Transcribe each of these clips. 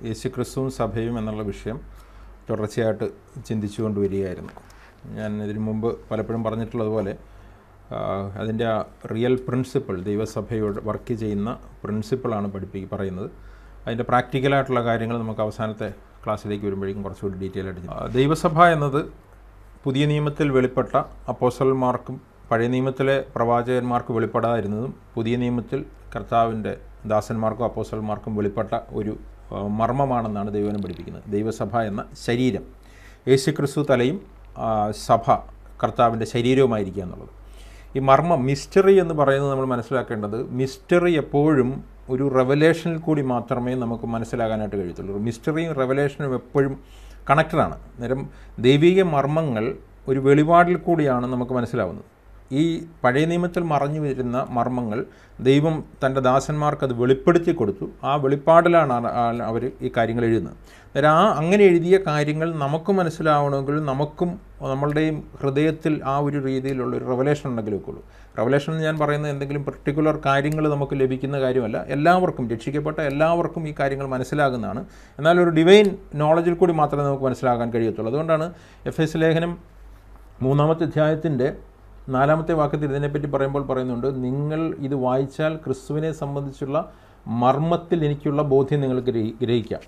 യേശുക്രിസ്തുവും സഭയും എന്നുള്ള വിഷയം തുടർച്ചയായിട്ട് ചിന്തിച്ചുകൊണ്ട് വരികയായിരുന്നു ഞാൻ ഇതിനു മുമ്പ് പലപ്പോഴും പറഞ്ഞിട്ടുള്ളതുപോലെ അതിൻ്റെ ആ റിയൽ പ്രിൻസിപ്പിൾ ദൈവസഭയോട് വർക്ക് ചെയ്യുന്ന പ്രിൻസിപ്പിളാണ് പഠിപ്പിക്കുക പറയുന്നത് അതിൻ്റെ പ്രാക്ടിക്കലായിട്ടുള്ള കാര്യങ്ങൾ നമുക്ക് അവസാനത്തെ ക്ലാസ്സിലേക്ക് വരുമ്പോഴേക്കും കുറച്ചുകൂടി ഡീറ്റെയിൽ ആയിട്ട് ചിന്തിക്കാം. ആ, ദൈവസഭ എന്നത് പുതിയ നിയമത്തിൽ വെളിപ്പെട്ട അപ്പോസ്റ്റലന്മാർക്കും പഴയ നിയമത്തിലെ പ്രവാചകന്മാർക്ക് വെളിപ്പെടാതിരുന്നതും പുതിയ നിയമത്തിൽ കർത്താവിൻ്റെ ദാസന്മാർക്കും അപ്പോസ്റ്റലന്മാർക്കും വെളിപ്പെട്ട ഒരു ആ, മർമ്മമാണെന്നാണ് ദൈവനം പഠിപ്പിക്കുന്നത് ദൈവസഭ എന്ന ശരീരം യേശുക്രിസ്തു തലയും ആ, സഭ കർത്താവിൻ്റെ ശരീരവുമായിരിക്കുക എന്നുള്ളത് ഈ മർമ്മം മിസ്റ്ററി എന്ന് പറയുന്നത് നമ്മൾ മനസ്സിലാക്കേണ്ടത് മിസ്റ്ററി എപ്പോഴും ഒരു റെവലേഷനിൽ കൂടി മാത്രമേ നമുക്ക് മനസ്സിലാകാനായിട്ട് കഴിയത്തുള്ളൂ മിസ്റ്ററിയും റെവലേഷനും എപ്പോഴും കണക്റ്റഡാണ് അന്നേരം ദൈവിക മർമ്മങ്ങൾ ഒരു വെളിപാടിൽ കൂടിയാണ് നമുക്ക് മനസ്സിലാവുന്നത് ഈ പഴയ നിയമത്തിൽ മറഞ്ഞു വരുന്ന മർമ്മങ്ങൾ ദൈവം തൻ്റെ ദാസന്മാർക്ക് അത് വെളിപ്പെടുത്തി കൊടുത്തു ആ വെളിപ്പാടിലാണ് അവർ ഈ കാര്യങ്ങൾ എഴുതുന്നത് അന്നേരം ആ അങ്ങനെ എഴുതിയ കാര്യങ്ങൾ നമുക്ക് മനസ്സിലാവണമെങ്കിൽ നമുക്കും നമ്മളുടെയും ഹൃദയത്തിൽ ആ ഒരു രീതിയിലുള്ള ഒരു റെവലേഷൻ ഉണ്ടെങ്കിലൊക്കെ ഉള്ളൂ റെവലേഷൻ എന്ന് ഞാൻ പറയുന്നത് എന്തെങ്കിലും പെർട്ടിക്കുലർ കാര്യങ്ങൾ നമുക്ക് ലഭിക്കുന്ന കാര്യമല്ല എല്ലാവർക്കും രക്ഷിക്കപ്പെട്ട എല്ലാവർക്കും ഈ കാര്യങ്ങൾ മനസ്സിലാകുന്നതാണ് എന്നാൽ ഒരു ഡിവൈൻ നോളജിൽ കൂടി മാത്രമേ നമുക്ക് മനസ്സിലാക്കാൻ കഴിയത്തുള്ളൂ അതുകൊണ്ടാണ് എഫ് എസ് ലേഖനം മൂന്നാമത്തെ അധ്യായത്തിൻ്റെ നാലാമത്തെ വാക്യത്തിൽ ഇതിനെപ്പറ്റി പറയുമ്പോൾ പറയുന്നുണ്ട് നിങ്ങൾ ഇത് വായിച്ചാൽ ക്രിസ്തുവിനെ സംബന്ധിച്ചുള്ള മർമ്മത്തിൽ എനിക്കുള്ള ബോധ്യം നിങ്ങൾക്ക് ഗ്രഹി- ഗ്രഹിക്കാം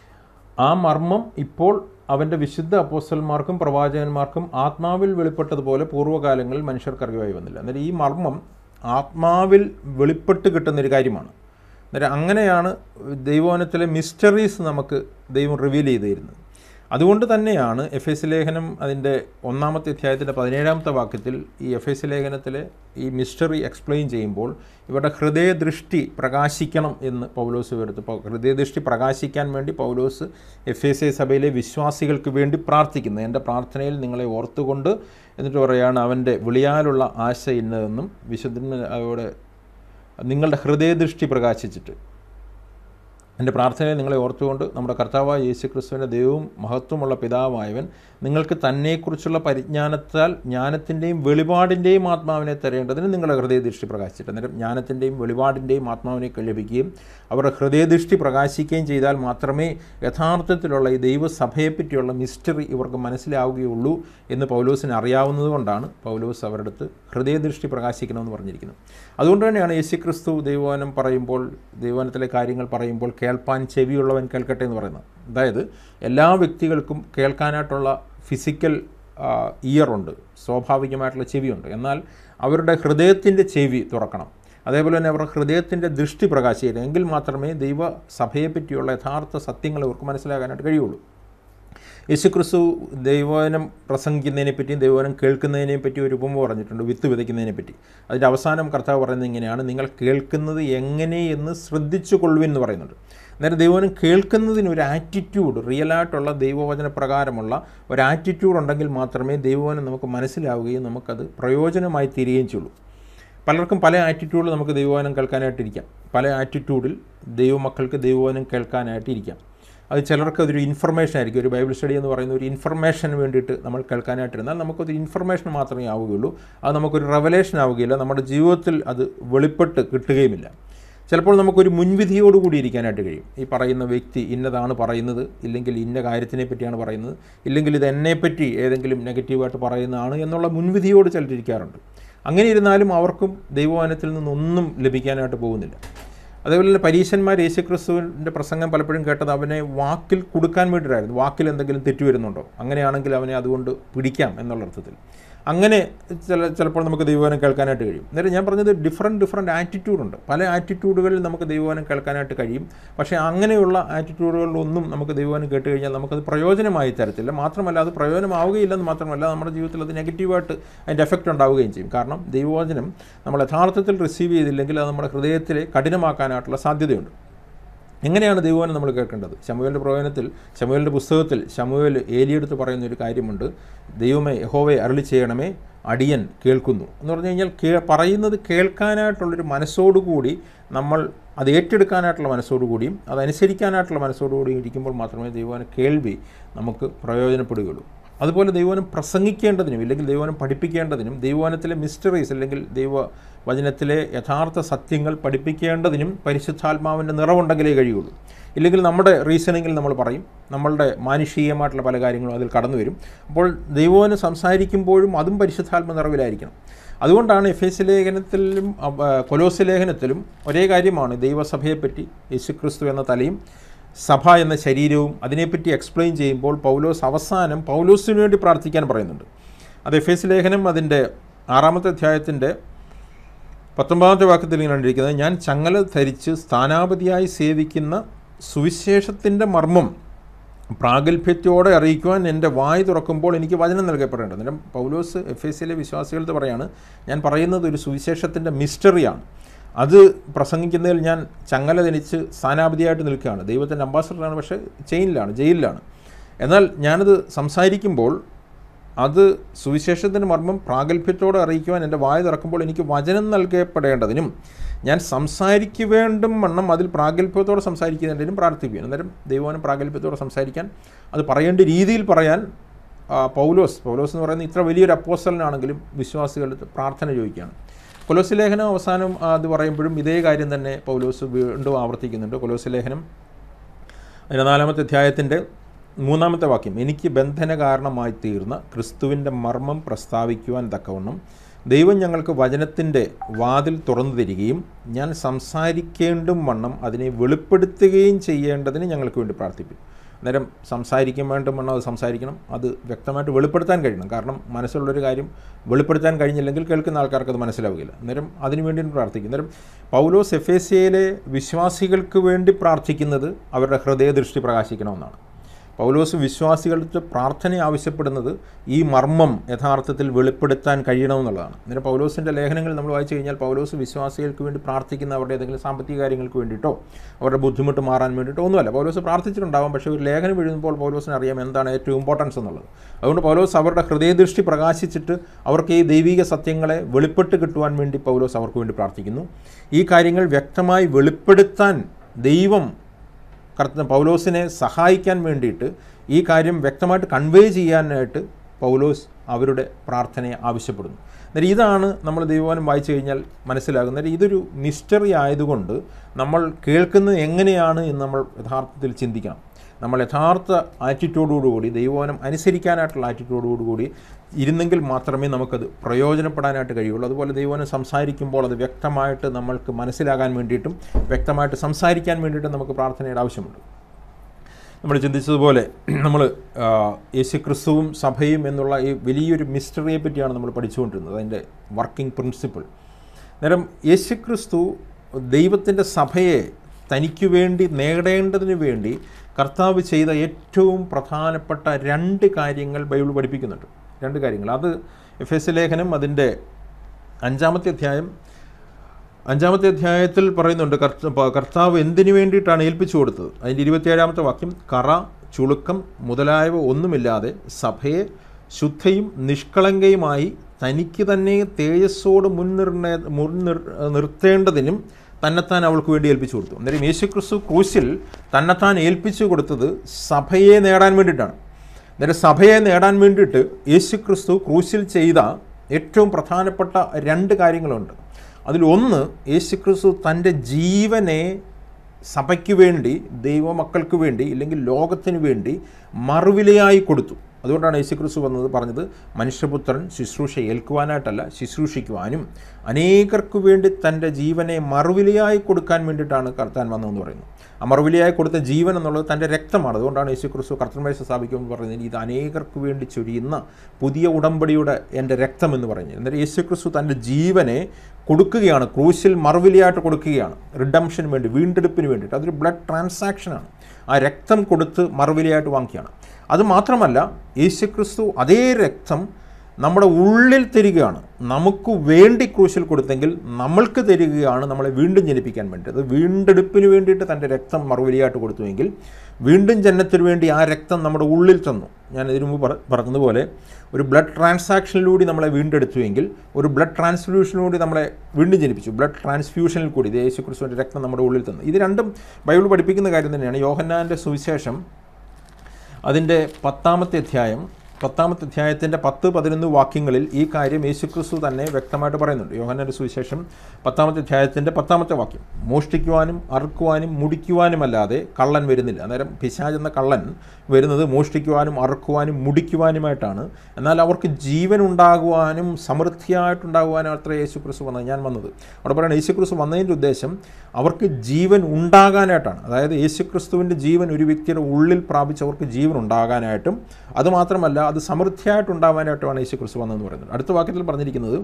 ആ മർമ്മം ഇപ്പോൾ അവൻ്റെ വിശുദ്ധ അപ്പോസ്റ്റന്മാർക്കും പ്രവാചകന്മാർക്കും ആത്മാവിൽ വെളിപ്പെട്ടതുപോലെ പൂർവ്വകാലങ്ങളിൽ മനുഷ്യർക്ക് അറിവായി വന്നില്ല അന്നേരം ഈ മർമ്മം ആത്മാവിൽ വെളിപ്പെട്ട് കിട്ടുന്നൊരു കാര്യമാണ് അന്നേരം അങ്ങനെയാണ് ദൈവവനത്തിലെ മിസ്റ്ററീസ് നമുക്ക് ദൈവം റിവീൽ ചെയ്ത് തരുന്നത് അതുകൊണ്ട് തന്നെയാണ് എഫ് എസ് ലേഖനം അതിൻ്റെ ഒന്നാമത്തെ അധ്യായത്തിൻ്റെ പതിനേഴാമത്തെ വാക്യത്തിൽ ഈ എഫ് എസ് ലേഖനത്തിലെ ഈ മിസ്റ്ററി എക്സ്പ്ലെയിൻ ചെയ്യുമ്പോൾ ഇവരുടെ ഹൃദയദൃഷ്ടി പ്രകാശിക്കണം എന്ന് പൗലോസ് വരുത്ത് പൗ- ഹൃദയദൃഷ്ടി പ്രകാശിക്കാൻ വേണ്ടി പൗലോസ് എഫ് എസ് എ സഭയിലെ വിശ്വാസികൾക്ക് വേണ്ടി പ്രാർത്ഥിക്കുന്നു എൻ്റെ പ്രാർത്ഥനയിൽ നിങ്ങളെ ഓർത്തുകൊണ്ട് എന്നിട്ട് പറയുകയാണ് അവൻ്റെ വിളിയാലുള്ള ആശ ഇന്നതെന്നും വിശുദ്ധനോട് നിങ്ങളുടെ ഹൃദയദൃഷ്ടി പ്രകാശിച്ചിട്ട് എൻ്റെ പ്രാർത്ഥനയിൽ നിങ്ങളെ ഓർത്തുകൊണ്ട് നമ്മുടെ കർത്താവായ യേശു ക്രിസ്തുവിൻ്റെ ദൈവവും മഹത്വമുള്ള പിതാവായവൻ നിങ്ങൾക്ക് തന്നെക്കുറിച്ചുള്ള പരിജ്ഞാനത്താൽ ജ്ഞാനത്തിൻ്റെയും വെളിപാടിൻ്റെയും ആത്മാവിനെ തരേണ്ടതിന് നിങ്ങളുടെ ഹൃദയദൃഷ്ടി പ്രകാശിച്ചിട്ട് അന്നേരം ജ്ഞാനത്തിൻ്റെയും വെളിപാടിൻ്റെയും ആത്മാവിനെ ലഭിക്കുകയും അവരുടെ ഹൃദയദൃഷ്ടി പ്രകാശിക്കുകയും ചെയ്താൽ മാത്രമേ യഥാർത്ഥത്തിലുള്ള ഈ ദൈവസഭയെപ്പറ്റിയുള്ള മിസ്റ്ററി ഇവർക്ക് മനസ്സിലാവുകയുള്ളൂ എന്ന് പൗലോസിന് അറിയാവുന്നത് കൊണ്ടാണ് പൗലോസ് അവരുടെ അടുത്ത് ഹൃദയദൃഷ്ടി പ്രകാശിക്കണമെന്ന് പറഞ്ഞിരിക്കുന്നത് അതുകൊണ്ട് തന്നെയാണ് യേശുക്രിസ്തു ദൈവവനം പറയുമ്പോൾ ദൈവവനത്തിലെ കാര്യങ്ങൾ പറയുമ്പോൾ കേൾപ്പാൻ ചെവിയുള്ളവൻ കേൾക്കട്ടെ എന്ന് പറയുന്നത് അതായത് എല്ലാ വ്യക്തികൾക്കും കേൾക്കാനായിട്ടുള്ള ഫിസിക്കൽ ഇയർ ഉണ്ട് സ്വാഭാവികമായിട്ടുള്ള ചെവിയുണ്ട് എന്നാൽ അവരുടെ ഹൃദയത്തിൻ്റെ ചെവി തുറക്കണം അതേപോലെ തന്നെ അവരുടെ ഹൃദയത്തിൻ്റെ ദൃഷ്ടി പ്രകാശിക്കണം എങ്കിൽ മാത്രമേ ദൈവ സഭയെപ്പറ്റിയുള്ള യഥാർത്ഥ സത്യങ്ങൾ അവർക്ക് മനസ്സിലാകാനായിട്ട് കഴിയുള്ളൂ യേശുക്രിസ്തു ദൈവവനം പ്രസംഗിക്കുന്നതിനെ പറ്റിയും ദൈവവനം കേൾക്കുന്നതിനെ പറ്റി ഒരു ഉപമ പറഞ്ഞിട്ടുണ്ട് വിത്ത് വിതയ്ക്കുന്നതിനെ പറ്റി അതിൻ്റെ അവസാനം കർത്താവ് പറയുന്നത് ഇങ്ങനെയാണ് നിങ്ങൾ കേൾക്കുന്നത് എങ്ങനെ എന്ന് ശ്രദ്ധിച്ചു കൊള്ളുവിൻ എന്ന് പറയുന്നുണ്ട് അന്നേരം ദൈവവനം കേൾക്കുന്നതിന് ഒരു ആറ്റിറ്റ്യൂഡ് റിയലായിട്ടുള്ള ദൈവവചന പ്രകാരമുള്ള ഒരു ആറ്റിറ്റ്യൂഡ് ഉണ്ടെങ്കിൽ മാത്രമേ ദൈവവനം നമുക്ക് മനസ്സിലാവുകയും നമുക്കത് പ്രയോജനമായി തീരുകയും ചെയ്യുള്ളൂ പലർക്കും പല ആറ്റിറ്റ്യൂഡിൽ നമുക്ക് ദൈവവചനം കേൾക്കാനായിട്ടിരിക്കാം പല ആറ്റിറ്റ്യൂഡിൽ ദൈവമക്കൾക്ക് ദൈവവചനം കേൾക്കാനായിട്ടിരിക്കാം അത് ചിലർക്ക് അതൊരു ഇൻഫർമേഷൻ ആയിരിക്കും ഒരു ബൈബിൾ സ്റ്റഡി എന്ന് പറയുന്ന ഒരു ഇൻഫർമേഷന് വേണ്ടിയിട്ട് നമ്മൾ കേൾക്കാനായിട്ടിരുന്നാൽ നമുക്കൊരു ഇൻഫർമേഷൻ മാത്രമേ ആവുകയുള്ളൂ അത് നമുക്കൊരു റെവലേഷൻ ആവുകയില്ല നമ്മുടെ ജീവിതത്തിൽ അത് വെളിപ്പെട്ട് കിട്ടുകയുമില്ല ചിലപ്പോൾ നമുക്കൊരു മുൻവിധിയോടുകൂടി ഇരിക്കാനായിട്ട് കഴിയും ഈ പറയുന്ന വ്യക്തി ഇന്നതാണ് പറയുന്നത് ഇല്ലെങ്കിൽ ഇന്ന കാര്യത്തിനെ പറ്റിയാണ് പറയുന്നത് ഇല്ലെങ്കിൽ ഇത് എന്നെപ്പറ്റി ഏതെങ്കിലും നെഗറ്റീവായിട്ട് പറയുന്നതാണ് എന്നുള്ള മുൻവിധിയോട് ചിലരിക്കാറുണ്ട് അങ്ങനെ ഇരുന്നാലും അവർക്കും ദൈവവചനത്തിൽ നിന്നൊന്നും ലഭിക്കാനായിട്ട് പോകുന്നില്ല അതേപോലെ തന്നെ പരീശന്മാർ യേശുക്രിസ്തുവിൻ്റെ പ്രസംഗം പലപ്പോഴും കേട്ടത് അവനെ വാക്കിൽ കൊടുക്കാൻ വേണ്ടിയിട്ടായിരുന്നു വാക്കിൽ എന്തെങ്കിലും തെറ്റ് വരുന്നുണ്ടോ അങ്ങനെയാണെങ്കിൽ അവനെ അതുകൊണ്ട് പിടിക്കാം എന്നുള്ള അർത്ഥത്തിൽ അങ്ങനെ ചില ചിലപ്പോൾ നമുക്ക് ദൈവവനം കേൾക്കാനായിട്ട് കഴിയും അന്നേരം ഞാൻ പറഞ്ഞത് ഡിഫറെൻറ്റ് ഡിഫറെൻറ്റ് ആറ്റിറ്റ്യൂഡ് ഉണ്ട് പല ആറ്റിറ്റ്യൂഡുകളിൽ നമുക്ക് ദൈവവനം കേൾക്കാനായിട്ട് കഴിയും പക്ഷേ അങ്ങനെയുള്ള ആറ്റിറ്റ്യൂഡുകളിലൊന്നും നമുക്ക് ദൈവവനം കേട്ട് കഴിഞ്ഞാൽ നമുക്കത് പ്രയോജനമായി തരത്തില്ല മാത്രമല്ല അത് പ്രയോജനമാവുകയില്ലെന്ന് മാത്രമല്ല നമ്മുടെ ജീവിതത്തിൽ അത് നെഗറ്റീവായിട്ട് അതിൻ്റെ എഫക്റ്റ് ഉണ്ടാവുകയും ചെയ്യും കാരണം ദൈവവചനം നമ്മൾ യഥാർത്ഥത്തിൽ റിസീവ് ചെയ്തില്ലെങ്കിൽ അത് നമ്മുടെ ഹൃദയത്തിലെ കഠിനമാക്കാനായിട്ടുള്ള സാധ്യതയുണ്ട് എങ്ങനെയാണ് ദൈവവനം നമ്മൾ കേൾക്കേണ്ടത് ശമുവേലിൻ്റെ പ്രവചനത്തിൽ ശമുവേലിൻ്റെ പുസ്തകത്തിൽ ശമുവേൽ ഏലിയെടുത്ത് പറയുന്ന ഒരു കാര്യമുണ്ട് ദൈവമേ യഹോവയെ അരളി ചെയ്യണമേ അടിയൻ കേൾക്കുന്നു എന്ന് പറഞ്ഞു കഴിഞ്ഞാൽ കേ പറയുന്നത് കേൾക്കാനായിട്ടുള്ളൊരു മനസ്സോടുകൂടി നമ്മൾ അത് ഏറ്റെടുക്കാനായിട്ടുള്ള മനസ്സോടുകൂടിയും അതനുസരിക്കാനായിട്ടുള്ള മനസ്സോടുകൂടിയും ഇരിക്കുമ്പോൾ മാത്രമേ ദൈവവന കേൾവി നമുക്ക് പ്രയോജനപ്പെടുകയുള്ളൂ അതുപോലെ ദൈവവനം പ്രസംഗിക്കേണ്ടതിനും ഇല്ലെങ്കിൽ ദൈവവനം പഠിപ്പിക്കേണ്ടതിനും ദൈവവനത്തിലെ മിസ്റ്ററീസ് അല്ലെങ്കിൽ ദൈവ വചനത്തിലെ യഥാർത്ഥ സത്യങ്ങൾ പഠിപ്പിക്കേണ്ടതിനും പരിശുദ്ധാത്മാവിൻ്റെ നിറവുണ്ടെങ്കിലേ കഴിയുള്ളൂ ഇല്ലെങ്കിൽ നമ്മുടെ റീസണിങ്ങിൽ നമ്മൾ പറയും നമ്മളുടെ മാനുഷികമായിട്ടുള്ള പല കാര്യങ്ങളും അതിൽ കടന്നു വരും അപ്പോൾ ദൈവവനം സംസാരിക്കുമ്പോഴും അതും പരിശുദ്ധാത്മ നിറവിലായിരിക്കണം അതുകൊണ്ടാണ് എഫ് എസ് ലേഖനത്തിലും അഹ്, കൊലോസ് ലേഖനത്തിലും ഒരേ കാര്യമാണ് ദൈവസഭയെപ്പറ്റി യേശുക്രിസ്തു എന്ന തലയും സഭ എന്ന ശരീരവും അതിനെപ്പറ്റി എക്സ്പ്ലെയിൻ ചെയ്യുമ്പോൾ പൗലോസ് അവസാനം പൗലോസിന് വേണ്ടി പ്രാർത്ഥിക്കാൻ പറയുന്നുണ്ട് അത് എഫ് എസ് ലേഖനം അതിൻ്റെ ആറാമത്തെ അധ്യായത്തിൻ്റെ പത്തൊമ്പതാമത്തെ വാക്യത്തിൽ ഇങ്ങനെ ഇരിക്കുന്നത് ഞാൻ ചങ്ങല ധരിച്ച് സ്ഥാനാപതിയായി സേവിക്കുന്ന സുവിശേഷത്തിൻ്റെ മർമ്മം പ്രാഗൽഭ്യത്തോടെ അറിയിക്കുവാൻ എൻ്റെ വായ് തുറക്കുമ്പോൾ എനിക്ക് വചനം നൽകപ്പെടേണ്ടത് അന്നേരം പൗലോസ് എഫ് എസ് സിയിലെ വിശ്വാസികളുടെ പറയാണ് ഞാൻ പറയുന്നത് ഒരു സുവിശേഷത്തിൻ്റെ മിസ്റ്ററിയാണ് അത് പ്രസംഗിക്കുന്നതിൽ ഞാൻ ചങ്ങല ധനിച്ച് സ്ഥാനാപതിയായിട്ട് നിൽക്കുകയാണ് ദൈവത്തിൻ്റെ അംബാസഡറാണ് പക്ഷേ ചെയിനിലാണ് ജയിലിലാണ് എന്നാൽ ഞാനത് സംസാരിക്കുമ്പോൾ അത് സുവിശേഷത്തിൻ്റെ മർമ്മം പ്രാഗൽഭ്യത്തോടെ അറിയിക്കുവാൻ എൻ്റെ വായ തുറക്കുമ്പോൾ എനിക്ക് വചനം നൽകപ്പെടേണ്ടതിനും ഞാൻ സംസാരിക്കുവേണ്ടും വണ്ണം അതിൽ പ്രാഗൽഭ്യത്തോടെ സംസാരിക്കുന്നതിനും പ്രാർത്ഥിക്കുകയാണ് അന്നേരം ദൈവവാനും പ്രാഗൽഭ്യത്തോടെ സംസാരിക്കാൻ അത് പറയേണ്ട രീതിയിൽ പറയാൻ ആ, പൗലോസ് പൗലോസ് എന്ന് പറയുന്ന ഇത്ര വലിയൊരു അപ്പോസ്റ്റലിനാണെങ്കിലും വിശ്വാസികളുടെ പ്രാർത്ഥന ചോദിക്കുകയാണ് കൊലോസ് ലേഖനം അവസാനം ആ, അത് പറയുമ്പോഴും ഇതേ കാര്യം തന്നെ പൗലോസ് വീണ്ടും ആവർത്തിക്കുന്നുണ്ട് കൊലോസ് ലേഖനം അതിൻ്റെ നാലാമത്തെ അധ്യായത്തിൻ്റെ മൂന്നാമത്തെ വാക്യം എനിക്ക് ബന്ധന കാരണമായി തീർന്ന ക്രിസ്തുവിൻ്റെ മർമ്മം പ്രസ്താവിക്കുവാൻ തക്കവണ്ണം ദൈവം ഞങ്ങൾക്ക് വചനത്തിൻ്റെ വാതിൽ തുറന്നു തരികയും ഞാൻ സംസാരിക്കേണ്ടും വണ്ണം അതിനെ വെളിപ്പെടുത്തുകയും ചെയ്യേണ്ടതിന് ഞങ്ങൾക്ക് വേണ്ടി പ്രാർത്ഥിക്കും അന്നേരം സംസാരിക്കും വേണ്ടും വണ്ണം അത് സംസാരിക്കണം അത് വ്യക്തമായിട്ട് വെളിപ്പെടുത്താൻ കഴിയണം കാരണം മനസ്സിലുള്ളൊരു കാര്യം വെളിപ്പെടുത്താൻ കഴിഞ്ഞില്ലെങ്കിൽ കേൾക്കുന്ന ആൾക്കാർക്ക് അത് മനസ്സിലാവുകയില്ല അന്നേരം അതിനു വേണ്ടി പ്രാർത്ഥിക്കും അന്നേരം പൗലോസ് എഫ് എസ് സിയിലെ വിശ്വാസികൾക്ക് വേണ്ടി പ്രാർത്ഥിക്കുന്നത് അവരുടെ ഹൃദയദൃഷ്ടി പ്രകാശിക്കണമെന്നാണ് പൗലോസ് വിശ്വാസികളുടെ പ്രാർത്ഥന ആവശ്യപ്പെടുന്നത് ഈ മർമ്മം യഥാർത്ഥത്തിൽ വെളിപ്പെടുത്താൻ കഴിയണമെന്നുള്ളതാണ് അന്നേരം പൗലോസിൻ്റെ ലേഖനങ്ങൾ നമ്മൾ വായിച്ചു കഴിഞ്ഞാൽ പൗലോസ് വിശ്വാസികൾക്ക് വേണ്ടി പ്രാർത്ഥിക്കുന്ന അവരുടെ ഏതെങ്കിലും സാമ്പത്തിക കാര്യങ്ങൾക്ക് വേണ്ടിയിട്ടോ അവരുടെ ബുദ്ധിമുട്ട് മാറാൻ വേണ്ടിയിട്ടോ ഒന്നുമല്ല പൗലോസ് പ്രാർത്ഥിച്ചിട്ടുണ്ടാവാം പക്ഷേ ഒരു ലേഖനം എഴുതുമ്പോൾ പൗലോസിന് അറിയാം എന്താണ് ഏറ്റവും ഇമ്പോർട്ടൻസ് എന്നുള്ളത് അതുകൊണ്ട് പൗലോസ് അവരുടെ ഹൃദയദൃഷ്ടി പ്രകാശിച്ചിട്ട് അവർക്ക് ഈ ദൈവിക സത്യങ്ങളെ വെളിപ്പെട്ട് കിട്ടുവാൻ വേണ്ടി പൗലോസ് അവർക്ക് വേണ്ടി പ്രാർത്ഥിക്കുന്നു ഈ കാര്യങ്ങൾ വ്യക്തമായി വെളിപ്പെടുത്താൻ ദൈവം കർത്ത പൗലോസിനെ സഹായിക്കാൻ വേണ്ടിയിട്ട് ഈ കാര്യം വ്യക്തമായിട്ട് കൺവേ ചെയ്യാനായിട്ട് പൗലോസ് അവരുടെ പ്രാർത്ഥനയെ ആവശ്യപ്പെടുന്നു അന്നേരം ഇതാണ് നമ്മൾ ദൈവവാനം വായിച്ചു കഴിഞ്ഞാൽ മനസ്സിലാകുന്നത് ഇതൊരു മിസ്റ്ററി ആയതുകൊണ്ട് നമ്മൾ കേൾക്കുന്നത് എങ്ങനെയാണ് എന്ന് നമ്മൾ യഥാർത്ഥത്തിൽ ചിന്തിക്കണം നമ്മൾ യഥാർത്ഥ ആറ്റിറ്റ്യൂഡോടുകൂടി ദൈവവാനം അനുസരിക്കാനായിട്ടുള്ള ആറ്റിറ്റ്യൂഡോടുകൂടി ഇരുന്നെങ്കിൽ മാത്രമേ നമുക്കത് പ്രയോജനപ്പെടാനായിട്ട് കഴിയുള്ളൂ അതുപോലെ ദൈവവാനം സംസാരിക്കുമ്പോൾ അത് വ്യക്തമായിട്ട് നമ്മൾക്ക് മനസ്സിലാകാൻ വേണ്ടിയിട്ടും വ്യക്തമായിട്ട് സംസാരിക്കാൻ വേണ്ടിയിട്ടും നമുക്ക് പ്രാർത്ഥനയുടെ ആവശ്യമുണ്ട് നമ്മൾ ചിന്തിച്ചതുപോലെ നമ്മൾ യേശുക്രിസ്തുവും സഭയും എന്നുള്ള ഈ വലിയൊരു മിസ്റ്ററിയെ പറ്റിയാണ് നമ്മൾ പഠിച്ചുകൊണ്ടിരുന്നത് അതിൻ്റെ വർക്കിംഗ് പ്രിൻസിപ്പിൾ നേരം യേശുക്രിസ്തു ദൈവത്തിൻ്റെ സഭയെ തനിക്ക് വേണ്ടി നേടേണ്ടതിന് വേണ്ടി കർത്താവ് ചെയ്ത ഏറ്റവും പ്രധാനപ്പെട്ട രണ്ട് കാര്യങ്ങൾ ബൈബിൾ പഠിപ്പിക്കുന്നുണ്ട് രണ്ട് കാര്യങ്ങൾ അത് എഫ് എസ് ലേഖനം അതിൻ്റെ അഞ്ചാമത്തെ അധ്യായം അഞ്ചാമത്തെ അധ്യായത്തിൽ പറയുന്നുണ്ട് കർത്ത- പ- കർത്താവ് എന്തിനു വേണ്ടിയിട്ടാണ് ഏൽപ്പിച്ചു കൊടുത്തത് അതിൻ്റെ ഇരുപത്തിയേഴാമത്തെ വാക്യം കറ ചുളുക്കം മുതലായവ ഒന്നുമില്ലാതെ സഭയെ ശുദ്ധയും നിഷ്കളങ്കയുമായി തനിക്ക് തന്നെ തേജസ്സോട് മുൻനിർണയ മുൻനിർ നിർത്തേണ്ടതിനും തന്നെത്താൻ അവൾക്ക് വേണ്ടി ഏൽപ്പിച്ചു കൊടുത്തു അന്നേരം യേശുക്രിസ്തു ക്രൂശിൽ തന്നെത്താൻ ഏൽപ്പിച്ചു കൊടുത്തത് സഭയെ നേടാൻ വേണ്ടിയിട്ടാണ് അന്നേരം സഭയെ നേടാൻ വേണ്ടിയിട്ട് യേശുക്രിസ്തു ക്രൂശിൽ ചെയ്ത ഏറ്റവും പ്രധാനപ്പെട്ട രണ്ട് കാര്യങ്ങളുണ്ട് അതിൽ ഒന്ന് യേശുക്രിസ്തു തൻ്റെ ജീവനെ സഭയ്ക്ക് വേണ്ടി ദൈവമക്കൾക്ക് വേണ്ടി ഇല്ലെങ്കിൽ ലോകത്തിന് വേണ്ടി മറുവിലയായി കൊടുത്തു അതുകൊണ്ടാണ് യേശുക്രിസ്തു വന്നത് പറഞ്ഞത് മനുഷ്യപുത്രൻ ശുശ്രൂഷ ഏൽക്കുവാനായിട്ടല്ല ശുശ്രൂഷിക്കുവാനും അനേകർക്ക് വേണ്ടി തൻ്റെ ജീവനെ മറുവിലയായി കൊടുക്കാൻ വേണ്ടിയിട്ടാണ് കർത്താൻ വന്നതെന്ന് പറയുന്നു ആ മറുവിലയായി കൊടുത്ത ജീവൻ എന്നുള്ളത് തൻ്റെ രക്തമാണ് അതുകൊണ്ടാണ് യേശുക്രിസ്തു കർത്തന്മേശ സ്ഥാപിക്കുമെന്ന് പറയുന്നത് ഇത് അനേകർക്ക് വേണ്ടി ചൊരിയുന്ന പുതിയ ഉടമ്പടിയുടെ എൻ്റെ രക്തം എന്ന് പറഞ്ഞു എന്നിട്ട് യേശുക്രിസ്തു തൻ്റെ ജീവനെ കൊടുക്കുകയാണ് ക്രൂശിൽ മറുവിലയായിട്ട് കൊടുക്കുകയാണ് റിഡംഷന് വേണ്ടി വീണ്ടെടുപ്പിന് വേണ്ടിയിട്ട് അതൊരു ബ്ലഡ് ട്രാൻസാക്ഷനാണ് ആ രക്തം കൊടുത്ത് മറുവിലയായിട്ട് വാങ്ങിക്കുകയാണ് അത് മാത്രമല്ല യേശുക്രിസ്തു അതേ രക്തം നമ്മുടെ ഉള്ളിൽ തരികയാണ് നമുക്ക് വേണ്ടി ക്രൂശിൽ കൊടുത്തെങ്കിൽ നമ്മൾക്ക് തരികയാണ് നമ്മളെ വീണ്ടും ജനിപ്പിക്കാൻ വേണ്ടി അത് വീണ്ടെടുപ്പിന് വേണ്ടിയിട്ട് തൻ്റെ രക്തം മറുപടിയായിട്ട് കൊടുത്തുവെങ്കിൽ വീണ്ടും ജനനത്തിന് വേണ്ടി ആ രക്തം നമ്മുടെ ഉള്ളിൽ തന്നു ഞാൻ ഇതിനു മുമ്പ് പറ- പറഞ്ഞതുപോലെ ഒരു ബ്ലഡ് ട്രാൻസാക്ഷനിലൂടെ നമ്മളെ വീണ്ടെടുത്തുവെങ്കിൽ ഒരു ബ്ലഡ് ട്രാൻസ്ഫ്യൂഷനിലൂടെ നമ്മളെ വീണ്ടും ജനിപ്പിച്ചു ബ്ലഡ് ട്രാൻസ്ഫ്യൂഷനിൽ കൂടി ഇത് യേശു ക്രിസ്തുവിൻ്റെ രക്തം നമ്മുടെ ഉള്ളിൽ തന്നു ഇത് രണ്ടും ബൈബിൾ പഠിപ്പിക്കുന്ന കാര്യം തന്നെയാണ് യോഹന്നാൻ്റെ സുവിശേഷം അതിൻ്റെ പത്താമത്തെ അധ്യായം പത്താമത്തെ അധ്യായത്തിൻ്റെ പത്ത് പതിനൊന്ന് വാക്യങ്ങളിൽ ഈ കാര്യം യേശുക്രിസ്തു തന്നെ വ്യക്തമായിട്ട് പറയുന്നുണ്ട് യോഹന്നാൻ്റെ സുവിശേഷം പത്താമത്തെ അധ്യായത്തിൻ്റെ പത്താമത്തെ വാക്യം മോഷ്ടിക്കുവാനും അറുക്കുവാനും മുടിക്കുവാനുമല്ലാതെ കള്ളൻ വരുന്നില്ല അന്നേരം പിശാജ് എന്ന കള്ളൻ വരുന്നത് മോഷ്ടിക്കുവാനും അറുക്കുവാനും മുടിക്കുവാനുമായിട്ടാണ് എന്നാൽ അവർക്ക് ജീവൻ ഉണ്ടാകുവാനും സമൃദ്ധിയായിട്ടുണ്ടാകുവാനും അത്ര യേശുക്രിസ്തു വന്നത് ഞാൻ വന്നത് അവിടെ പറയുന്നത് യേശുക്രിസ്തു വന്നതിൻ്റെ ഉദ്ദേശം അവർക്ക് ജീവൻ ഉണ്ടാകാനായിട്ടാണ് അതായത് യേശുക്രിസ്തുവിൻ്റെ ജീവൻ ഒരു വ്യക്തിയുടെ ഉള്ളിൽ പ്രാപിച്ചവർക്ക് ജീവൻ ഉണ്ടാകാനായിട്ടും അതുമാത്രമല്ല അത് സമൃദ്ധിയായിട്ടുണ്ടാവാനായിട്ടുമാണ് യേശുക്രിസ്തു വന്നതെന്ന് പറയുന്നത് അടുത്ത വാക്യത്തിൽ പറഞ്ഞിരിക്കുന്നത്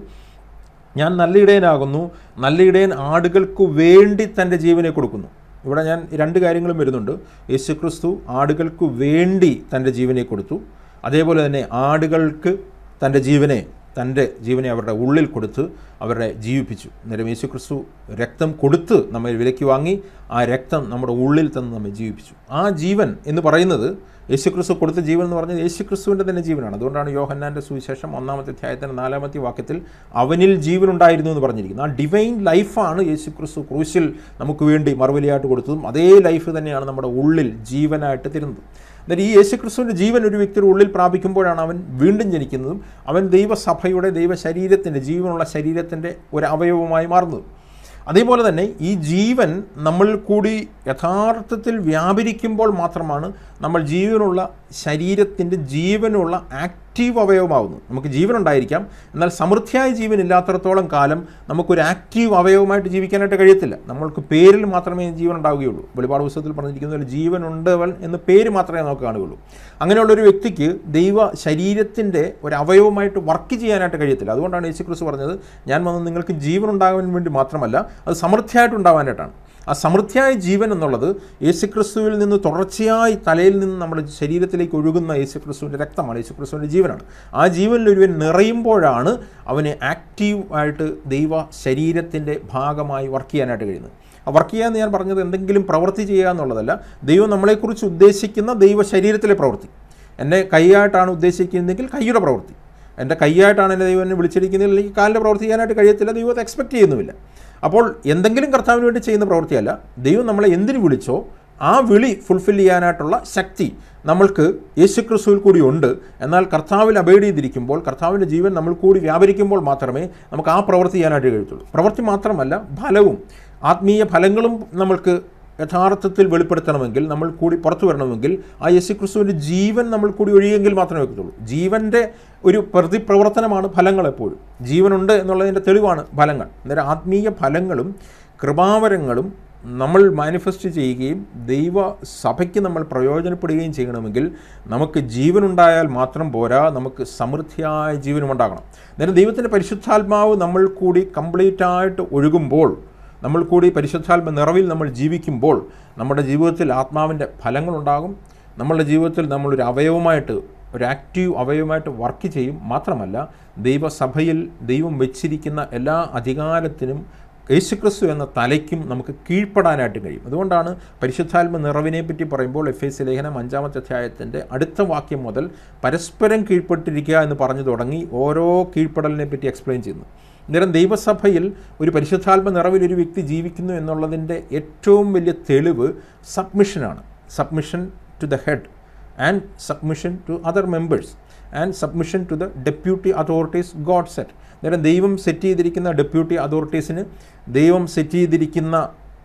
ഞാൻ നല്ല ഇടയനാകുന്നു നല്ല ഇടയൻ ആടുകൾക്ക് വേണ്ടി തൻ്റെ ജീവനെ കൊടുക്കുന്നു ഇവിടെ ഞാൻ രണ്ട് കാര്യങ്ങളും വരുന്നുണ്ട് യേശുക്രിസ്തു ആടുകൾക്ക് വേണ്ടി തൻ്റെ ജീവനെ കൊടുത്തു അതേപോലെ തന്നെ ആടുകൾക്ക് തൻ്റെ ജീവനെ തൻ്റെ ജീവനെ അവരുടെ ഉള്ളിൽ കൊടുത്ത് അവരെ ജീവിപ്പിച്ചു അന്നേരം യേശുക്രിസ്തു രക്തം കൊടുത്ത് നമ്മെ വിലയ്ക്ക് വാങ്ങി ആ രക്തം നമ്മുടെ ഉള്ളിൽ തന്ന് നമ്മെ ജീവിപ്പിച്ചു ആ ജീവൻ എന്ന് പറയുന്നത് യേശുക്രിസ്തു കൊടുത്ത ജീവൻ എന്ന് പറഞ്ഞത് യേശുക്രിസ്തുവിൻ്റെ തന്നെ ജീവനാണ് അതുകൊണ്ടാണ് യോഹന്നാൻ്റെ സുവിശേഷം ഒന്നാമത്തെ അധ്യായത്തിൻ്റെ നാലാമത്തെ വാക്യത്തിൽ അവനിൽ ജീവനുണ്ടായിരുന്നു എന്ന് പറഞ്ഞിരിക്കുന്നത് ആ ഡിവൈൻ ലൈഫാണ് യേശുക്രിസ്തു ക്രൂശിൽ നമുക്ക് വേണ്ടി മറുപടിയായിട്ട് കൊടുത്തതും അതേ ലൈഫ് തന്നെയാണ് നമ്മുടെ ഉള്ളിൽ ജീവനായിട്ട് തരുന്നത് അന്നേരം ഈ യേശുക്രിസ്തുവിൻ്റെ ജീവൻ ഒരു വ്യക്തിയുടെ ഉള്ളിൽ പ്രാപിക്കുമ്പോഴാണ് അവൻ വീണ്ടും ജനിക്കുന്നതും അവൻ ദൈവസഭയുടെ ദൈവശരീരത്തിൻ്റെ ജീവനുള്ള ശരീരത്തിൻ്റെ ഒരു അവയവമായി മാറുന്നതും അതേപോലെ തന്നെ ഈ ജീവൻ നമ്മൾ കൂടി യഥാർത്ഥത്തിൽ വ്യാപരിക്കുമ്പോൾ മാത്രമാണ് നമ്മൾ ജീവനുള്ള ശരീരത്തിൻ്റെ ജീവനുള്ള ആക്റ്റീവ് അവയവമാവുന്നു നമുക്ക് ജീവൻ ഉണ്ടായിരിക്കാം എന്നാൽ സമൃദ്ധിയായ ജീവൻ ഇല്ലാത്തടത്തോളം കാലം നമുക്കൊരു ആക്റ്റീവ് അവയവമായിട്ട് ജീവിക്കാനായിട്ട് കഴിയത്തില്ല നമ്മൾക്ക് പേരിൽ മാത്രമേ ജീവൻ ഉണ്ടാവുകയുള്ളൂ വെളിപാട് പുസ്തകത്തിൽ പറഞ്ഞിരിക്കുന്ന പോലെ ജീവനുണ്ടവൻ എന്ന് പേര് മാത്രമേ നമുക്ക് കാണുകയുള്ളൂ അങ്ങനെയുള്ള ഒരു വ്യക്തിക്ക് ദൈവ ശരീരത്തിൻ്റെ ഒരു അവയവമായിട്ട് വർക്ക് ചെയ്യാനായിട്ട് കഴിയത്തില്ല അതുകൊണ്ടാണ് യേശുക്രിസ്തു പറഞ്ഞത് ഞാൻ വന്ന് നിങ്ങൾക്ക് ജീവൻ ഉണ്ടാകാൻ വേണ്ടി മാത്രമല്ല അത് സമൃദ്ധിയായിട്ട് ഉണ്ടാവാനായിട്ടാണ് ആ സമൃദ്ധിയായ ജീവൻ എന്നുള്ളത് യേശുക്രിസ്തുവിൽ നിന്ന് തുടർച്ചയായി തലയിൽ നിന്ന് നമ്മുടെ ശരീരത്തിലേക്ക് ഒഴുകുന്ന യേശുക്രിസ്തുവിൻ്റെ രക്തമാണ് യേശുക്രിസ്തുവിൻ്റെ ജീവനാണ് ആ ജീവനിൽ ഒരുവൻ നിറയുമ്പോഴാണ് അവന് ആക്റ്റീവ് ആയിട്ട് ദൈവ ശരീരത്തിൻ്റെ ഭാഗമായി വർക്ക് ചെയ്യാനായിട്ട് കഴിയുന്നത് ആ വർക്ക് ചെയ്യാന്ന് ഞാൻ പറഞ്ഞത് എന്തെങ്കിലും പ്രവൃത്തി ചെയ്യുക എന്നുള്ളതല്ല ദൈവം നമ്മളെക്കുറിച്ച് ഉദ്ദേശിക്കുന്ന ദൈവ ശരീരത്തിലെ പ്രവൃത്തി എന്നെ കൈയായിട്ടാണ് ഉദ്ദേശിക്കുന്നതെങ്കിൽ കൈയുടെ പ്രവൃത്തി എൻ്റെ കൈയായിട്ടാണ് എൻ്റെ ദൈവം എന്നെ വിളിച്ചിരിക്കുന്നത് അല്ലെങ്കിൽ കാലിൻ്റെ പ്രവൃത്തി ചെയ്യാനായിട്ട് കഴിയത്തില്ല ദൈവത്തെ എക്സ്പെക്റ്റ് ചെയ്യുന്നുമില്ല അപ്പോൾ എന്തെങ്കിലും കർത്താവിന് വേണ്ടി ചെയ്യുന്ന പ്രവൃത്തിയല്ല ദൈവം നമ്മളെ എന്തിനു വിളിച്ചോ ആ വിളി ഫുൾഫിൽ ചെയ്യാനായിട്ടുള്ള ശക്തി നമ്മൾക്ക് യേശുക്രിസ്തുവിൽ കൂടി ഉണ്ട് എന്നാൽ കർത്താവിൽ അബൈഡ് ചെയ്തിരിക്കുമ്പോൾ കർത്താവിൻ്റെ ജീവൻ നമ്മൾ കൂടി വ്യാപരിക്കുമ്പോൾ മാത്രമേ നമുക്ക് ആ പ്രവൃത്തി ചെയ്യാനായിട്ട് കഴിയത്തുള്ളൂ പ്രവൃത്തി മാത്രമല്ല ഫലവും ആത്മീയ ഫലങ്ങളും നമ്മൾക്ക് യഥാർത്ഥത്തിൽ വെളിപ്പെടുത്തണമെങ്കിൽ നമ്മൾ കൂടി പുറത്തു വരണമെങ്കിൽ ആ യേശുക്രിസ്തുവിൻ്റെ ജീവൻ നമ്മൾ കൂടി ഒഴിയെങ്കിൽ മാത്രമേ വെക്കത്തുള്ളൂ ജീവൻ്റെ ഒരു പ്രതിപ്രവർത്തനമാണ് ഫലങ്ങൾ എപ്പോഴും ജീവനുണ്ട് എന്നുള്ളതിൻ്റെ തെളിവാണ് ഫലങ്ങൾ അന്നേരം ആത്മീയ ഫലങ്ങളും കൃപാവരങ്ങളും നമ്മൾ മാനിഫെസ്റ്റ് ചെയ്യുകയും ദൈവ സഭയ്ക്ക് നമ്മൾ പ്രയോജനപ്പെടുകയും ചെയ്യണമെങ്കിൽ നമുക്ക് ജീവനുണ്ടായാൽ മാത്രം പോരാ നമുക്ക് സമൃദ്ധിയായ ജീവനും ഉണ്ടാകണം അന്നേരം ദൈവത്തിൻ്റെ പരിശുദ്ധാത്മാവ് നമ്മൾ കൂടി കംപ്ലീറ്റ് ആയിട്ട് ഒഴുകുമ്പോൾ നമ്മൾ കൂടി പരിശുദ്ധാത്മ നിറവിൽ നമ്മൾ ജീവിക്കുമ്പോൾ നമ്മുടെ ജീവിതത്തിൽ ആത്മാവിൻ്റെ ഫലങ്ങളുണ്ടാകും നമ്മളുടെ ജീവിതത്തിൽ നമ്മളൊരു അവയവമായിട്ട് ഒരു ആക്റ്റീവ് അവയവമായിട്ട് വർക്ക് ചെയ്യും മാത്രമല്ല ദൈവസഭയിൽ ദൈവം വെച്ചിരിക്കുന്ന എല്ലാ അധികാരത്തിനും യേശുക്രിസ്തു എന്ന തലയ്ക്കും നമുക്ക് കീഴ്പ്പെടാനായിട്ട് കഴിയും അതുകൊണ്ടാണ് പരിശുദ്ധാത്മ നിറവിനെ പറ്റി പറയുമ്പോൾ എഫ് എസ് ലേഖനം അഞ്ചാമത്തെ അധ്യായത്തിൻ്റെ അടുത്ത വാക്യം മുതൽ പരസ്പരം കീഴ്പ്പെട്ടിരിക്കുക എന്ന് പറഞ്ഞു തുടങ്ങി ഓരോ കീഴ്പ്പെടലിനെ പറ്റി എക്സ്പ്ലെയിൻ ചെയ്യുന്നു അന്നേരം ദൈവസഭയിൽ ഒരു പരിശുദ്ധാത്മ നിറവിൽ ഒരു വ്യക്തി ജീവിക്കുന്നു എന്നുള്ളതിൻ്റെ ഏറ്റവും വലിയ തെളിവ് സബ്മിഷനാണ് submission to the head and submission to other members and submission to the deputy authorities God set അന്നേരം ദൈവം സെറ്റ് ചെയ്തിരിക്കുന്ന ഡെപ്യൂട്ടി അതോറിറ്റീസിന് ദൈവം സെറ്റ് ചെയ്തിരിക്കുന്ന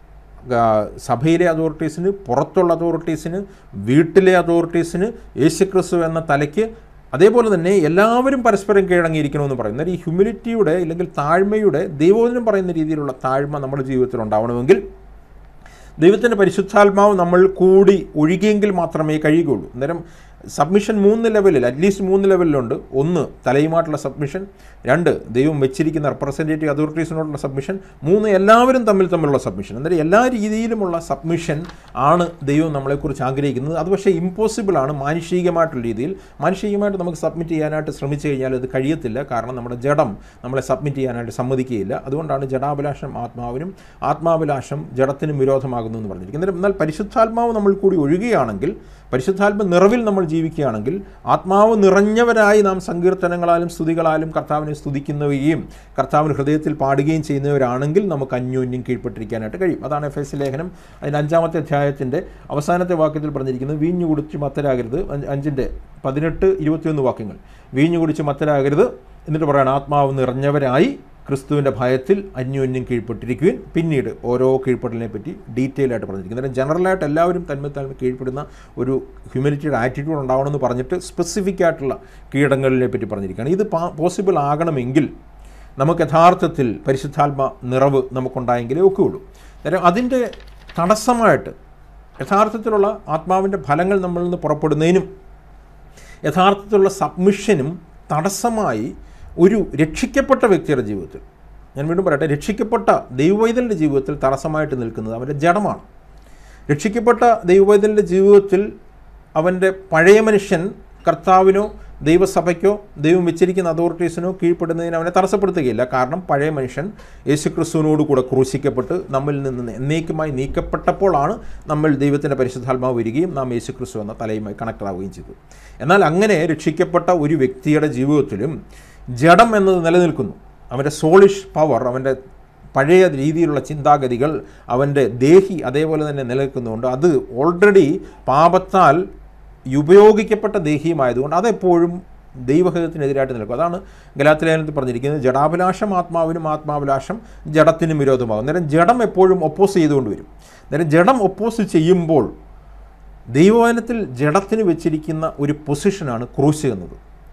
ആ, സഭയിലെ അതോറിറ്റീസിന് പുറത്തുള്ള അതോറിറ്റീസിന് വീട്ടിലെ അതോറിറ്റീസിന് യേശുക്രിസ്തു എന്ന തലയ്ക്ക് അതേപോലെ തന്നെ എല്ലാവരും പരസ്പരം കീഴടങ്ങിയിരിക്കണമെന്ന് പറയും എന്നാൽ ഈ ഹ്യൂമിലിറ്റിയുടെ അല്ലെങ്കിൽ താഴ്മയുടെ ദൈവോചനം പറയുന്ന രീതിയിലുള്ള താഴ്മ നമ്മുടെ ജീവിതത്തിൽ ഉണ്ടാവണമെങ്കിൽ ദൈവത്തിൻ്റെ പരിശുദ്ധാത്മാവ് നമ്മൾ കൂടി ഒഴുകിയെങ്കിൽ മാത്രമേ കഴിയുകയുള്ളൂ അന്നേരം സബ്മിഷൻ മൂന്ന് ലെവലിൽ അറ്റ്ലീസ്റ്റ് മൂന്ന് ലെവലിലുണ്ട് ഒന്ന് തലയുമായിട്ടുള്ള സബ്മിഷൻ രണ്ട് ദൈവം വെച്ചിരിക്കുന്ന റെപ്രസെൻറ്റേറ്റീവ് അതോറിറ്റീസിനോടുള്ള സബ്മിഷൻ മൂന്ന് എല്ലാവരും തമ്മിൽ തമ്മിലുള്ള സബ്മിഷൻ അന്നേരം എല്ലാ രീതിയിലുമുള്ള സബ്മിഷൻ ആണ് ദൈവം നമ്മളെക്കുറിച്ച് ആഗ്രഹിക്കുന്നത് അത് പക്ഷേ ഇമ്പോസിബിൾ ആണ് മാനുഷികമായിട്ടുള്ള രീതിയിൽ മാനുഷികമായിട്ട് നമുക്ക് സബ്മിറ്റ് ചെയ്യാനായിട്ട് ശ്രമിച്ചു കഴിഞ്ഞാൽ അത് കഴിയത്തില്ല കാരണം നമ്മുടെ ജഡം നമ്മളെ സബ്മിറ്റ് ചെയ്യാനായിട്ട് സമ്മതിക്കുകയില്ല അതുകൊണ്ടാണ് ജഡാഭിലാഷം ആത്മാവിനും ആത്മാഭിലാഷം ജഡത്തിനും വിരോധമാകുന്നു എന്ന് പറഞ്ഞിരിക്കുന്നത് അന്നേരം എന്നാൽ പരിശുദ്ധാത്മാവ് നമ്മൾ കൂടി ഒഴുകുകയാണെങ്കിൽ പരിശുദ്ധാത്മ നിറവിൽ നമ്മൾ ജീവിക്കുകയാണെങ്കിൽ ആത്മാവ് നിറഞ്ഞവരായി നാം സങ്കീർത്തനങ്ങളാലും സ്തുതികളാലും കർത്താവിനെ സ്തുതിക്കുന്നവയും കർത്താവിന് ഹൃദയത്തിൽ പാടുകയും ചെയ്യുന്നവരാണെങ്കിൽ നമുക്ക് അന്യോന്യം കീഴ്പ്പെട്ടിരിക്കാനായിട്ട് കഴിയും അതാണ് എഫ് എസ് ലേഖനം അതിൻ്റെ അഞ്ചാമത്തെ അധ്യായത്തിൻ്റെ അവസാനത്തെ വാക്യത്തിൽ പറഞ്ഞിരിക്കുന്നത് വീഞ്ഞു കുടിച്ച് മത്തരാകരുത് അഞ്ച് അഞ്ചിൻ്റെ പതിനെട്ട് ഇരുപത്തിയൊന്ന് വാക്യങ്ങൾ വീഞ്ഞു കുടിച്ച് മത്തരാകരുത് എന്നിട്ട് പറയണം ആത്മാവ് നിറഞ്ഞവരായി ക്രിസ്തുവിൻ്റെ ഭയത്തിൽ അന്യോന്യം കീഴ്പ്പെട്ടിരിക്കുവിൻ പിന്നീട് ഓരോ കീഴ്പ്പെടലിനെ പറ്റി ഡീറ്റെയിൽ ആയിട്ട് പറഞ്ഞിരിക്കും അന്നേരം ജനറലായിട്ട് എല്ലാവരും തന്മ തന്മ കീഴ്പ്പെടുന്ന ഒരു ഹ്യൂമിനിറ്റിയുടെ ആറ്റിറ്റ്യൂഡ് ഉണ്ടാവണമെന്ന് പറഞ്ഞിട്ട് സ്പെസിഫിക് ആയിട്ടുള്ള കീടങ്ങളിനെ പറ്റി പറഞ്ഞിരിക്കുകയാണ് ഇത് പോസിബിൾ ആകണമെങ്കിൽ നമുക്ക് യഥാർത്ഥത്തിൽ പരിശുദ്ധാത്മ നിറവ് നമുക്കുണ്ടായെങ്കിലേ ഒക്കെയുള്ളൂ അന്നേരം അതിൻ്റെ തടസ്സമായിട്ട് യഥാർത്ഥത്തിലുള്ള ആത്മാവിൻ്റെ ഫലങ്ങൾ നമ്മളിൽ നിന്ന് പുറപ്പെടുന്നതിനും യഥാർത്ഥത്തിലുള്ള സബ്മിഷനും തടസ്സമായി ഒരു രക്ഷിക്കപ്പെട്ട വ്യക്തിയുടെ ജീവിതത്തിൽ ഞാൻ വീണ്ടും പറയട്ടെ രക്ഷിക്കപ്പെട്ട ദൈവവൈതലിൻ്റെ ജീവിതത്തിൽ തടസ്സമായിട്ട് നിൽക്കുന്നത് അവൻ്റെ ജഡമാണ് രക്ഷിക്കപ്പെട്ട ദൈവവൈതലിൻ്റെ ജീവിതത്തിൽ അവൻ്റെ പഴയ മനുഷ്യൻ കർത്താവിനോ ദൈവസഭയ്ക്കോ ദൈവം വെച്ചിരിക്കുന്ന അതോറിറ്റീസിനോ കീഴ്പ്പെടുന്നതിന് അവനെ തടസ്സപ്പെടുത്തുകയില്ല കാരണം പഴയ മനുഷ്യൻ യേശുക്രിസ്തുവിനോട് കൂടെ ക്രൂശിക്കപ്പെട്ട് നമ്മിൽ നിന്ന് എന്നേക്കുമായി നീക്കപ്പെട്ടപ്പോഴാണ് നമ്മൾ ദൈവത്തിൻ്റെ പരിശുദ്ധാത്മാവ് വരികയും നാം യേശുക്രിസ്തു എന്ന തലയുമായി കണക്ട് ആവുകയും ചെയ്തു എന്നാൽ അങ്ങനെ രക്ഷിക്കപ്പെട്ട ഒരു വ്യക്തിയുടെ ജീവിതത്തിലും ജഡം എന്നത് നിലനിൽക്കുന്നു അവൻ്റെ സോളിഷ് പവർ അവൻ്റെ പഴയ രീതിയിലുള്ള ചിന്താഗതികൾ അവൻ്റെ ദേഹി അതേപോലെ തന്നെ നിലനിൽക്കുന്നുണ്ട് അത് ഓൾറെഡി പാപത്താൽ ഉപയോഗിക്കപ്പെട്ട ദേഹിയുമായതുകൊണ്ട് അതെപ്പോഴും ദൈവഹിതത്തിനെതിരായിട്ട് നിൽക്കും അതാണ് ഗലാത്തിലേനത്തിൽ പറഞ്ഞിരിക്കുന്നത് ജഡാഭിലാഷം ആത്മാവിനും ആത്മാഭിലാഷം ജഡത്തിനും വിരോധമാകും അന്നേരം ജഡം എപ്പോഴും ഒപ്പോസ് ചെയ്തുകൊണ്ട് വരും അന്നേരം ജഡം ഒപ്പോസ് ചെയ്യുമ്പോൾ ദൈവവചനത്തിൽ ജഡത്തിന് വെച്ചിരിക്കുന്ന ഒരു പൊസിഷനാണ് ക്രൂശ് എന്നത്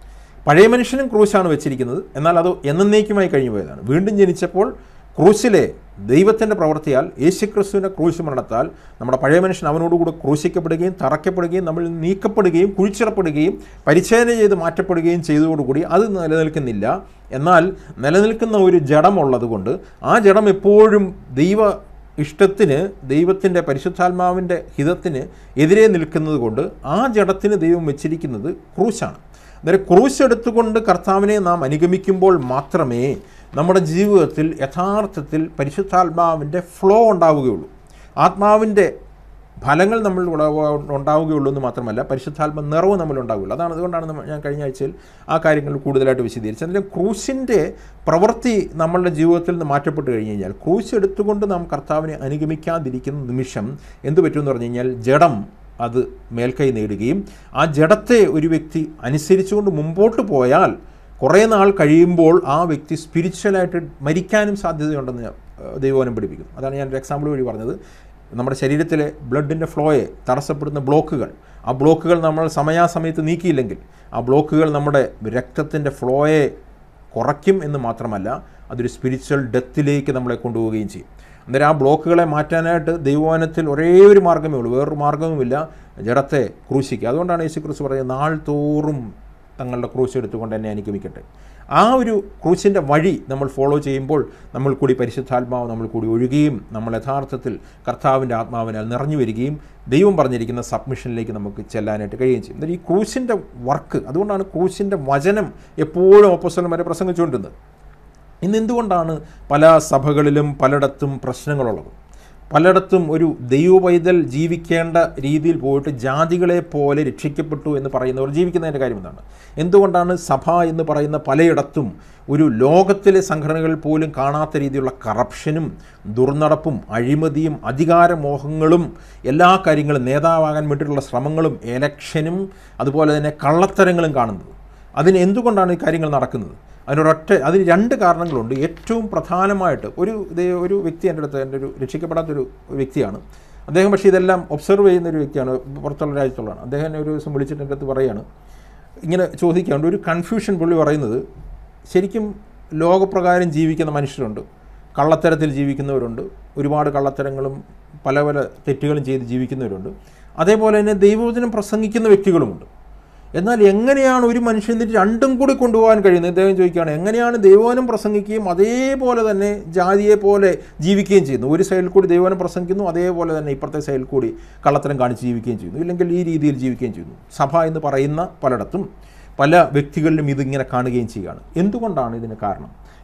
പഴയ മനുഷ്യനും ക്രൂശാണ് വെച്ചിരിക്കുന്നത് എന്നാൽ അത് എന്നേക്കുമായി കഴിഞ്ഞു പോയതാണ് വീണ്ടും ജനിച്ചപ്പോൾ ക്രൂശിലെ ദൈവത്തിൻ്റെ പ്രവൃത്തിയാൽ യേശുക്രിസ്തുവിൻ്റെ ക്രൂശ് മരണത്താൽ നമ്മുടെ പഴയ മനുഷ്യൻ അവനോടുകൂടി ക്രൂശിക്കപ്പെടുകയും തറയ്ക്കപ്പെടുകയും നമ്മൾ നീക്കപ്പെടുകയും കുഴിച്ചിടപ്പെടുകയും പരിച്ഛേദന ചെയ്ത് മാറ്റപ്പെടുകയും ചെയ്തതോടുകൂടി അത് നിലനിൽക്കുന്നില്ല എന്നാൽ നിലനിൽക്കുന്ന ഒരു ജഡമുള്ളതുകൊണ്ട് ആ ജഡം എപ്പോഴും ദൈവ ഇഷ്ടത്തിന് ദൈവത്തിൻ്റെ പരിശുദ്ധാത്മാവിൻ്റെ ഹിതത്തിന് എതിരെ നിൽക്കുന്നത് കൊണ്ട് ആ ജഡത്തിന് ദൈവം വെച്ചിരിക്കുന്നത് ക്രൂശാണ് അന്നേരം ക്രൂശ് എടുത്തുകൊണ്ട് കർത്താവിനെ നാം അനുഗമിക്കുമ്പോൾ മാത്രമേ നമ്മുടെ ജീവിതത്തിൽ യഥാർത്ഥത്തിൽ പരിശുദ്ധാത്മാവിൻ്റെ ഫ്ലോ ഉണ്ടാവുകയുള്ളൂ ആത്മാവിൻ്റെ ഫലങ്ങൾ നമ്മൾ ഉണ്ടാവുകയുള്ളൂ എന്ന് മാത്രമല്ല പരിശുദ്ധാത്മ നിറവ് നമ്മൾ ഉണ്ടാവുകയുള്ളൂ അതാണ് അതുകൊണ്ടാണ് നമ്മ- ഞാൻ കഴിഞ്ഞ ആഴ്ചയിൽ ആ കാര്യങ്ങൾ കൂടുതലായിട്ട് വിശദീകരിച്ചത് അതിൻ്റെ ക്രൂശിൻ്റെ പ്രവൃത്തി നമ്മളുടെ ജീവിതത്തിൽ നിന്ന് മാറ്റപ്പെട്ട് കഴിഞ്ഞ് കഴിഞ്ഞാൽ ക്രൂശ് എടുത്തുകൊണ്ട് നാം കർത്താവിനെ അനുഗമിക്കാതിരിക്കുന്ന നിമിഷം എന്ത് പറ്റുമെന്ന് പറഞ്ഞു കഴിഞ്ഞാൽ ജഡം അത് മേൽക്കൈ നേടുകയും ആ ജഡത്തെ ഒരു വ്യക്തി അനുസരിച്ചുകൊണ്ട് മുമ്പോട്ട് പോയാൽ കുറേ നാൾ കഴിയുമ്പോൾ ആ വ്യക്തി സ്പിരിച്വലായിട്ട് മരിക്കാനും സാധ്യതയുണ്ടെന്ന് ഞാൻ, ഏഹ്, ദൈവവചനം പഠിപ്പിക്കുന്നു അതാണ് ഞാൻ ഒരു എക്സാമ്പിൾ വഴി പറഞ്ഞത് നമ്മുടെ ശരീരത്തിലെ ബ്ലഡിൻ്റെ ഫ്ലോയെ തടസ്സപ്പെടുന്ന ബ്ലോക്കുകൾ ആ ബ്ലോക്കുകൾ നമ്മൾ സമയാസമയത്ത് നീക്കിയില്ലെങ്കിൽ ആ ബ്ലോക്കുകൾ നമ്മുടെ രക്തത്തിൻ്റെ ഫ്ലോയെ കുറയ്ക്കും എന്ന് മാത്രമല്ല അതൊരു സ്പിരിച്വൽ ഡെത്തിലേക്ക് നമ്മളെ കൊണ്ടുപോവുകയും ചെയ്യും അന്നേരം ആ ബ്ലോക്കുകളെ മാറ്റാനായിട്ട് ദൈവവനത്തിൽ ഒരേ ഒരു മാർഗ്ഗമേ ഉള്ളൂ വേറൊരു മാർഗ്ഗവുമില്ല ജഡത്തെ ക്രൂശിക്കുക അതുകൊണ്ടാണ് യേശു ക്രിസ്തു പറയുന്നത് നാൾ തോറും തങ്ങളുടെ ക്രൂശ് എടുത്തുകൊണ്ട് എന്നെ അനുഗമിക്കട്ടെ ആ ഒരു ക്രൂശിൻ്റെ വഴി നമ്മൾ ഫോളോ ചെയ്യുമ്പോൾ നമ്മൾ കൂടി പരിശുദ്ധാത്മാവ് നമ്മൾ കൂടി ഒഴുകുകയും നമ്മൾ യഥാർത്ഥത്തിൽ കർത്താവിൻ്റെ ആത്മാവിനാൽ നിറഞ്ഞു വരികയും ദൈവം പറഞ്ഞിരിക്കുന്ന സബ്മിഷനിലേക്ക് നമുക്ക് ചെല്ലാനായിട്ട് കഴിയുകയും ചെയ്യും എന്നാൽ ഈ ക്രൂശിൻ്റെ വർക്ക് അതുകൊണ്ടാണ് ക്രൂശിൻ്റെ വചനം എപ്പോഴും ഓപ്പോസലന്മാരെ പ്രസംഗിച്ചുകൊണ്ടിരുന്നത് ഇന്ന് എന്തുകൊണ്ടാണ് പല സഭകളിലും പലയിടത്തും പ്രശ്നങ്ങളുള്ളത് പലയിടത്തും ഒരു ദൈവവൈതൽ ജീവിക്കേണ്ട രീതിയിൽ പോയിട്ട് ജാതികളെ പോലെ രക്ഷിക്കപ്പെട്ടു എന്ന് പറയുന്നവർ ജീവിക്കുന്നതിൻ്റെ കാര്യം എന്താണ് എന്തുകൊണ്ടാണ് സഭ എന്ന് പറയുന്ന പലയിടത്തും ഒരു ലോകത്തിലെ സംഘടനകൾ പോലും കാണാത്ത രീതിയിലുള്ള കറപ്ഷനും ദുർനടപ്പും അഴിമതിയും അധികാരമോഹങ്ങളും എല്ലാ കാര്യങ്ങളും നേതാവാകാൻ വേണ്ടിയിട്ടുള്ള ശ്രമങ്ങളും എലക്ഷനും അതുപോലെ തന്നെ കള്ളത്തരങ്ങളും കാണുന്നത് അതിന് എന്തുകൊണ്ടാണ് ഈ കാര്യങ്ങൾ നടക്കുന്നത് അതിനൊരൊറ്റ അതിന് രണ്ട് കാരണങ്ങളുണ്ട് ഏറ്റവും പ്രധാനമായിട്ട് ഒരു ദേ- ഒരു വ്യക്തി എൻ്റെ അടുത്ത് എൻ്റെ ഒരു രക്ഷിക്കപ്പെടാത്തൊരു വ്യക്തിയാണ് അദ്ദേഹം പക്ഷേ ഇതെല്ലാം ഒബ്സർവ് ചെയ്യുന്ന ഒരു വ്യക്തിയാണ് പുറത്തുള്ള രാജ്യത്തുള്ളതാണ് അദ്ദേഹം എന്നെ ഒരു ദിവസം വിളിച്ചിട്ട് എൻ്റെ അടുത്ത് പറയുകയാണ് ഇങ്ങനെ ചോദിക്കാണ്ട് ഒരു കൺഫ്യൂഷൻ പുള്ളി പറയുന്നത് ശരിക്കും ലോകപ്രകാരം ജീവിക്കുന്ന മനുഷ്യരുണ്ട് കള്ളത്തരത്തിൽ ജീവിക്കുന്നവരുണ്ട് ഒരുപാട് കള്ളത്തരങ്ങളും പല പല തെറ്റുകളും ചെയ്ത് ജീവിക്കുന്നവരുണ്ട് അതേപോലെ തന്നെ ദൈവവചനം പ്രസംഗിക്കുന്ന വ്യക്തികളുമുണ്ട് എന്നാൽ എങ്ങനെയാണ് ഒരു മനുഷ്യൻ ഇതിന് രണ്ടും കൂടി കൊണ്ടുപോകാൻ കഴിയുന്നത് അദ്ദേഹം ചോദിക്കുകയാണ് എങ്ങനെയാണ് ദൈവവനം പ്രസംഗിക്കുകയും അതേപോലെ തന്നെ ജാതിയെ പോലെ ജീവിക്കുകയും ചെയ്യുന്നു ഒരു സൈഡിൽ കൂടി ദൈവവനം പ്രസംഗിക്കുന്നു അതേപോലെ തന്നെ ഇപ്പുറത്തെ സൈഡിൽ കൂടി കള്ളത്തരം കാണിച്ച് ജീവിക്കുകയും ചെയ്യുന്നു ഇല്ലെങ്കിൽ ഈ രീതിയിൽ ജീവിക്കുകയും ചെയ്യുന്നു സഭ എന്ന് പറയുന്ന പലയിടത്തും പല വ്യക്തികളിലും ഇതിങ്ങനെ കാണുകയും ചെയ്യുകയാണ് എന്തുകൊണ്ടാണ് ഇതിന് കാരണം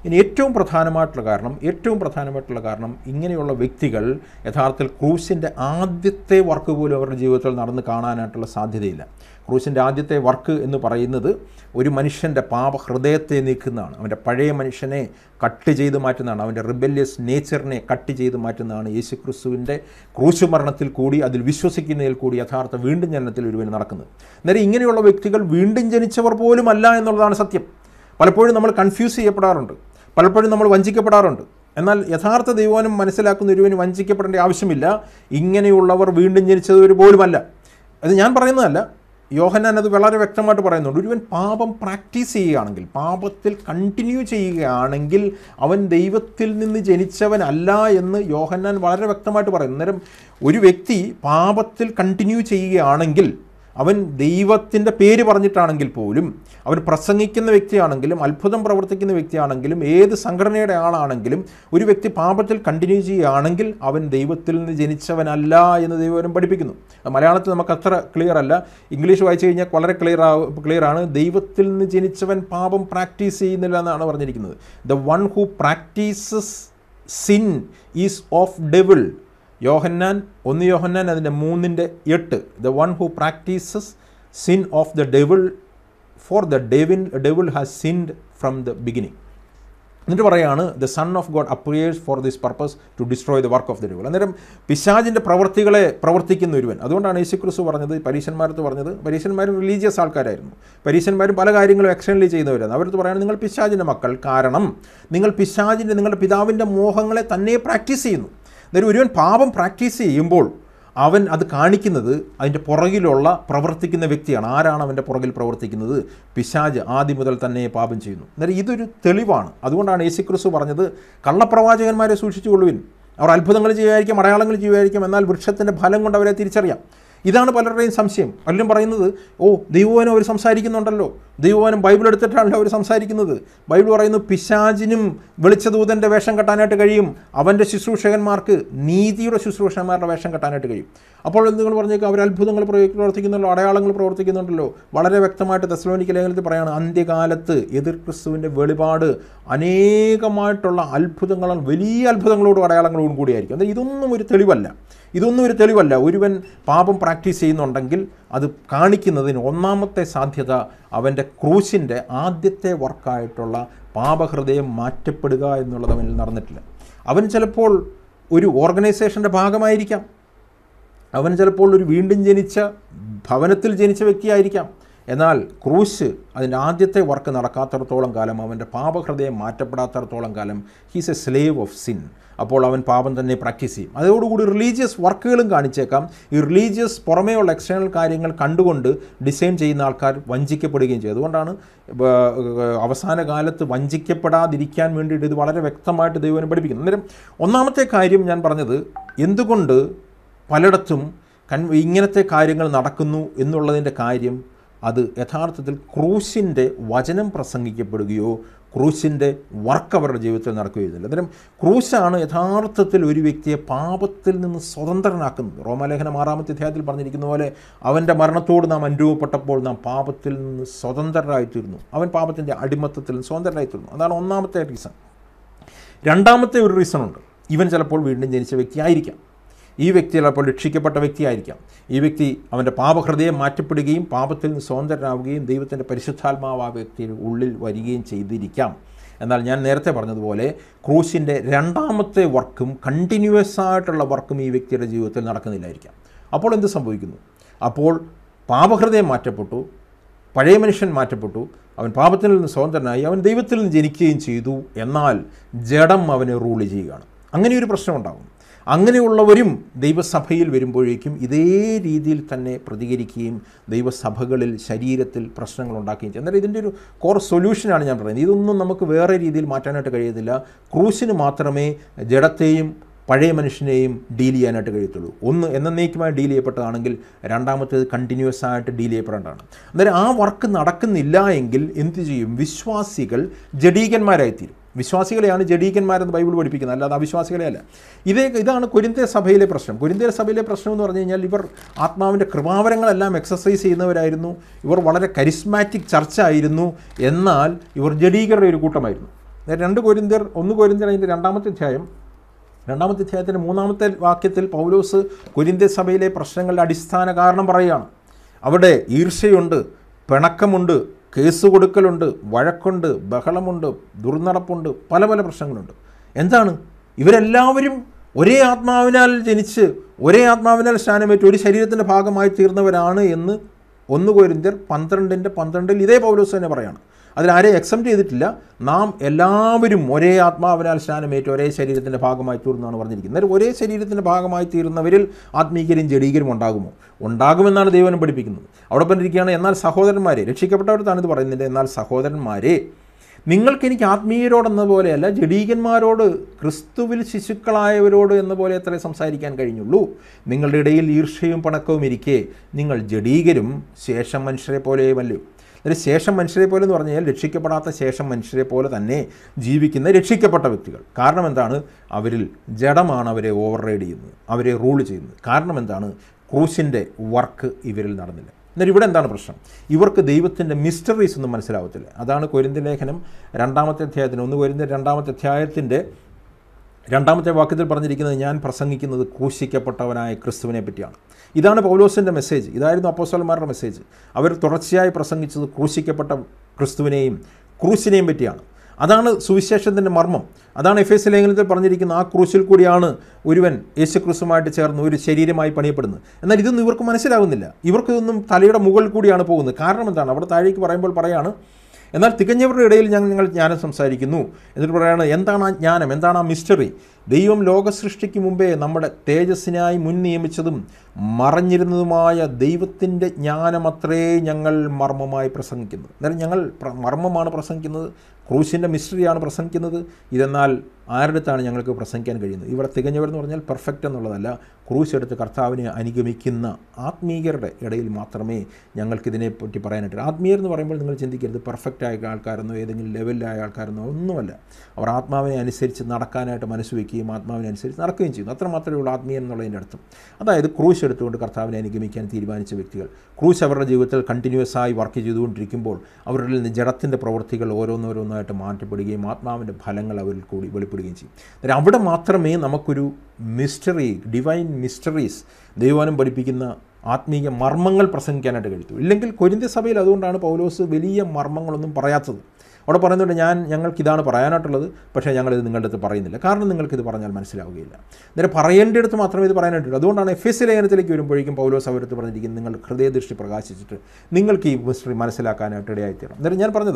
ഇനി ഏറ്റവും പ്രധാനമായിട്ടുള്ള കാരണം ഏറ്റവും പ്രധാനമായിട്ടുള്ള കാരണം ഇങ്ങനെയുള്ള വ്യക്തികൾ യഥാർത്ഥത്തിൽ ക്രൂസിൻ്റെ ആദ്യത്തെ വർക്ക് പോലും അവരുടെ ജീവിതത്തിൽ നടന്ന് കാണാനായിട്ടുള്ള സാധ്യതയില്ല ക്രൂസിൻ്റെ ആദ്യത്തെ വർക്ക് എന്ന് പറയുന്നത് ഒരു മനുഷ്യൻ്റെ പാപ ഹൃദയത്തെ നീക്കുന്നതാണ് അവൻ്റെ പഴയ മനുഷ്യനെ കട്ട് ചെയ്ത് മാറ്റുന്നതാണ് അവൻ്റെ റിബല്യസ് നേച്ചറിനെ കട്ട് ചെയ്ത് മാറ്റുന്നതാണ് യേശു ക്രിസ്തുവിൻ്റെ ക്രൂശ് മരണത്തിൽ കൂടി അതിൽ വിശ്വസിക്കുന്നതിൽ കൂടി യഥാർത്ഥ വീണ്ടും ജനനത്തിൽ ഒരുവൻ നടക്കുന്നത് അന്നേരം ഇങ്ങനെയുള്ള വ്യക്തികൾ വീണ്ടും ജനിച്ചവർ പോലും അല്ല എന്നുള്ളതാണ് സത്യം പലപ്പോഴും നമ്മൾ കൺഫ്യൂസ് ചെയ്യപ്പെടാറുണ്ട് പലപ്പോഴും നമ്മൾ വഞ്ചിക്കപ്പെടാറുണ്ട് എന്നാൽ യഥാർത്ഥ ദൈവനും മനസ്സിലാക്കുന്ന ഒരുവന് വഞ്ചിക്കപ്പെടേണ്ട ആവശ്യമില്ല ഇങ്ങനെയുള്ളവർ വീണ്ടും ജനിച്ചത് പോലുമല്ല അത് ഞാൻ പറയുന്നതല്ല യോഹന്നാൻ അത് വളരെ വ്യക്തമായിട്ട് പറയുന്നുണ്ട് ഒരുവൻ പാപം പ്രാക്ടീസ് ചെയ്യുകയാണെങ്കിൽ പാപത്തിൽ കണ്ടിന്യൂ ചെയ്യുകയാണെങ്കിൽ അവൻ ദൈവത്തിൽ നിന്ന് ജനിച്ചവനല്ല എന്ന് യോഹന്നാൻ വളരെ വ്യക്തമായിട്ട് പറയുന്നു അന്നേരം ഒരു വ്യക്തി പാപത്തിൽ കണ്ടിന്യൂ ചെയ്യുകയാണെങ്കിൽ അവൻ ദൈവത്തിൻ്റെ പേര് പറഞ്ഞിട്ടാണെങ്കിൽ പോലും അവൻ പ്രസംഗിക്കുന്ന വ്യക്തിയാണെങ്കിലും അത്ഭുതം പ്രവർത്തിക്കുന്ന വ്യക്തിയാണെങ്കിലും ഏത് സംഘടനയുടെ ആളാണെങ്കിലും ഒരു വ്യക്തി പാപത്തിൽ കണ്ടിന്യൂ ചെയ്യുകയാണെങ്കിൽ അവൻ ദൈവത്തിൽ നിന്ന് ജനിച്ചവനല്ല എന്ന് ദൈവം പഠിപ്പിക്കുന്നു അത് മലയാളത്തിൽ നമുക്ക് അത്ര ക്ലിയർ അല്ല ഇംഗ്ലീഷ് വായിച്ചു കഴിഞ്ഞാൽ വളരെ ക്ലിയർ ആ ക്ലിയർ ആണ് ദൈവത്തിൽ നിന്ന് ജനിച്ചവൻ പാപം പ്രാക്ടീസ് ചെയ്യുന്നില്ല എന്നാണ് പറഞ്ഞിരിക്കുന്നത് the one who practises sin is of devil Yohannan ഒന്ന് യോഹന്നാൻ അതിൻ്റെ മൂന്നിൻ്റെ എട്ട് the one who practises sin of the devil for the devil devil has sinned from the beginning എന്നിട്ട് പറയാണ് the son of God appears for this purpose to destroy the work of the devil അന്നേരം പിശാജിൻ്റെ പ്രവർത്തികളെ പ്രവർത്തിക്കുന്ന ഒരുവൻ അതുകൊണ്ടാണ് യേശുക്രിസ്തു പറഞ്ഞത് പരീശന്മാരത്ത് പറഞ്ഞത് പരീശന്മാരും റിലീജിയസ് ആൾക്കാരായിരുന്നു പരീശന്മാരും പല കാര്യങ്ങളും എക്സ്റ്റൻലി ചെയ്യുന്നവരാണ് അവരടുത്ത് പറയുന്നത് നിങ്ങൾ പിശാജിൻ്റെ മക്കൾ കാരണം നിങ്ങൾ പിശാജിൻ്റെ നിങ്ങളുടെ പിതാവിൻ്റെ മോഹങ്ങളെ തന്നെ പ്രാക്ടീസ് ചെയ്യുന്നു അന്നേരം ഒരുവൻ പാപം പ്രാക്ടീസ് ചെയ്യുമ്പോൾ അവൻ അത് കാണിക്കുന്നത് അതിൻ്റെ പുറകിലുള്ള പ്രവർത്തിക്കുന്ന വ്യക്തിയാണ് ആരാണ് അവൻ്റെ പുറകിൽ പ്രവർത്തിക്കുന്നത് പിശാജ് ആദ്യം മുതൽ തന്നെ പാപം ചെയ്യുന്നു അന്നേരം ഇതൊരു തെളിവാണ് അതുകൊണ്ടാണ് യേശുക്രിസ്തു പറഞ്ഞത് കള്ളപ്രവാചകന്മാരെ സൂക്ഷിച്ചുകൊള്ളുവിൻ അവർ അത്ഭുതങ്ങൾ ചെയ്യുമായിരിക്കും അടയാളങ്ങൾ ചെയ്യുമായിരിക്കും എന്നാൽ വൃക്ഷത്തിൻ്റെ ഫലം കൊണ്ട് അവരെ തിരിച്ചറിയാം ഇതാണ് പലരുടെയും സംശയം പലരും പറയുന്നത് ഓ ദൈവവനം അവർ സംസാരിക്കുന്നുണ്ടല്ലോ ദൈവവനം ബൈബിൾ എടുത്തിട്ടാണല്ലോ അവർ സംസാരിക്കുന്നത് ബൈബിൾ പറയുന്നു പിശാചിനും വെളിച്ചദൂതൻ്റെ വേഷം കെട്ടാനായിട്ട് കഴിയും അവൻ്റെ ശുശ്രൂഷകന്മാർക്ക് നീതിയുടെ ശുശ്രൂഷകന്മാരുടെ വേഷം കെട്ടാനായിട്ട് കഴിയും അപ്പോൾ നിങ്ങൾ പറഞ്ഞേക്കും അവർ അത്ഭുതങ്ങൾ പ്രവർത്തിക്കുന്നുണ്ടല്ലോ അടയാളങ്ങൾ പ്രവർത്തിക്കുന്നുണ്ടല്ലോ വളരെ വ്യക്തമായിട്ട് തെസ്ലോനിക്ക് ലേഖനത്തിൽ പറയാണ് അന്ത്യകാലത്ത് എതിർ ക്രിസ്തുവിൻ്റെ വെളിപാട് അനേകമായിട്ടുള്ള അത്ഭുതങ്ങളും വലിയ അത്ഭുതങ്ങളോടും അടയാളങ്ങളോടും കൂടിയായിരിക്കും അത് ഇതൊന്നും ഒരു തെളിവല്ല ഇതൊന്നും ഒരു തെളിവല്ല ഒരുവൻ പാപം പ്രാക്ടീസ് ചെയ്യുന്നുണ്ടെങ്കിൽ അത് കാണിക്കുന്നതിന് ഒന്നാമത്തെ സാധ്യത അവൻ്റെ ക്രൂശിൻ്റെ ആദ്യത്തെ വർക്കായിട്ടുള്ള പാപഹൃദയം മാറ്റപ്പെടുക എന്നുള്ളത് അവനിൽ നടന്നിട്ടില്ല അവൻ ചിലപ്പോൾ ഒരു ഓർഗനൈസേഷൻ്റെ ഭാഗമായിരിക്കാം അവൻ ചിലപ്പോൾ ഒരു വീണ്ടും ജനിച്ച ഭവനത്തിൽ ജനിച്ച വ്യക്തിയായിരിക്കാം എന്നാൽ ക്രൂശ് അതിൻ്റെ ആദ്യത്തെ വർക്ക് നടക്കാത്തിടത്തോളം കാലം അവൻ്റെ പാപഹൃദയം മാറ്റപ്പെടാത്തിടത്തോളം കാലം he's a slave of sin അപ്പോൾ അവൻ പാപം തന്നെ പ്രാക്ടീസ് ചെയ്യും അതോടുകൂടി റിലീജിയസ് വർക്കുകളും കാണിച്ചേക്കാം ഈ റിലീജിയസ് പുറമേയുള്ള എക്സ്റ്റേണൽ കാര്യങ്ങൾ കണ്ടുകൊണ്ട് ഡിസൈൻ ചെയ്യുന്ന ആൾക്കാർ വഞ്ചിക്കപ്പെടുകയും ചെയ്യും അതുകൊണ്ടാണ് അവസാന കാലത്ത് വഞ്ചിക്കപ്പെടാതിരിക്കാൻ വേണ്ടിയിട്ട് ഇത് വളരെ വ്യക്തമായിട്ട് ദൈവം പഠിപ്പിക്കുന്നു അന്നേരം ഒന്നാമത്തെ കാര്യം ഞാൻ പറഞ്ഞത് എന്തുകൊണ്ട് പലയിടത്തും കൺ ഇങ്ങനത്തെ കാര്യങ്ങൾ നടക്കുന്നു എന്നുള്ളതിൻ്റെ കാര്യം അത് യഥാർത്ഥത്തിൽ ക്രൂശിൻ്റെ വചനം പ്രസംഗിക്കപ്പെടുകയോ ക്രൂശിൻ്റെ വർക്ക് അവരുടെ ജീവിതത്തിൽ നടക്കുകയോ ചെയ്തില്ല അന്നേരം ക്രൂശാണ് യഥാർത്ഥത്തിൽ ഒരു വ്യക്തിയെ പാപത്തിൽ നിന്ന് സ്വതന്ത്രനാക്കുന്നത് റോമാലേഖനം ആറാമത്തെ അധ്യായത്തിൽ പറഞ്ഞിരിക്കുന്ന പോലെ അവൻ്റെ മരണത്തോട് നാം അനുരൂപപ്പെട്ടപ്പോൾ നാം പാപത്തിൽ നിന്ന് സ്വതന്ത്രരായിത്തീരുന്നു അവൻ പാപത്തിൻ്റെ അടിമത്തത്തിൽ നിന്ന് സ്വതന്ത്രരായിത്തീരുന്നു അതാണ് ഒന്നാമത്തെ റീസൺ രണ്ടാമത്തെ ഒരു റീസൺ ഉണ്ട് ഇവൻ ചിലപ്പോൾ വീണ്ടും ജനിച്ച വ്യക്തിയായിരിക്കാം ഈ വ്യക്തി ചിലപ്പോൾ രക്ഷിക്കപ്പെട്ട വ്യക്തിയായിരിക്കാം ഈ വ്യക്തി അവൻ്റെ പാപഹൃദയം മാറ്റപ്പെടുകയും പാപത്തിൽ നിന്ന് സ്വതന്ത്രനാവുകയും ദൈവത്തിൻ്റെ പരിശുദ്ധാത്മാവ് ആ വ്യക്തിയുടെ ഉള്ളിൽ വരികയും ചെയ്തിരിക്കാം എന്നാൽ ഞാൻ നേരത്തെ പറഞ്ഞതുപോലെ ക്രൂശിൻ്റെ രണ്ടാമത്തെ വർക്കും കണ്ടിന്യൂസ് ആയിട്ടുള്ള വർക്കും ഈ വ്യക്തിയുടെ ജീവിതത്തിൽ നടക്കുന്നില്ലായിരിക്കാം അപ്പോൾ എന്ത് സംഭവിക്കുന്നു അപ്പോൾ പാപഹൃദയം മാറ്റപ്പെട്ടു പഴയ മനുഷ്യൻ മാറ്റപ്പെട്ടു അവൻ പാപത്തിൽ നിന്ന് സ്വതന്ത്രനായി അവൻ ദൈവത്തിൽ നിന്ന് ജനിക്കുകയും ചെയ്തു എന്നാൽ ജഡം അവനെ റൂൾ ചെയ്യുകയാണ് അങ്ങനെ ഒരു പ്രശ്നം ഉണ്ടാകും അങ്ങനെയുള്ളവരും ദൈവസഭയിൽ വരുമ്പോഴേക്കും ഇതേ രീതിയിൽ തന്നെ പ്രതികരിക്കുകയും ദൈവസഭകളിൽ ശരീരത്തിൽ പ്രശ്നങ്ങൾ ഉണ്ടാക്കുകയും ചെയ്യും അന്നേരം ഇതിൻ്റെ ഒരു കോർ സൊല്യൂഷനാണ് ഞാൻ പറയുന്നത് ഇതൊന്നും നമുക്ക് വേറെ രീതിയിൽ മാറ്റാനായിട്ട് കഴിയത്തില്ല ക്രൂസിന് മാത്രമേ ജഡത്തെയും പഴയ മനുഷ്യനെയും ഡീൽ ചെയ്യാനായിട്ട് കഴിയത്തുള്ളൂ ഒന്ന് എന്നേക്കുമായി ഡീൽ ചെയ്യപ്പെട്ടതാണെങ്കിൽ രണ്ടാമത്തേത് കണ്ടിന്യൂസ് ആയിട്ട് ഡീൽ ചെയ്യപ്പെടേണ്ടതാണ് അന്നേരം ആ വർക്ക് നടക്കുന്നില്ല എങ്കിൽ എന്ത് ചെയ്യും വിശ്വാസികൾ ജഡീകന്മാരായിത്തീരും വിശ്വാസികളെയാണ് ജഡീകന്മാരെന്ന് ബൈബിൾ പഠിപ്പിക്കുന്നത് അല്ലാതെ അവിശ്വാസികളെ അല്ല ഇതേ ഇതാണ് കൊരിന്തിയ സഭയിലെ പ്രശ്നം കൊരിന്തിയ സഭയിലെ പ്രശ്നം എന്ന് പറഞ്ഞു കഴിഞ്ഞാൽ ഇവർ ആത്മാവിൻ്റെ കൃപാവരങ്ങളെല്ലാം എക്സസൈസ് ചെയ്യുന്നവരായിരുന്നു ഇവർ വളരെ കരിസ്മാറ്റിക് ചർച്ച ആയിരുന്നു എന്നാൽ ഇവർ ജഡീകരുടെ ഒരു കൂട്ടമായിരുന്നു രണ്ട് കോരിന്ത്യർ ഒന്ന് കോരിന്ത്യർ അതിൻ്റെ രണ്ടാമത്തെ അധ്യായം രണ്ടാമത്തെ അധ്യായത്തിൻ്റെ മൂന്നാമത്തെ വാക്യത്തിൽ പൗലോസ് കൊരിന്ത്യ സഭയിലെ പ്രശ്നങ്ങളുടെ അടിസ്ഥാന കാരണം പറയുകയാണ് അവിടെ ഈർഷ്യയുണ്ട് പിണക്കമുണ്ട് കേസ് കൊടുക്കലുണ്ട് വഴക്കുണ്ട് ബഹളമുണ്ട് ദുർനടപ്പുണ്ട് പല പല പ്രശ്നങ്ങളുണ്ട് എന്താണ് ഇവരെല്ലാവരും ഒരേ ആത്മാവിനാൽ ജനിച്ച് ഒരേ ആത്മാവിനാൽ സ്നാനമേറ്റ് ഒരു ശരീരത്തിൻ്റെ ഭാഗമായി തീർന്നവരാണ് എന്ന് ഒന്ന് കോരിന്ത്യർ പന്ത്രണ്ടിൻ്റെ പന്ത്രണ്ടിൽ ഇതേ പൗലോസ് തന്നെ പറയാണ് അതിലാരെയും എക്സെപ്റ്റ് ചെയ്തിട്ടില്ല നാം എല്ലാവരും ഒരേ ആത്മാവിനാൽ സ്നാനമേറ്റ് ഒരേ ശരീരത്തിൻ്റെ ഭാഗമായി തീർന്നാണ് പറഞ്ഞിരിക്കുന്നത് അന്നേരം ഒരേ ശരീരത്തിൻ്റെ ഭാഗമായി തീരുന്നവരിൽ ആത്മീകരും ജഡീകരും ഉണ്ടാകുമോ ഉണ്ടാകുമെന്നാണ് ദൈവനം പഠിപ്പിക്കുന്നത് അവിടെ പറഞ്ഞിരിക്കുകയാണ് എന്നാൽ സഹോദരന്മാരെ രക്ഷിക്കപ്പെട്ടവർത്താണ് ഇത് പറയുന്നത് എന്നാൽ സഹോദരന്മാരെ നിങ്ങൾക്കെനിക്ക് ആത്മീയരോടെന്ന പോലെയല്ല ജഡീകന്മാരോട് ക്രിസ്തുവിൽ ശിശുക്കളായവരോട് എന്ന പോലെ അത്രേ സംസാരിക്കാൻ കഴിഞ്ഞുള്ളൂ നിങ്ങളുടെ ഇടയിൽ ഈർഷ്യയും പണക്കവും ഇരിക്കെ നിങ്ങൾ ജഡീകരും ശേഷം മനുഷ്യരെ പോലെയുമല്ലോ അതായത് ശേഷം മനുഷ്യരെ പോലെ എന്ന് പറഞ്ഞാൽ രക്ഷിക്കപ്പെടാത്ത ശേഷം മനുഷ്യരെ പോലെ തന്നെ ജീവിക്കുന്ന രക്ഷിക്കപ്പെട്ട വ്യക്തികൾ കാരണം എന്താണ് അവരിൽ ജഡമാണ് അവരെ ഓവർ റൈഡ് ചെയ്യുന്നത് അവരെ റൂൾ ചെയ്യുന്നത് കാരണം എന്താണ് ക്രൂശിൻ്റെ വർക്ക് ഇവരിൽ നടന്നില്ല എന്നാൽ ഇവിടെ എന്താണ് പ്രശ്നം ഇവർക്ക് ദൈവത്തിൻ്റെ മിസ്റ്ററീസ് ഒന്നും മനസ്സിലാവത്തില്ല അതാണ് കൊരിന്ത ലേഖനം രണ്ടാമത്തെ അധ്യായത്തിന് ഒന്ന് കൊരിന്ത രണ്ടാമത്തെ അധ്യായത്തിൻ്റെ രണ്ടാമത്തെ വാക്യത്തിൽ പറഞ്ഞിരിക്കുന്നത് ഞാൻ പ്രസംഗിക്കുന്നത് ക്രൂശിക്കപ്പെട്ടവനായ ക്രിസ്തുവിനെ പറ്റിയാണ് ഇതാണ് പൗലോസിൻ്റെ മെസ്സേജ് ഇതായിരുന്നു അപ്പോസ്റ്റലന്മാരുടെ മെസ്സേജ് അവർ തുടർച്ചയായി പ്രസംഗിച്ചത് ക്രൂശിക്കപ്പെട്ട ക്രിസ്തുവിനെയും ക്രൂശിനെയും പറ്റിയാണ് അതാണ് സുവിശേഷത്തിൻ്റെ മർമ്മം അതാണ് എഫ് എസ് ലേഖനത്തിൽ പറഞ്ഞിരിക്കുന്ന ആ ക്രൂശിൽ കൂടിയാണ് ഒരുവൻ യേശു ക്രിസ്തുമായിട്ട് ചേർന്ന് ഒരു ശരീരമായി പണിയപ്പെടുന്നത് എന്നാൽ ഇതൊന്നും ഇവർക്ക് മനസ്സിലാകുന്നില്ല ഇവർക്കിതൊന്നും തലയുടെ മുകളിൽ കൂടിയാണ് പോകുന്നത് കാരണം എന്താണ് അവിടെ താഴേക്ക് പറയുമ്പോൾ പറയാണ് എന്നാൽ തികഞ്ഞവരുടെ ഇടയിൽ ഞങ്ങൾ ഞങ്ങൾ ജ്ഞാനം സംസാരിക്കുന്നു എന്നിട്ട് പറയാണ് എന്താണ് ആ ജ്ഞാനം എന്താണ് ആ മിസ്റ്ററി ദൈവം ലോക സൃഷ്ടിക്ക് മുമ്പേ നമ്മുടെ തേജസ്സിനായി മുൻ നിയമിച്ചതും മറഞ്ഞിരുന്നതുമായ ദൈവത്തിൻ്റെ ജ്ഞാനമത്രേ ഞങ്ങൾ മർമ്മമായി പ്രസംഗിക്കുന്നത് അന്നേരം ഞങ്ങൾ പ്ര- മർമ്മമാണ് പ്രസംഗിക്കുന്നത് ക്രൂശിൻ്റെ മിസ്റ്ററിയാണ് പ്രസംഗിക്കുന്നത് ഇതെന്നാൽ ആരുടെ അടുത്താണ് ഞങ്ങൾക്ക് പ്രസംഗിക്കാൻ കഴിയുന്നത് ഇവിടെ തികഞ്ഞവരെന്ന് പറഞ്ഞാൽ പെർഫെക്റ്റ് എന്നുള്ളതല്ല ക്രൂശ് എടുത്ത് കർത്താവിനെ അനുഗമിക്കുന്ന ആത്മീയരുടെ ഇടയിൽ മാത്രമേ ഞങ്ങൾക്കിതിനെപ്പറ്റി പറയാനായിട്ട് ആത്മീയർ എന്ന് പറയുമ്പോൾ നിങ്ങൾ ചിന്തിക്കരുത് പെർഫെക്റ്റ് ആയ ആൾക്കാരെന്നോ ഏതെങ്കിലും ലെവലിലായ ആൾക്കാരെന്നോ ഒന്നുമല്ല അവർ ആത്മാവിനെ അനുസരിച്ച് നടക്കാനായിട്ട് മനസ്സ് വയ്ക്കുകയും ആത്മാവിനെ അനുസരിച്ച് നടക്കുകയും ചെയ്യുന്നു അത്ര മാത്രമേ ഉള്ളൂ ആത്മീയൻ എന്നുള്ളതിൻ്റെ അർത്ഥം അതായത് ക്രൂശ് എടുത്തുകൊണ്ട് കർത്താവിനെ അനുഗമിക്കാൻ തീരുമാനിച്ച വ്യക്തികൾ ക്രൂശ് അവരുടെ ജീവിതത്തിൽ കണ്ടിന്യൂസ് ആയി വർക്ക് ചെയ്തുകൊണ്ടിരിക്കുമ്പോൾ അവരിൽ നിന്ന് ജഡത്തിൻ്റെ പ്രവൃത്തികൾ ഓരോന്നോരോന്നായിട്ട് മാറ്റപ്പെടുകയും ആത്മാവിൻ്റെ ഫലങ്ങൾ അവരിൽ കൂടി വെളിപ്പെടുകയും ചെയ്യും അന്നേരം അവിടെ മാത്രമേ നമുക്കൊരു മിസ്റ്ററി ഡിവൈൻ മിസ്റ്ററീസ് ദൈവാനം പഠിപ്പിക്കുന്ന ആത്മീയ മർമ്മങ്ങൾ പ്രസംഗിക്കാനായിട്ട് കഴിയത്തു ഇല്ലെങ്കിൽ കൊരിന്ത്യ സഭയിൽ അതുകൊണ്ടാണ് പൗലോസ് വലിയ മർമ്മങ്ങളൊന്നും പറയാത്തത് അവിടെ പറയുന്നുണ്ട് ഞാൻ ഞങ്ങൾക്കിതാണ് പറയാനായിട്ടുള്ളത് പക്ഷേ ഞങ്ങളിത് നിങ്ങളുടെ അടുത്ത് പറയുന്നില്ല കാരണം നിങ്ങൾക്കിത് പറഞ്ഞാൽ മനസ്സിലാവുകയില്ല അന്നേരം പറയേണ്ടിടത്ത് മാത്രമേ ഇത് പറയാനായിട്ടുള്ളൂ അതുകൊണ്ടാണ് എഫ് എസ് ലേഖനത്തിലേക്ക് വരുമ്പോഴേക്കും പൗലോസ് അവരടുത്ത് പറഞ്ഞിരിക്കുന്നത് നിങ്ങൾ ഹൃദയദൃഷ്ടി പ്രകാശിച്ചിട്ട് നിങ്ങൾക്ക് ഈ മിസ്റ്ററി മനസ്സിലാക്കാനായിട്ട് ഇടയായിത്തീരണം അന്നേരം ഞാൻ പറഞ്ഞത്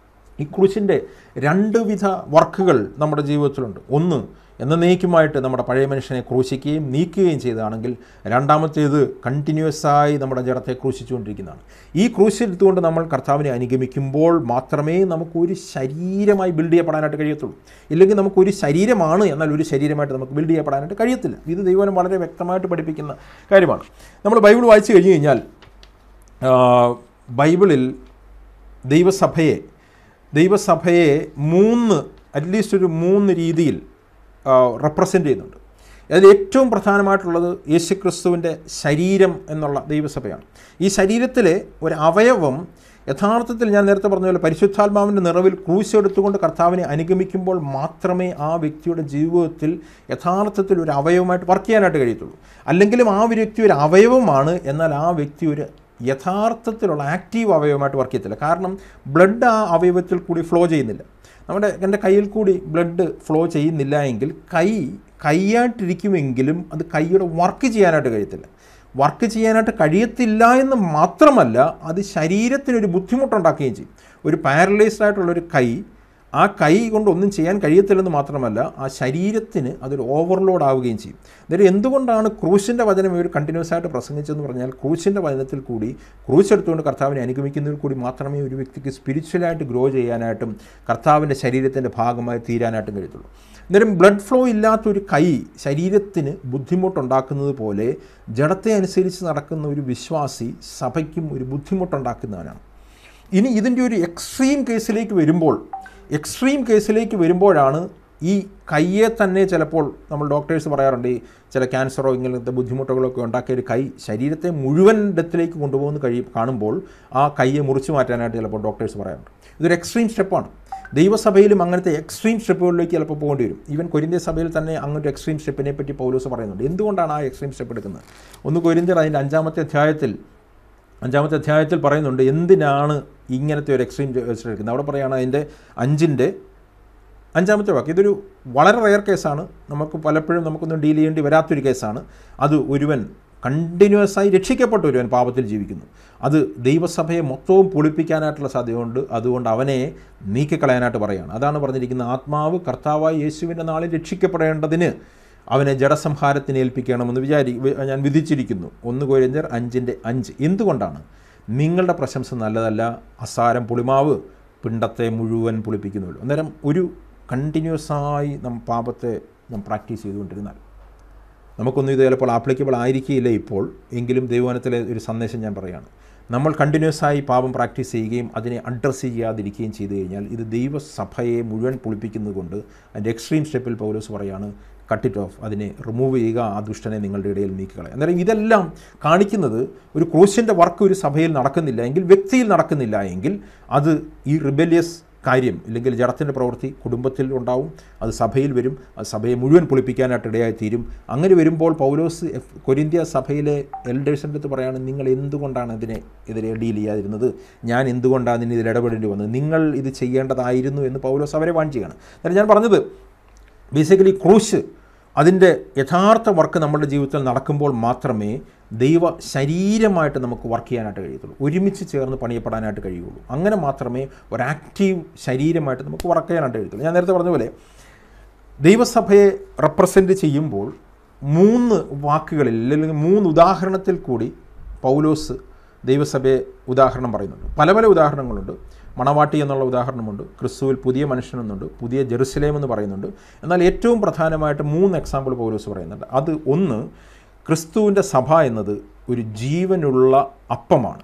ഈ ക്രൂശിൻ്റെ രണ്ട് വിധ വർക്കുകൾ നമ്മുടെ ജീവിതത്തിലുണ്ട് ഒന്ന് എന്നേക്കുമായിട്ട് നമ്മുടെ പഴയ മനുഷ്യനെ ക്രൂശിക്കുകയും നീക്കുകയും ചെയ്തതാണെങ്കിൽ രണ്ടാമത്തേത് കണ്ടിന്യൂസ് ആയി നമ്മുടെ ജഡത്തെ ക്രൂശിച്ചുകൊണ്ടിരിക്കുന്നതാണ് ഈ ക്രൂശെടുത്തുകൊണ്ട് നമ്മൾ കർത്താവിനെ അനുഗമിക്കുമ്പോൾ മാത്രമേ നമുക്കൊരു ശരീരമായി ബിൽഡ് ചെയ്യപ്പെടാനായിട്ട് കഴിയത്തുള്ളൂ ഇല്ലെങ്കിൽ നമുക്കൊരു ശരീരമാണ് എന്നാൽ ഒരു ശരീരമായിട്ട് നമുക്ക് ബിൽഡ് ചെയ്യപ്പെടാനായിട്ട് കഴിയത്തില്ല ഇത് ദൈവം വളരെ വ്യക്തമായിട്ട് പഠിപ്പിക്കുന്ന കാര്യമാണ് നമ്മൾ ബൈബിൾ വായിച്ചു കഴിഞ്ഞു കഴിഞ്ഞാൽ ആ, ബൈബിളിൽ ദൈവസഭയെ ദൈവസഭയെ മൂന്ന് അറ്റ്ലീസ്റ്റ് ഒരു മൂന്ന് രീതിയിൽ റെപ്രസെൻ്റ് ചെയ്യുന്നുണ്ട് അതിൽ ഏറ്റവും പ്രധാനമായിട്ടുള്ളത് യേശുക്രിസ്തുവിൻ്റെ ശരീരം എന്നുള്ള ദൈവസഭയാണ് ഈ ശരീരത്തിലെ ഒരു അവയവം യഥാർത്ഥത്തിൽ ഞാൻ നേരത്തെ പറഞ്ഞ പോലെ പരിശുദ്ധാത്മാവിൻ്റെ നിറവിൽ ക്രൂശ് എടുത്തുകൊണ്ട് കർത്താവിനെ അനുഗമിക്കുമ്പോൾ മാത്രമേ ആ വ്യക്തിയുടെ ജീവിതത്തിൽ യഥാർത്ഥത്തിൽ ഒരു അവയവമായിട്ട് വർക്ക് ചെയ്യാനായിട്ട് കഴിയത്തുള്ളൂ അല്ലെങ്കിലും ആ ഒരു വ്യക്തി ഒരു അവയവമാണ് എന്നാൽ ആ വ്യക്തി ഒരു യഥാർത്ഥത്തിലുള്ള ആക്റ്റീവ് അവയവമായിട്ട് വർക്ക് ചെയ്യത്തില്ല കാരണം ബ്ലഡ് ആ അവയവത്തിൽ കൂടി ഫ്ലോ ചെയ്യുന്നില്ല നമ്മുടെ എൻ്റെ കയ്യിൽ കൂടി ബ്ലഡ് ഫ്ലോ ചെയ്യുന്നില്ല എങ്കിൽ കൈ കൈയായിട്ടിരിക്കുമെങ്കിലും അത് കൈയുടെ വർക്ക് ചെയ്യാനായിട്ട് കഴിയത്തില്ല വർക്ക് ചെയ്യാനായിട്ട് കഴിയത്തില്ല എന്ന് മാത്രമല്ല അത് ശരീരത്തിനൊരു ബുദ്ധിമുട്ടുണ്ടാക്കുകയും ചെയ്യും ഒരു പാരലൈസ്ഡ് ആയിട്ടുള്ളൊരു കൈ ആ കൈ കൊണ്ട് ഒന്നും ചെയ്യാൻ കഴിയത്തില്ലെന്ന് മാത്രമല്ല ആ ശരീരത്തിന് അതൊരു ഓവർലോഡ് ആവുകയും ചെയ്യും അന്നേരം എന്തുകൊണ്ടാണ് ക്രൂശിൻ്റെ വചനം ഇവർ കണ്ടിന്യൂസ് ആയിട്ട് പ്രസംഗിച്ചതെന്ന് പറഞ്ഞാൽ ക്രൂശിൻ്റെ വചനത്തിൽ കൂടി ക്രൂശ് എടുത്തുകൊണ്ട് കർത്താവിനെ അനുഗമിക്കുന്നതിൽ കൂടി മാത്രമേ ഒരു വ്യക്തിക്ക് സ്പിരിച്വലായിട്ട് ഗ്രോ ചെയ്യാനായിട്ടും കർത്താവിൻ്റെ ശരീരത്തിൻ്റെ ഭാഗമായി തീരാനായിട്ടും കഴിയത്തുള്ളൂ അന്നേരം ബ്ലഡ് ഫ്ലോ ഇല്ലാത്തൊരു കൈ ശരീരത്തിന് ബുദ്ധിമുട്ടുണ്ടാക്കുന്നത് പോലെ ജഡത്തെ അനുസരിച്ച് നടക്കുന്ന ഒരു വിശ്വാസി സഭയ്ക്കും ഒരു ബുദ്ധിമുട്ടുണ്ടാക്കുന്നവനാണ് ഇനി ഇതിൻ്റെ ഒരു എക്സ്ട്രീം കേസിലേക്ക് വരുമ്പോൾ എക്സ്ട്രീം കേസിലേക്ക് വരുമ്പോഴാണ് ഈ കയ്യെ തന്നെ ചിലപ്പോൾ നമ്മൾ ഡോക്ടേഴ്സ് പറയാറുണ്ട് ഈ ചില ക്യാൻസറോ ഇങ്ങനത്തെ ബുദ്ധിമുട്ടുകളൊക്കെ ഉണ്ടാക്കിയ ഒരു കൈ ശരീരത്തെ മുഴുവൻ ഡെത്തിലേക്ക് കൊണ്ടുപോകുന്ന കഴിയും കാണുമ്പോൾ ആ കയ്യെ മുറിച്ച് മാറ്റാനായിട്ട് ചിലപ്പോൾ ഡോക്ടേഴ്സ് പറയാറുണ്ട് ഇതൊരു എക്സ്ട്രീം സ്റ്റെപ്പാണ് ദൈവസഭയിലും അങ്ങനത്തെ എക്സ്ട്രീം സ്റ്റെപ്പുകളിലേക്ക് ചിലപ്പോൾ പോകേണ്ടി വരും ഈവൻ കൊരിന്ത്യ സഭയിൽ തന്നെ അങ്ങനത്തെ എക്സ്ട്രീം സ്റ്റെപ്പിനെ പറ്റി പൗലോസ് പറയുന്നുണ്ട് എന്തുകൊണ്ടാണ് ആ എക്സ്ട്രീം സ്റ്റെപ്പ് എടുക്കുന്നത് ഒന്ന് കൊരിന്ത്യർ അതിൻ്റെ അഞ്ചാമത്തെ അധ്യായത്തിൽ അഞ്ചാമത്തെ അധ്യായത്തിൽ പറയുന്നുണ്ട് എന്തിനാണ് ഇങ്ങനത്തെ ഒരു എക്സ്ട്രീം സ്റ്റെപ്പ് എടുക്കുന്നത് അവിടെ പറയുകയാണ് അതിൻ്റെ അഞ്ചിൻ്റെ അഞ്ചാമത്തെ വാക്ക് ഇതൊരു വളരെ റെയർ കേസാണ് നമുക്ക് പലപ്പോഴും നമുക്കൊന്നും ഡീൽ ചെയ്യേണ്ടി വരാത്തൊരു കേസാണ് അത് ഒരുവൻ കണ്ടിന്യൂസ് ആയി രക്ഷിക്കപ്പെട്ട ഒരുവൻ പാപത്തിൽ ജീവിക്കുന്നു അത് ദൈവസഭയെ മൊത്തവും പൊളിപ്പിക്കാനായിട്ടുള്ള സാധ്യതയുണ്ട് അതുകൊണ്ട് അവനെ നീക്കിക്കളയാനായിട്ട് പറയുകയാണ് അതാണ് പറഞ്ഞിരിക്കുന്നത് ആത്മാവ് കർത്താവായ യേശുവിൻ്റെ നാളിൽ രക്ഷിക്കപ്പെടേണ്ടതിന് അവനെ ജഡസംഹാരത്തിന് ഏൽപ്പിക്കണമെന്ന് വിചാരി വി- ഞാൻ വിധിച്ചിരിക്കുന്നു ഒന്ന് കോരിഞ്ചർ അഞ്ചിൻ്റെ അഞ്ച് എന്തുകൊണ്ടാണ് നിങ്ങളുടെ പ്രശംസ നല്ലതല്ല അസാരം പുളിമാവ് പിണ്ടത്തെ മുഴുവൻ പുളിപ്പിക്കുന്നുള്ളൂ അന്നേരം ഒരു കണ്ടിന്യൂസ് ആയി നാം പാപത്തെ നാം പ്രാക്ടീസ് ചെയ്തുകൊണ്ടിരുന്നാൽ നമുക്കൊന്നും ഇത് ചിലപ്പോൾ ആപ്ലിക്കബിൾ ആയിരിക്കില്ല ഇപ്പോൾ എങ്കിലും ദൈവവനത്തിലെ ഒരു സന്ദേശം ഞാൻ പറയുകയാണ് നമ്മൾ കണ്ടിന്യൂസ് ആയി പാപം പ്രാക്ടീസ് ചെയ്യുകയും അതിനെ അഡ്രസ്സ് ചെയ്യാതിരിക്കുകയും ചെയ്തു കഴിഞ്ഞാൽ ഇത് ദൈവസഭയെ മുഴുവൻ പൊളിപ്പിക്കുന്നത് കൊണ്ട് അതിൻ്റെ എക്സ്ട്രീം സ്റ്റെപ്പിൽ പൗലോസ് പറയാണ് കട്ട് ഇറ്റ് ഓഫ് അതിനെ റിമൂവ് ചെയ്യുക ആ ദുഷ്ടനെ നിങ്ങളുടെ ഇടയിൽ നീക്കിക്കളയുക അന്നേരം ഇതെല്ലാം കാണിക്കുന്നത് ഒരു ക്രൂശിൻ്റെ വർക്ക് ഒരു സഭയിൽ നടക്കുന്നില്ല എങ്കിൽ വ്യക്തിയിൽ നടക്കുന്നില്ല എങ്കിൽ അത് ഈ റിബലിയസ് കാര്യം ഇല്ലെങ്കിൽ ജഡത്തിൻ്റെ പ്രവൃത്തി കുടുംബത്തിൽ ഉണ്ടാവും അത് സഭയിൽ വരും അത് സഭയെ മുഴുവൻ പൊളിപ്പിക്കാനായിട്ട് ഇടയായി തീരും അങ്ങനെ വരുമ്പോൾ പൗലോസ് എഫ് കൊരിന്ത്യ സഭയിലെ എൽഡേഴ്സിൻ്റെ അടുത്ത് പറയാണ് നിങ്ങൾ എന്തുകൊണ്ടാണ് ഇതിനെ എതിരെ ഡീൽ ചെയ്യാതിരുന്നത് ഞാൻ എന്തുകൊണ്ടാണ് ഇതിന് ഇതിൽ ഇടപെടേണ്ടി വന്നത് നിങ്ങൾ ഇത് ചെയ്യേണ്ടതായിരുന്നു എന്ന് പൗലോസ് അവരെ വാണിക്കുകയാണ് അന്നേരം ഞാൻ പറഞ്ഞത് ബേസിക്കലി ക്രൂശ് അതിൻ്റെ യഥാർത്ഥ വർക്ക് നമ്മുടെ ജീവിതത്തിൽ നടക്കുമ്പോൾ മാത്രമേ ദൈവ ശരീരമായിട്ട് നമുക്ക് വർക്ക് ചെയ്യാനായിട്ട് കഴിയത്തുള്ളൂ ഒരുമിച്ച് ചേർന്ന് പണിയപ്പെടാനായിട്ട് കഴിയുള്ളൂ അങ്ങനെ മാത്രമേ ഒരു ആക്റ്റീവ് ശരീരമായിട്ട് നമുക്ക് വർക്ക് ചെയ്യാനായിട്ട് കഴിയത്തുള്ളൂ ഞാൻ നേരത്തെ പറഞ്ഞ പോലെ ദൈവസഭയെ റെപ്രസെൻ്റ് ചെയ്യുമ്പോൾ മൂന്ന് വാക്കുകളിൽ അല്ലെങ്കിൽ മൂന്ന് ഉദാഹരണത്തിൽ കൂടി പൗലോസ് ദൈവസഭയെ ഉദാഹരണം പറയുന്നുണ്ട് പല പല ഉദാഹരണങ്ങളുണ്ട് മണവാട്ടി എന്നുള്ള ഉദാഹരണമുണ്ട് ക്രിസ്തുവിൽ പുതിയ മനുഷ്യനെന്നുണ്ട് പുതിയ ജെറുസലേം എന്ന് പറയുന്നുണ്ട് എന്നാൽ ഏറ്റവും പ്രധാനമായിട്ട് മൂന്ന് എക്സാമ്പിൾ പൗലോസ് പറയുന്നുണ്ട് അത് ഒന്ന് ക്രിസ്തുവിൻ്റെ സഭ എന്നത് ഒരു ജീവനുള്ള അപ്പമാണ്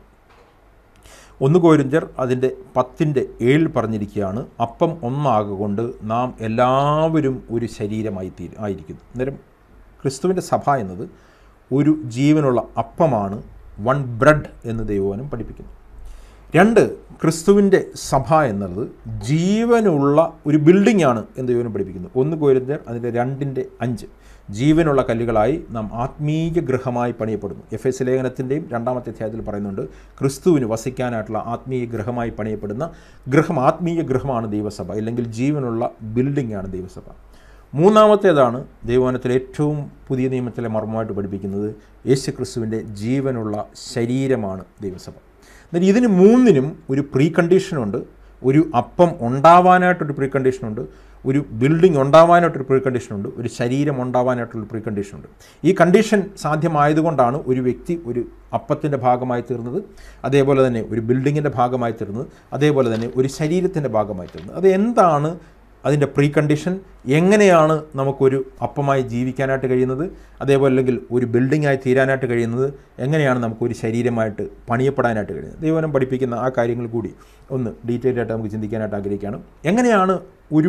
ഒന്ന് കോരിഞ്ചർ അതിൻ്റെ പത്തിൻ്റെ ഏഴിൽ പറഞ്ഞിരിക്കുകയാണ് അപ്പം ഒന്നാകൊണ്ട് നാം എല്ലാവരും ഒരു ശരീരമായി തീ ആയിരിക്കുന്നു അന്നേരം ക്രിസ്തുവിൻ്റെ സഭ എന്നത് ഒരു ജീവനുള്ള അപ്പമാണ് വൺ ബ്രെഡ് എന്ന് ദൈവവനം പഠിപ്പിക്കുന്നു രണ്ട് ക്രിസ്തുവിൻ്റെ സഭ എന്നത് ജീവനുള്ള ഒരു ബിൽഡിംഗ് ആണ് എന്ന് ദൈവനം പഠിപ്പിക്കുന്നു ഒന്ന് കോരിന്തർ അതിൻ്റെ രണ്ടിൻ്റെ അഞ്ച് ജീവനുള്ള കല്ലുകളായി നാം ആത്മീയ ഗൃഹമായി പണിയപ്പെടുന്നു എഫ് എസ് ലേഖനത്തിൻ്റെയും രണ്ടാമത്തെ അധ്യായത്തിൽ പറയുന്നുണ്ട് ക്രിസ്തുവിന് വസിക്കാനായിട്ടുള്ള ആത്മീയ ഗൃഹമായി പണിയപ്പെടുന്ന ഗൃഹം ആത്മീയ ഗൃഹമാണ് ദൈവസഭ അല്ലെങ്കിൽ ജീവനുള്ള ബിൽഡിംഗ് ആണ് ദൈവസഭ മൂന്നാമത്തേതാണ് ദൈവവനത്തിലെ ഏറ്റവും പുതിയ നിയമത്തിലെ മർമ്മമായിട്ട് പഠിപ്പിക്കുന്നത് യേശു ക്രിസ്തുവിൻ്റെ ജീവനുള്ള ശരീരമാണ് ദൈവസഭ എന്നാൽ ഇതിന് മൂന്നിനും ഒരു പ്രീ കണ്ടീഷനുണ്ട് ഒരു അപ്പം ഉണ്ടാവാനായിട്ടൊരു പ്രീ കണ്ടീഷനുണ്ട് ഒരു ബിൽഡിംഗ് ഉണ്ടാവാനായിട്ടൊരു പ്രീ കണ്ടീഷനുണ്ട് ഒരു ശരീരം ഉണ്ടാവാനായിട്ടുള്ള പ്രീ കണ്ടീഷനുണ്ട് ഈ കണ്ടീഷൻ സാധ്യമായതുകൊണ്ടാണ് ഒരു വ്യക്തി ഒരു അപ്പത്തിൻ്റെ ഭാഗമായി തീർന്നത് അതേപോലെ തന്നെ ഒരു ബിൽഡിങ്ങിൻ്റെ ഭാഗമായി തീർന്നത് അതേപോലെ തന്നെ ഒരു ശരീരത്തിൻ്റെ ഭാഗമായി തീർന്നത് അത് എന്താണ് അതിൻ്റെ പ്രീ കണ്ടീഷൻ എങ്ങനെയാണ് നമുക്കൊരു അപ്പമായി ജീവിക്കാനായിട്ട് കഴിയുന്നത് അതേപോലെ അല്ലെങ്കിൽ ഒരു ബിൽഡിങ്ങായി തീരാനായിട്ട് കഴിയുന്നത് എങ്ങനെയാണ് നമുക്കൊരു ശരീരമായിട്ട് പണിയപ്പെടാനായിട്ട് കഴിയുന്നത് ദൈവനം പഠിപ്പിക്കുന്ന ആ കാര്യങ്ങൾ കൂടി ഒന്ന് ഡീറ്റെയിൽ ആയിട്ട് നമുക്ക് ചിന്തിക്കാനായിട്ട് ആഗ്രഹിക്കുകയാണ് എങ്ങനെയാണ് ഒരു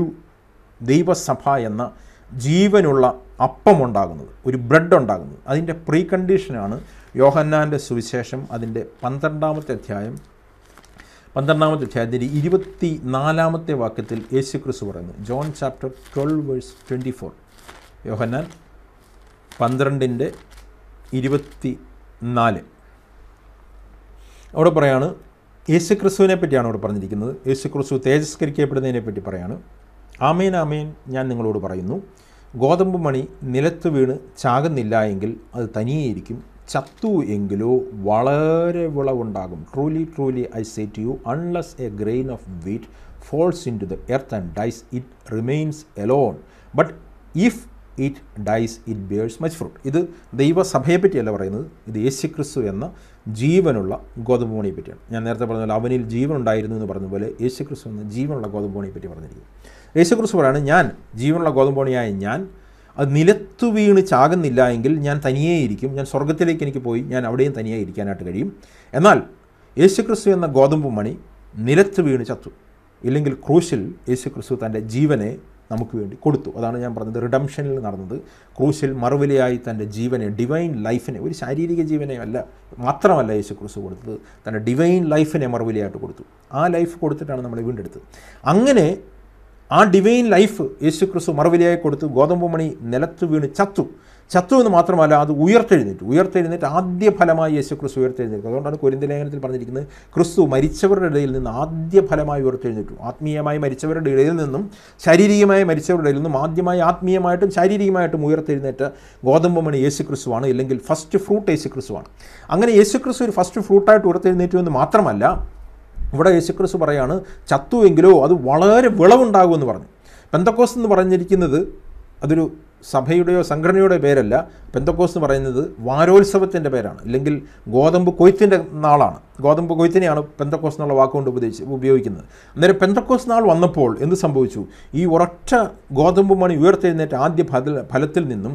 ദൈവസഭ എന്ന ജീവനുള്ള അപ്പം ഉണ്ടാകുന്നത് ഒരു ബ്രെഡ് ഉണ്ടാകുന്നത് അതിൻ്റെ പ്രീ കണ്ടീഷനാണ് യോഹന്നാൻ്റെ സുവിശേഷം അതിൻ്റെ പന്ത്രണ്ടാമത്തെ അധ്യായം പന്ത്രണ്ടാമത്തെ അധ്യായത്തിൻ്റെ ഇരുപത്തി നാലാമത്തെ വാക്യത്തിൽ യേശു ക്രിസ്തു പറയുന്നു John chapter twelve verse twenty four Yohannan പന്ത്രണ്ടിൻ്റെ ഇരുപത്തി നാല് അവിടെ പറയാണ് യേശു ക്രിസ്തുവിനെ പറ്റിയാണ് അവിടെ പറഞ്ഞിരിക്കുന്നത് യേശു ക്രിസ്തു തേജസ്കരിക്കപ്പെടുന്നതിനെ പറ്റി പറയാണ് ആമേൻ ആമേൻ ഞാൻ നിങ്ങളോട് പറയുന്നു ഗോതമ്പ് മണി നിലത്ത് വീണ് ചാകുന്നില്ല എങ്കിൽ അത് തനിയെയിരിക്കും ചത്തു എങ്കിലോ വളരെ വിളവുണ്ടാകും truly truly I say to you unless a grain of wheat falls into the earth and dies it remains alone but if it dies it bears much fruit ഇത് ദൈവസഭയെ പറ്റിയല്ല പറയുന്നത് ഇത് യേശുക്രിസ്തു എന്ന ജീവനുള്ള ഗോതമ്പ് മണിയെ പറ്റിയാണ് ഞാൻ നേരത്തെ പറഞ്ഞ പോലെ അവനിൽ ജീവൻ ഉണ്ടായിരുന്നു എന്ന് പറഞ്ഞ പോലെ യേശുക്രിസ്തു എന്ന ജീവനുള്ള ഗോതമ്പ് മണിയെ പറ്റി പറഞ്ഞിരിക്കുന്നു യേശുക്രിസ്തു പറയാണ് ഞാൻ ജീവനുള്ള ഗോതമ്പ് മണിയായ ഞാൻ അത് നിലത്തു വീണ് ചാകുന്നില്ല എങ്കിൽ ഞാൻ തനിയേ ഇരിക്കും ഞാൻ സ്വർഗത്തിലേക്ക് എനിക്ക് പോയി ഞാൻ അവിടെയും തനിയെ ഇരിക്കാനായിട്ട് കഴിയും എന്നാൽ യേശുക്രിസ്തു എന്ന ഗോതമ്പ് മണി നിലത്ത് വീണ് ചത്തു ഇല്ലെങ്കിൽ ക്രൂശിൽ യേശുക്രിസ്തു തൻ്റെ ജീവനെ നമുക്ക് വേണ്ടി കൊടുത്തു അതാണ് ഞാൻ പറഞ്ഞത് റിഡംഷനിൽ നടന്നത് ക്രൂശിൽ മറുവിലയായി തൻ്റെ ജീവനെ ഡിവൈൻ ലൈഫിനെ ഒരു ശാരീരിക ജീവനെ അല്ല മാത്രമല്ല യേശു ക്രിസ്തു കൊടുത്തത് തൻ്റെ ഡിവൈൻ ലൈഫിനെ മറുവിലയായിട്ട് കൊടുത്തു ആ ലൈഫ് കൊടുത്തിട്ടാണ് നമ്മളെ വീണ്ടെടുത്തത് അങ്ങനെ ആ ഡിവൈൻ ലൈഫ് യേശു ക്രിസ്തു മറുവിലയായി കൊടുത്തു ഗോതമ്പ് മണി നിലത്ത് വീണ് ചത്തു ചത്തു എന്ന് മാത്രമല്ല അത് ഉയർത്തെഴുന്നേറ്റു ഉയർത്തെഴുന്നേറ്റ് ആദ്യ ഫലമായി യേശു ക്രിസ്തു ഉയർത്തെഴുന്നേറ്റു അതുകൊണ്ടാണ് കൊരിന്ത ലേഖനത്തിൽ പറഞ്ഞിരിക്കുന്നത് ക്രിസ്തു മരിച്ചവരുടെ ഇടയിൽ നിന്ന് ആദ്യ ഫലമായി ഉയർത്തെഴുന്നേറ്റു ആത്മീയമായി മരിച്ചവരുടെ ഇടയിൽ നിന്നും ശാരീരികമായി മരിച്ചവരുടെ ഇടയിൽ നിന്നും ആദ്യമായി ആത്മീയമായിട്ടും ശാരീരികമായിട്ടും ഉയർത്തെഴുന്നേറ്റ ഗോതമ്പ് മണി യേശു ക്രിസ്തുവാണ് ഇല്ലെങ്കിൽ ഫസ്റ്റ് ഫ്രൂട്ട് യേശു ക്രിസ്തുവാണ് അങ്ങനെ യേശു ക്രിസ്തു ഒരു ഫസ്റ്റ് ഫ്രൂട്ടായിട്ട് ഉയർത്തെഴുന്നേറ്റു എന്ന് മാത്രമല്ല ഇവിടെ യേശുക്രിസ്തു പറയാണ് ചത്തുവെങ്കിലോ അത് വളരെ വിളവുണ്ടാകുമെന്ന് പറഞ്ഞു പെന്തക്കോസ് എന്ന് പറഞ്ഞിരിക്കുന്നത് അതൊരു സഭയുടെയോ സംഘടനയുടെയോ പേരല്ല പെന്തക്കോസ് എന്ന് പറയുന്നത് വാരോത്സവത്തിൻ്റെ പേരാണ് ഇല്ലെങ്കിൽ ഗോതമ്പ് കൊയ്ത്തിൻ്റെ നാളാണ് ഗോതമ്പ് കൊയ്ത്തിനെയാണ് പെന്തക്കോസ് എന്നുള്ള വാക്കുകൊണ്ട് ഉപദേശിച്ച് ഉപയോഗിക്കുന്നത് അന്നേരം പെന്തക്കോസ് നാൾ വന്നപ്പോൾ എന്ത് സംഭവിച്ചു ഈ ഒരൊറ്റ ഗോതമ്പ് മണി ഉയർത്തെഴുന്നേറ്റ ആദ്യ ഫല ഫലത്തിൽ നിന്നും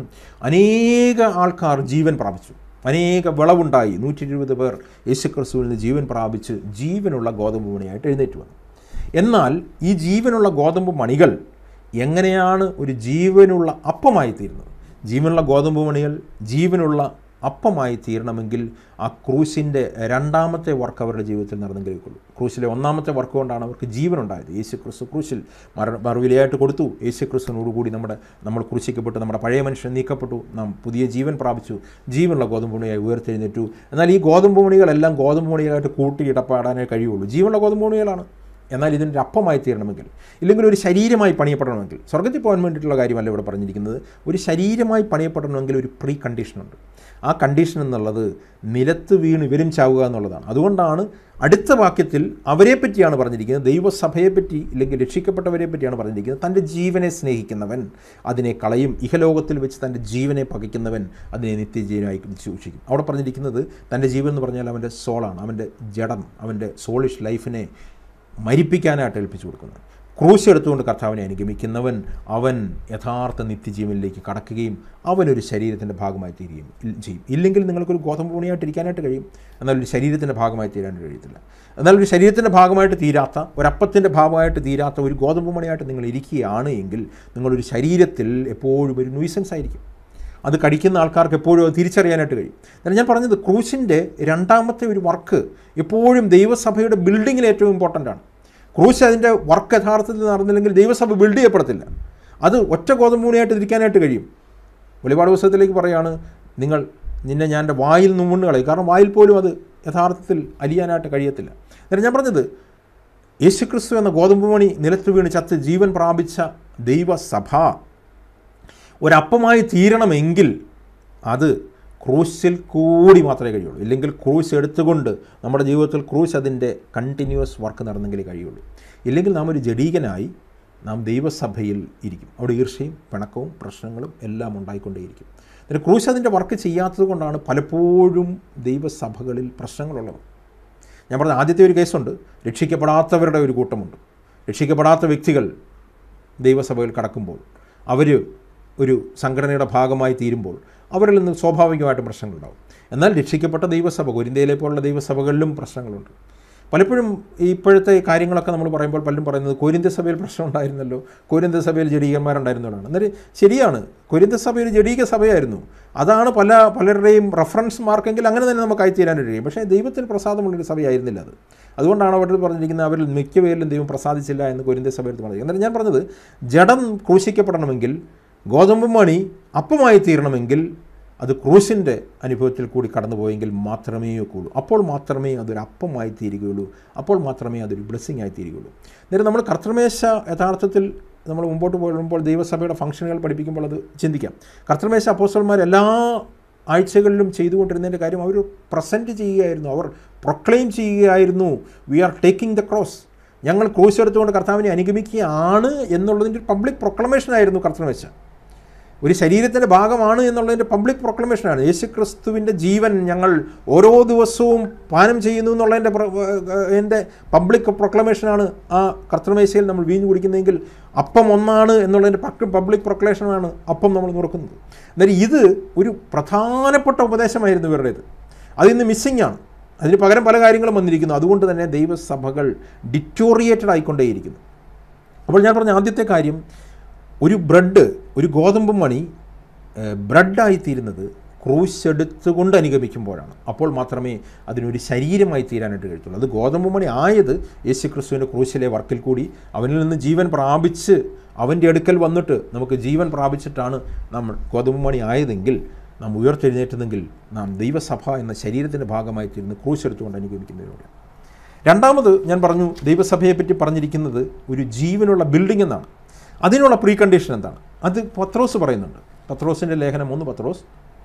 അനേക ആൾക്കാർ ജീവൻ പ്രാപിച്ചു അനേക വിളവുണ്ടായി നൂറ്റി ഇരുപത് പേർ യേശുക്രിസ്തുവിൽ നിന്ന് ജീവൻ പ്രാപിച്ച് ജീവനുള്ള ഗോതമ്പ് മണിയായിട്ട് എഴുന്നേറ്റ് വന്നു എന്നാൽ ഈ ജീവനുള്ള ഗോതമ്പ് മണികൾ എങ്ങനെയാണ് ഒരു ജീവനുള്ള അപ്പമായി തീരുന്നത് ജീവനുള്ള ഗോതമ്പ് മണികൾ ജീവനുള്ള അപ്പമായി തീരണമെങ്കിൽ ആ ക്രൂശിൻ്റെ രണ്ടാമത്തെ വർക്ക് അവരുടെ ജീവിതത്തിൽ നടന്നെങ്കിലേ ഉള്ളൂ ക്രൂശിലെ ഒന്നാമത്തെ വർക്ക് കൊണ്ടാണ് അവർക്ക് ജീവനുണ്ടായത് യേശു ക്രിസ്തു ക്രൂശിൽ മര മറുവിലയായിട്ട് കൊടുത്തു യേശു ക്രിസ്തുവിനോടുകൂടി നമ്മുടെ നമ്മൾ ക്രൂശിക്കപ്പെട്ടു നമ്മുടെ പഴയ മനുഷ്യൻ നീക്കപ്പെട്ടു നാം പുതിയ ജീവൻ പ്രാപിച്ചു ജീവനുള്ള ഗോതമ്പ് മണിയായി ഉയർത്തെഴുന്നേറ്റു എന്നാൽ ഈ ഗോതമ്പ് മണികളെല്ലാം ഗോതമ്പ് മണികളായിട്ട് കൂട്ടി ഇടപാടാനേ കഴിയുള്ളൂ ജീവനുള്ള ഗോതമ്പ് മണികളാണ് എന്നാൽ ഇതിൻ്റെ അപ്പമായി തീരണമെങ്കിൽ ഇല്ലെങ്കിൽ ഒരു ശരീരമായി പണിയപ്പെടണമെങ്കിൽ സ്വർഗത്തിൽ പോകാൻ വേണ്ടിയിട്ടുള്ള കാര്യമല്ല ഇവിടെ പറഞ്ഞിരിക്കുന്നത് ഒരു ശരീരമായി പണിയപ്പെടണമെങ്കിൽ ഒരു പ്രീ കണ്ടീഷനുണ്ട് ആ കണ്ടീഷൻ എന്നുള്ളത് നിലത്ത് വീണ് ഇവരും ചാവുക എന്നുള്ളതാണ് അതുകൊണ്ടാണ് അടുത്ത വാക്യത്തിൽ അവരെ പറ്റിയാണ് പറഞ്ഞിരിക്കുന്നത് ദൈവസഭയെപ്പറ്റി ഇല്ലെങ്കിൽ രക്ഷിക്കപ്പെട്ടവരെ പറ്റിയാണ് പറഞ്ഞിരിക്കുന്നത് തൻ്റെ ജീവനെ സ്നേഹിക്കുന്നവൻ അതിനെ കളയും ഇഹലോകത്തിൽ വെച്ച് തൻ്റെ ജീവനെ പകയ്ക്കുന്നവൻ അതിനെ നിത്യജീവനായി സൂക്ഷിക്കും അവിടെ പറഞ്ഞിരിക്കുന്നത് തൻ്റെ ജീവൻ എന്ന് പറഞ്ഞാൽ അവൻ്റെ സോളാണ് അവൻ്റെ ജഡം അവൻ്റെ സോളിഷ് ലൈഫിനെ മരിപ്പിക്കാനായിട്ട് ഏൽപ്പിച്ചു കൊടുക്കുന്നത് ക്രൂശ് എടുത്തുകൊണ്ട് കർത്താവിനെ അനുഗമിക്കുന്നവൻ അവൻ യഥാർത്ഥ നിത്യജീവനിലേക്ക് കടക്കുകയും അവനൊരു ശരീരത്തിൻ്റെ ഭാഗമായി തീരുകയും ഇൽ- ചെയ്യും ഇല്ലെങ്കിൽ നിങ്ങൾക്കൊരു ഗോതമ്പ് പൂണിയായിട്ട് ഇരിക്കാനായിട്ട് കഴിയും എന്നാൽ ഒരു ശരീരത്തിൻ്റെ ഭാഗമായി തീരാനായിട്ട് കഴിയത്തില്ല എന്നാൽ ഒരു ശരീരത്തിൻ്റെ ഭാഗമായിട്ട് തീരാത്ത ഒരപ്പത്തിൻ്റെ ഭാഗമായിട്ട് തീരാത്ത ഒരു ഗോതമ്പ് മണിയായിട്ട് നിങ്ങൾ ഇരിക്കുകയാണ് എങ്കിൽ നിങ്ങളൊരു ശരീരത്തിൽ എപ്പോഴും ഒരു ന്യൂസൻസ് ആയിരിക്കും അത് കടിക്കുന്ന ആൾക്കാർക്ക് എപ്പോഴും അത് തിരിച്ചറിയാനായിട്ട് കഴിയും എന്നാൽ ഞാൻ പറഞ്ഞത് ക്രൂശിൻ്റെ രണ്ടാമത്തെ ഒരു വർക്ക് എപ്പോഴും ദൈവസഭയുടെ ബിൽഡിങ്ങിൽ ഏറ്റവും ഇമ്പോർട്ടൻ്റ് ആണ് ക്രൂശ് അതിൻ്റെ വർക്ക് യഥാർത്ഥത്തിൽ നടന്നില്ലെങ്കിൽ ദൈവസഭ ബിൽഡ് ചെയ്യപ്പെടത്തില്ല അത് ഒറ്റ ഗോതമ്പൂണിയായിട്ട് ഇരിക്കാനായിട്ട് കഴിയും വെളിപാട് പുസ്തകത്തിലേക്ക് പറയാണ് നിങ്ങൾ നിന്നെ ഞാൻ എൻ്റെ വായിൽ നിന്ന് കളയും കാരണം വായിൽ പോലും അത് യഥാർത്ഥത്തിൽ അലിയാനായിട്ട് കഴിയത്തില്ല എന്നിട്ട് ഞാൻ പറഞ്ഞത് യേശുക്രിസ്തു എന്ന ഗോതമ്പ് മണി നിലത്ത് വീണ് ചത്ത് ജീവൻ പ്രാപിച്ച ദൈവസഭ ഒരപ്പമായി തീരണമെങ്കിൽ അത് ക്രൂശിൽ കൂടി മാത്രമേ കഴിയുള്ളൂ ഇല്ലെങ്കിൽ ക്രൂശ് എടുത്തുകൊണ്ട് നമ്മുടെ ജീവിതത്തിൽ ക്രൂശ് അതിൻ്റെ കണ്ടിന്യൂസ് വർക്ക് നടന്നെങ്കിലേ കഴിയുള്ളൂ ഇല്ലെങ്കിൽ നാം ഒരു ജഡീകനായി നാം ദൈവസഭയിൽ ഇരിക്കും അവിടെ ഈർഷ്യയും പിണക്കവും പ്രശ്നങ്ങളും എല്ലാം ഉണ്ടായിക്കൊണ്ടേയിരിക്കും എന്നിട്ട് ക്രൂശ് അതിൻ്റെ വർക്ക് ചെയ്യാത്തത് കൊണ്ടാണ് പലപ്പോഴും ദൈവസഭകളിൽ പ്രശ്നങ്ങളുള്ളത് ഞാൻ പറഞ്ഞ ആദ്യത്തെ ഒരു കേസുണ്ട് രക്ഷിക്കപ്പെടാത്തവരുടെ ഒരു കൂട്ടമുണ്ട് രക്ഷിക്കപ്പെടാത്ത വ്യക്തികൾ ദൈവസഭയിൽ കടക്കുമ്പോൾ അവർ ഒരു സംഘടനയുടെ ഭാഗമായി തീരുമ്പോൾ അവരിൽ നിന്ന് സ്വാഭാവികമായിട്ടും പ്രശ്നങ്ങളുണ്ടാവും എന്നാൽ രക്ഷിക്കപ്പെട്ട ദൈവസഭ കൊരിന്തയിലെ പോലുള്ള ദൈവസഭകളിലും പ്രശ്നങ്ങളുണ്ട് പലപ്പോഴും ഈ ഇപ്പോഴത്തെ കാര്യങ്ങളൊക്കെ നമ്മൾ പറയുമ്പോൾ പലരും പറയുന്നത് കൊരിന്ത സഭയിൽ പ്രശ്നം ഉണ്ടായിരുന്നല്ലോ കൊരിന്ത സഭയിൽ ജഡീകന്മാരുണ്ടായിരുന്നതാണ് അന്നേരം ശരിയാണ് കൊരിന്ത സഭ ഒരു ജഡീക സഭയായിരുന്നു അതാണ് പല പലരുടെയും റെഫറൻസ് മാർക്കെങ്കിൽ അങ്ങനെ തന്നെ നമുക്ക് ആയിത്തീരാനായിട്ട് കഴിയും പക്ഷേ ദൈവത്തിന് പ്രസാദമുള്ളൊരു സഭയായിരുന്നില്ല അത് അതുകൊണ്ടാണ് അവർ പറഞ്ഞിരിക്കുന്നത് അവരിൽ മിക്കപേരിലും ദൈവം പ്രസാദിച്ചില്ല എന്ന് കൊരിന്ത സഭയിൽ പറഞ്ഞത് എന്നാലും ഞാൻ പറഞ്ഞത് ജഡം ക്രൂശിക്കപ്പെടണമെങ്കിൽ ഗോതമ്പ് മണി അപ്പമായി തീരണമെങ്കിൽ അത് ക്രൂശിൻ്റെ അനുഭവത്തിൽ കൂടി കടന്നു പോയെങ്കിൽ മാത്രമേ ഒക്കുള്ളൂ അപ്പോൾ മാത്രമേ അതൊരു അപ്പമായി തീരുകയുള്ളൂ അപ്പോൾ മാത്രമേ അതൊരു ബ്ലെസ്സിങ് ആയി തീരുകയുള്ളൂ നേരെ നമ്മൾ കർത്തൃമേശ യഥാർത്ഥത്തിൽ നമ്മൾ മുമ്പോട്ട് പോകുമ്പോൾ ദൈവസഭയുടെ ഫംഗ്ഷനുകൾ പഠിപ്പിക്കുമ്പോൾ അത് ചിന്തിക്കാം കർത്തൃമേശ അപ്പോസ്റ്റന്മാർ എല്ലാ ആഴ്ചകളിലും ചെയ്തുകൊണ്ടിരുന്നതിൻ്റെ കാര്യം അവർ പ്രസൻറ്റ് ചെയ്യുകയായിരുന്നു അവർ പ്രൊക്ലെയിം ചെയ്യുകയായിരുന്നു we are taking the cross ഞങ്ങൾ ക്രൂശ് എടുത്തുകൊണ്ട് കർത്താവിനെ അനുഗമിക്കുകയാണ് എന്നുള്ളതിൻ്റെ ഒരു പബ്ലിക് പ്രൊക്ലമേഷൻ ആയിരുന്നു കർത്തൃമേശ ഒരു ശരീരത്തിൻ്റെ ഭാഗമാണ് എന്നുള്ളതിൻ്റെ പബ്ലിക് പ്രൊക്ലമേഷനാണ് യേശു ക്രിസ്തുവിൻ്റെ ജീവൻ ഞങ്ങൾ ഓരോ ദിവസവും പാനം ചെയ്യുന്നു എന്നുള്ളതിൻ്റെ എൻ്റെ പബ്ലിക് പ്രൊക്ലമേഷനാണ് ആ കർത്തൃമേശയിൽ നമ്മൾ വീഞ്ഞു കുടിക്കുന്നതെങ്കിൽ അപ്പം ഒന്നാണ് എന്നുള്ളതിൻ്റെ പബ്ലിക് പ്രൊക്ലേഷനാണ് അപ്പം നമ്മൾ നുറുക്കുന്നത് അന്നേരം ഇത് ഒരു പ്രധാനപ്പെട്ട ഉപദേശമായിരുന്നു ഇവരുടേത് അതിന്ന് മിസ്സിംഗ് ആണ് അതിന് പകരം പല കാര്യങ്ങളും വന്നിരിക്കുന്നു അതുകൊണ്ട് തന്നെ ദൈവസഭകൾ ഡിറ്റോറിയേറ്റഡ് ആയിക്കൊണ്ടേയിരിക്കുന്നു അപ്പോൾ ഞാൻ പറഞ്ഞ ആദ്യത്തെ കാര്യം ഒരു ബ്രെഡ് ഒരു ഗോതമ്പ് മണി ബ്രെഡായിത്തീരുന്നത് ക്രൂശ് എടുത്തുകൊണ്ട് അനുഗമിക്കുമ്പോഴാണ് അപ്പോൾ മാത്രമേ അതിനൊരു ശരീരമായി തീരാനായിട്ട് കഴിയുള്ളൂ അത് ഗോതമ്പ് മണി ആയത് യേശു ക്രിസ്തുവിൻ്റെ ക്രൂശിലെ വർക്കിൽ കൂടി അവനിൽ നിന്ന് ജീവൻ പ്രാപിച്ച് അവൻ്റെ അടുക്കൽ വന്നിട്ട് നമുക്ക് ജീവൻ പ്രാപിച്ചിട്ടാണ് നമ്മൾ ഗോതമ്പ് മണി ആയതെങ്കിൽ നാം ഉയർത്തെഴുന്നേറ്റുന്നെങ്കിൽ നാം ദൈവസഭ എന്ന ശരീരത്തിൻ്റെ ഭാഗമായി തീരുന്ന ക്രൂശ് എടുത്തുകൊണ്ട് അനുഗമിക്കുന്നതിലൂടെയാണ് രണ്ടാമത് ഞാൻ പറഞ്ഞു ദൈവസഭയെപ്പറ്റി പറഞ്ഞിരിക്കുന്നത് ഒരു ജീവനുള്ള ബിൽഡിംഗ് എന്നാണ് അതിനുള്ള പ്രീ കണ്ടീഷൻ എന്താണ് അത് പത്രോസ് പറയുന്നുണ്ട് പത്രോസിൻ്റെ ലേഖനം ഒന്ന് പത്രോസ്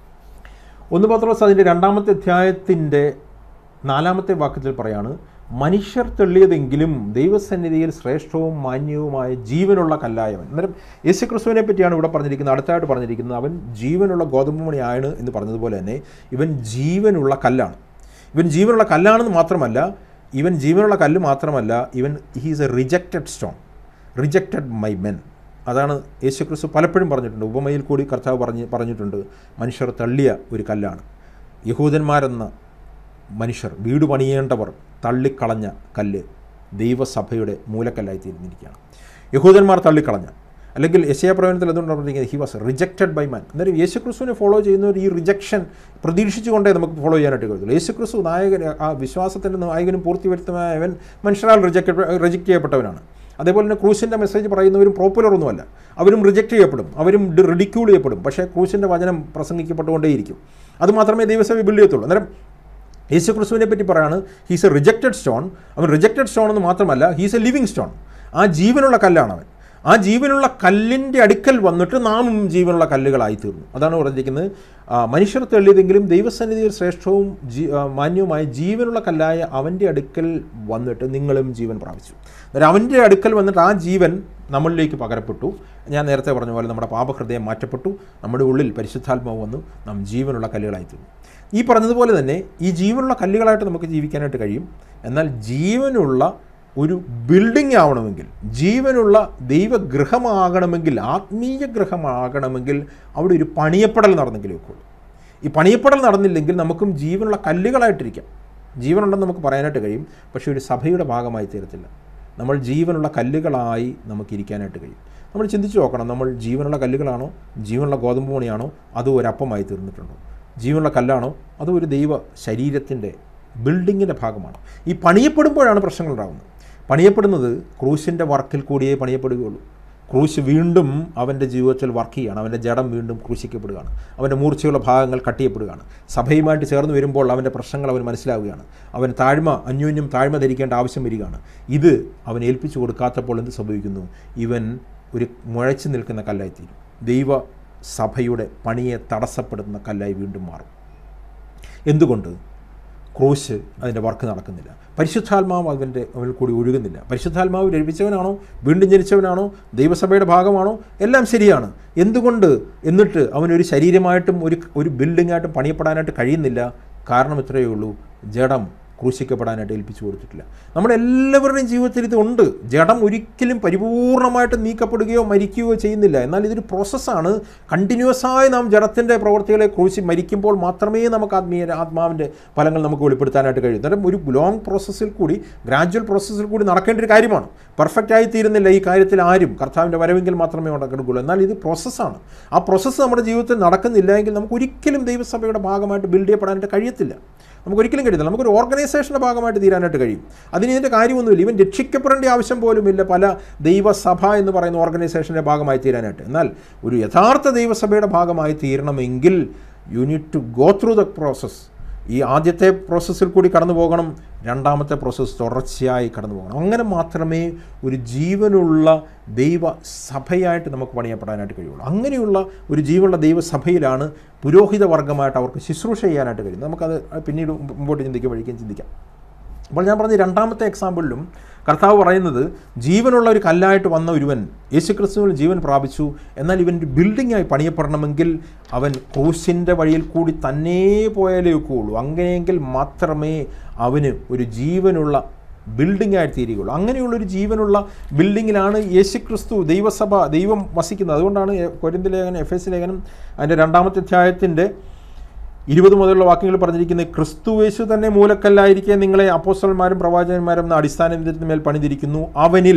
ഒന്ന് പത്രോസ് അതിൻ്റെ രണ്ടാമത്തെ അധ്യായത്തിൻ്റെ നാലാമത്തെ വാക്യത്തിൽ പറയാണ് മനുഷ്യർ തെള്ളിയതെങ്കിലും ദൈവസന്നിധിയിൽ ശ്രേഷ്ഠവും മാന്യവുമായ ജീവനുള്ള കല്ലായവൻ അന്നേരം യേശുക്രിസ്തുവിനെ പറ്റിയാണ് ഇവിടെ പറഞ്ഞിരിക്കുന്നത് അടുത്തായിട്ട് പറഞ്ഞിരിക്കുന്നത് അവൻ ജീവനുള്ള ഗോതമ്പ് മണിയാണ് എന്ന് പറഞ്ഞതുപോലെ തന്നെ ഇവൻ ജീവനുള്ള കല്ലാണ് ഇവൻ ജീവനുള്ള കല്ലാണെന്ന് മാത്രമല്ല ഇവൻ ജീവനുള്ള കല്ല് മാത്രമല്ല ഇവൻ he's a rejected stone rejected my men അതാണ് യേശുക്രിസ്തു പലപ്പോഴും പറഞ്ഞിട്ടുണ്ട് ഉപമയിൽ കൂടി കർത്താവ് പറഞ്ഞ് പറഞ്ഞിട്ടുണ്ട് മനുഷ്യർ തള്ളിയ ഒരു കല്ലാണ് യഹൂദന്മാരെന്ന മനുഷ്യർ വീട് പണിയേണ്ടവർ തള്ളിക്കളഞ്ഞ കല്ല് ദൈവസഭയുടെ മൂലക്കല്ലായി തീർന്നിരിക്കുകയാണ് യഹൂദന്മാർ തള്ളിക്കളഞ്ഞ അല്ലെങ്കിൽ യശയ പ്രവചനത്തിൽ എന്തുകൊണ്ടാണ് പറഞ്ഞിരിക്കുന്നത് he was rejected by man അന്നേരം യേശുക്രിസ്തുവിനെ ഫോളോ ചെയ്യുന്നവർ ഈ റിജക്ഷൻ പ്രതീക്ഷിച്ചുകൊണ്ടേ നമുക്ക് ഫോളോ ചെയ്യാനായിട്ട് കഴിയുള്ളൂ യേശുക്രിസ്തു നായകൻ ആ വിശ്വാസത്തിൻ്റെ നായകനും പൂർത്തി വരുത്തവൻ മനുഷ്യരാൽ റിജക്റ്റ് റിജക്റ്റ് ചെയ്യപ്പെട്ടവനാണ് അതേപോലെ തന്നെ ക്രൂശിൻ്റെ മെസ്സേജ് പറയുന്നവരും പോപ്പുലർ ഒന്നുമല്ല അവരും റിജക്റ്റ് ചെയ്യപ്പെടും അവരും റിഡിക്യൂൾ ചെയ്യപ്പെടും പക്ഷേ ക്രൂശിൻ്റെ വചനം പ്രസംഗിക്കപ്പെട്ടുകൊണ്ടേയിരിക്കും അത് മാത്രമേ ദൈവസഭ ബിൽഡ് ചെയ്യത്തുള്ളൂ അന്നേരം യേശു ക്രിസ്തുവിനെ പറ്റി പറയാണ് ഹീസ് എ റിജക്റ്റഡ് സ്റ്റോൺ അവൻ റിജക്റ്റഡ് സ്റ്റോൺ എന്ന് മാത്രമല്ല ഹീസ് എ ലിവിങ് സ്റ്റോൺ ആ ജീവനുള്ള കല്ലാണ് അവൻ ആ ജീവനുള്ള കല്ലിൻ്റെ അടുക്കൽ വന്നിട്ട് നാമും ജീവനുള്ള കല്ലുകളായി തീർന്നു അതാണ് പറഞ്ഞിരിക്കുന്നത് ആ, മനുഷ്യർ തെള്ളിയതെങ്കിലും ദൈവസന്നിധിയിൽ ശ്രേഷ്ഠവും ജീ ആ, മാന്യവുമായ ജീവനുള്ള കല്ലായ അവൻ്റെ അടുക്കൽ വന്നിട്ട് നിങ്ങളും ജീവൻ പ്രാപിച്ചു അന്നേരം അവൻ്റെ അടുക്കൽ വന്നിട്ട് ആ ജീവൻ നമ്മളിലേക്ക് പകരപ്പെട്ടു ഞാൻ നേരത്തെ പറഞ്ഞ പോലെ നമ്മുടെ പാപഹൃദയം മാറ്റപ്പെട്ടു നമ്മുടെ ഉള്ളിൽ പരിശുദ്ധാത്മാവ് വന്നു നാം ജീവനുള്ള കല്ലുകളായി തീർന്നു ഈ പറഞ്ഞതുപോലെ തന്നെ ഈ ജീവനുള്ള കല്ലുകളായിട്ട് നമുക്ക് ജീവിക്കാനായിട്ട് കഴിയും എന്നാൽ ജീവനുള്ള ഒരു ബിൽഡിംഗ് ആവണമെങ്കിൽ ജീവനുള്ള ദൈവഗൃഹമാകണമെങ്കിൽ ആത്മീയ ഗൃഹമാകണമെങ്കിൽ അവിടെ ഒരു പണിയപ്പെടൽ നടന്നെങ്കിലേ ഒക്കുള്ളൂ ഈ പണിയപ്പെടൽ നടന്നില്ലെങ്കിൽ നമുക്കും ജീവനുള്ള കല്ലുകളായിട്ടിരിക്കാം ജീവനുണ്ടെന്ന് നമുക്ക് പറയാനായിട്ട് കഴിയും പക്ഷേ ഒരു സഭയുടെ ഭാഗമായി തീരത്തില്ല നമ്മൾ ജീവനുള്ള കല്ലുകളായി നമുക്ക് ഇരിക്കാനായിട്ട് കഴിയും നമ്മൾ ചിന്തിച്ചു നോക്കണം നമ്മൾ ജീവനുള്ള കല്ലുകളാണോ ജീവനുള്ള ഗോതമ്പ് മണിയാണോ അതോ ഒരു അപ്പമായി തീർന്നിട്ടുണ്ടോ ജീവനുള്ള കല്ലാണോ അതോ ഒരു ദൈവ ശരീരത്തിൻ്റെ ബിൽഡിങ്ങിൻ്റെ ഭാഗമാണോ ഈ പണിയപ്പെടുമ്പോഴാണ് പ്രശ്നങ്ങൾ ഉണ്ടാകുന്നത് പണിയപ്പെടുന്നത് ക്രൂശിൻ്റെ വർക്കിൽ കൂടിയേ പണിയപ്പെടുകയുള്ളൂ ക്രൂശ് വീണ്ടും അവൻ്റെ ജീവിതത്തിൽ വർക്ക് ചെയ്യുകയാണ് അവൻ്റെ ജഡം വീണ്ടും ക്രൂശിക്കപ്പെടുകയാണ് അവൻ്റെ മൂർച്ചയുള്ള ഭാഗങ്ങൾ കട്ടിയപ്പെടുകയാണ് സഭയുമായിട്ട് ചേർന്ന് വരുമ്പോൾ അവൻ്റെ പ്രശ്നങ്ങൾ അവൻ മനസ്സിലാവുകയാണ് അവൻ താഴ്മ അന്യോന്യം താഴ്മ ധരിക്കേണ്ട ആവശ്യം വരികയാണ് ഇത് അവൻ ഏൽപ്പിച്ചു കൊടുക്കാത്തപ്പോൾ എന്ത് സംഭവിക്കുന്നു ഇവൻ ഒരു മുഴച്ചു നിൽക്കുന്ന കല്ലായിത്തീരും ദൈവ സഭയുടെ പണിയെ തടസ്സപ്പെടുന്ന കല്ലായി വീണ്ടും മാറും എന്തുകൊണ്ട് ക്രൂശ് അതിൻ്റെ വർക്ക് നടക്കുന്നില്ല പരിശുദ്ധാത്മാവ് അതിൻ്റെ അവനിൽ കൂടി ഒഴുകുന്നില്ല പരിശുദ്ധാത്മാവ് ലഭിച്ചവനാണോ വീണ്ടും ജനിച്ചവനാണോ ദൈവസഭയുടെ ഭാഗമാണോ എല്ലാം ശരിയാണ് എന്തുകൊണ്ട് എന്നിട്ട് അവനൊരു ശരീരമായിട്ടും ഒരു ഒരു ബിൽഡിങ്ങായിട്ടും പണിയപ്പെടാനായിട്ട് കഴിയുന്നില്ല കാരണം ഇത്രയേ ഉള്ളൂ ജഡം ക്രൂശിക്കപ്പെടാനായിട്ട് ഏൽപ്പിച്ചു കൊടുത്തിട്ടില്ല നമ്മുടെ എല്ലാവരുടെയും ജീവിതത്തിൽ ഇതുണ്ട് ജഡം ഒരിക്കലും പരിപൂർണമായിട്ട് നീക്കപ്പെടുകയോ മരിക്കുകയോ ചെയ്യുന്നില്ല എന്നാൽ ഇതൊരു പ്രോസസ്സാണ് കണ്ടിന്യൂസ് ആയി നാം ജഡത്തിൻ്റെ പ്രവൃത്തികളെ ക്രൂശി മരിക്കുമ്പോൾ മാത്രമേ നമുക്ക് ആത്മീയ ആത്മാവിൻ്റെ ഫലങ്ങൾ നമുക്ക് വെളിപ്പെടുത്താനായിട്ട് കഴിയൂ അന്നേരം ഒരു ലോങ് പ്രോസസ്സിൽ കൂടി ഗ്രാജുവൽ പ്രോസസ്സിൽ കൂടി നടക്കേണ്ട ഒരു കാര്യമാണ് പെർഫെക്റ്റ് ആയി തീരുന്നില്ല ഈ കാര്യത്തിൽ ആരും കർത്താവിൻ്റെ വരവെങ്കിൽ മാത്രമേ നടക്കുകയുള്ളൂ എന്നാൽ ഇത് പ്രോസസ്സാണ് ആ പ്രോസസ്സ് നമ്മുടെ ജീവിതത്തിൽ നടക്കുന്നില്ല എങ്കിൽ നമുക്ക് ഒരിക്കലും ദൈവസഭയുടെ ഭാഗമായിട്ട് ബിൽഡ് ചെയ്യപ്പെടാനായിട്ട് കഴിയത്തില്ല നമുക്ക് ഒരിക്കലും കഴിയത്തില്ല നമുക്കൊരു ഓർഗനൈസേഷൻ്റെ ഭാഗമായിട്ട് തീരാനായിട്ട് കഴിയും അതിന് ഇതിൻ്റെ കാര്യമൊന്നുമില്ല ഇവൻ രക്ഷിക്കപ്പെടേണ്ട ആവശ്യം പോലുമില്ല പല ദൈവസഭ എന്ന് പറയുന്ന ഓർഗനൈസേഷൻ്റെ ഭാഗമായി തീരാനായിട്ട് എന്നാൽ ഒരു യഥാർത്ഥ ദൈവസഭയുടെ ഭാഗമായി തീരണമെങ്കിൽ you need to go through the process ഈ ആദ്യത്തെ പ്രോസസ്സിൽ കൂടി കടന്നു പോകണം രണ്ടാമത്തെ പ്രോസസ്സ് തുടർച്ചയായി കടന്നു പോകണം അങ്ങനെ മാത്രമേ ഒരു ജീവനുള്ള ദൈവ സഭയായിട്ട് നമുക്ക് പണിയപ്പെടാനായിട്ട് കഴിയുള്ളൂ അങ്ങനെയുള്ള ഒരു ജീവനുള്ള ദൈവസഭയിലാണ് പുരോഹിത വർഗമായിട്ട് അവർക്ക് ശുശ്രൂഷ ചെയ്യാനായിട്ട് കഴിയും നമുക്കത് പിന്നീട് മുമ്പോട്ട് ചിന്തിക്കുമ്പോഴേക്കും ചിന്തിക്കാം അപ്പോൾ ഞാൻ പറഞ്ഞ രണ്ടാമത്തെ എക്സാമ്പിളിലും കർത്താവ് പറയുന്നത് ജീവനുള്ള ഒരു കല്ലായിട്ട് വന്ന ഒരുവൻ യേശുക്രിസ്തുവിൽ ജീവൻ പ്രാപിച്ചു എന്നാൽ ഇവൻ ഒരു ബിൽഡിങ്ങായി പണിയപ്പെടണമെങ്കിൽ അവൻ ക്രൂശിൻ്റെ വഴിയിൽ കൂടി തന്നെ പോയാലേ ഒക്കുകയുള്ളൂ അങ്ങനെയെങ്കിൽ മാത്രമേ അവന് ഒരു ജീവനുള്ള ബിൽഡിംഗായി തീരുകയുള്ളൂ അങ്ങനെയുള്ള ഒരു ജീവനുള്ള ബിൽഡിങ്ങിലാണ് യേശുക്രിസ്തു ദൈവസഭ ദൈവം വസിക്കുന്നത് അതുകൊണ്ടാണ് കൊരിന്ത ലേഖനം എഫ് എസ് ലേഖനം അതിൻ്റെ രണ്ടാമത്തെ അധ്യായത്തിൻ്റെ ഇരുപത് മുതലുള്ള വാക്യങ്ങൾ പറഞ്ഞിരിക്കുന്നത് ക്രിസ്തു യേശു തന്നെ മൂലക്കല്ലായിരിക്കെ നിങ്ങളെ അപ്പോസ്റ്റലന്മാരും പ്രവാചകന്മാരും എന്ന അടിസ്ഥാന മേൽ പണിതിരിക്കുന്നു അവനിൽ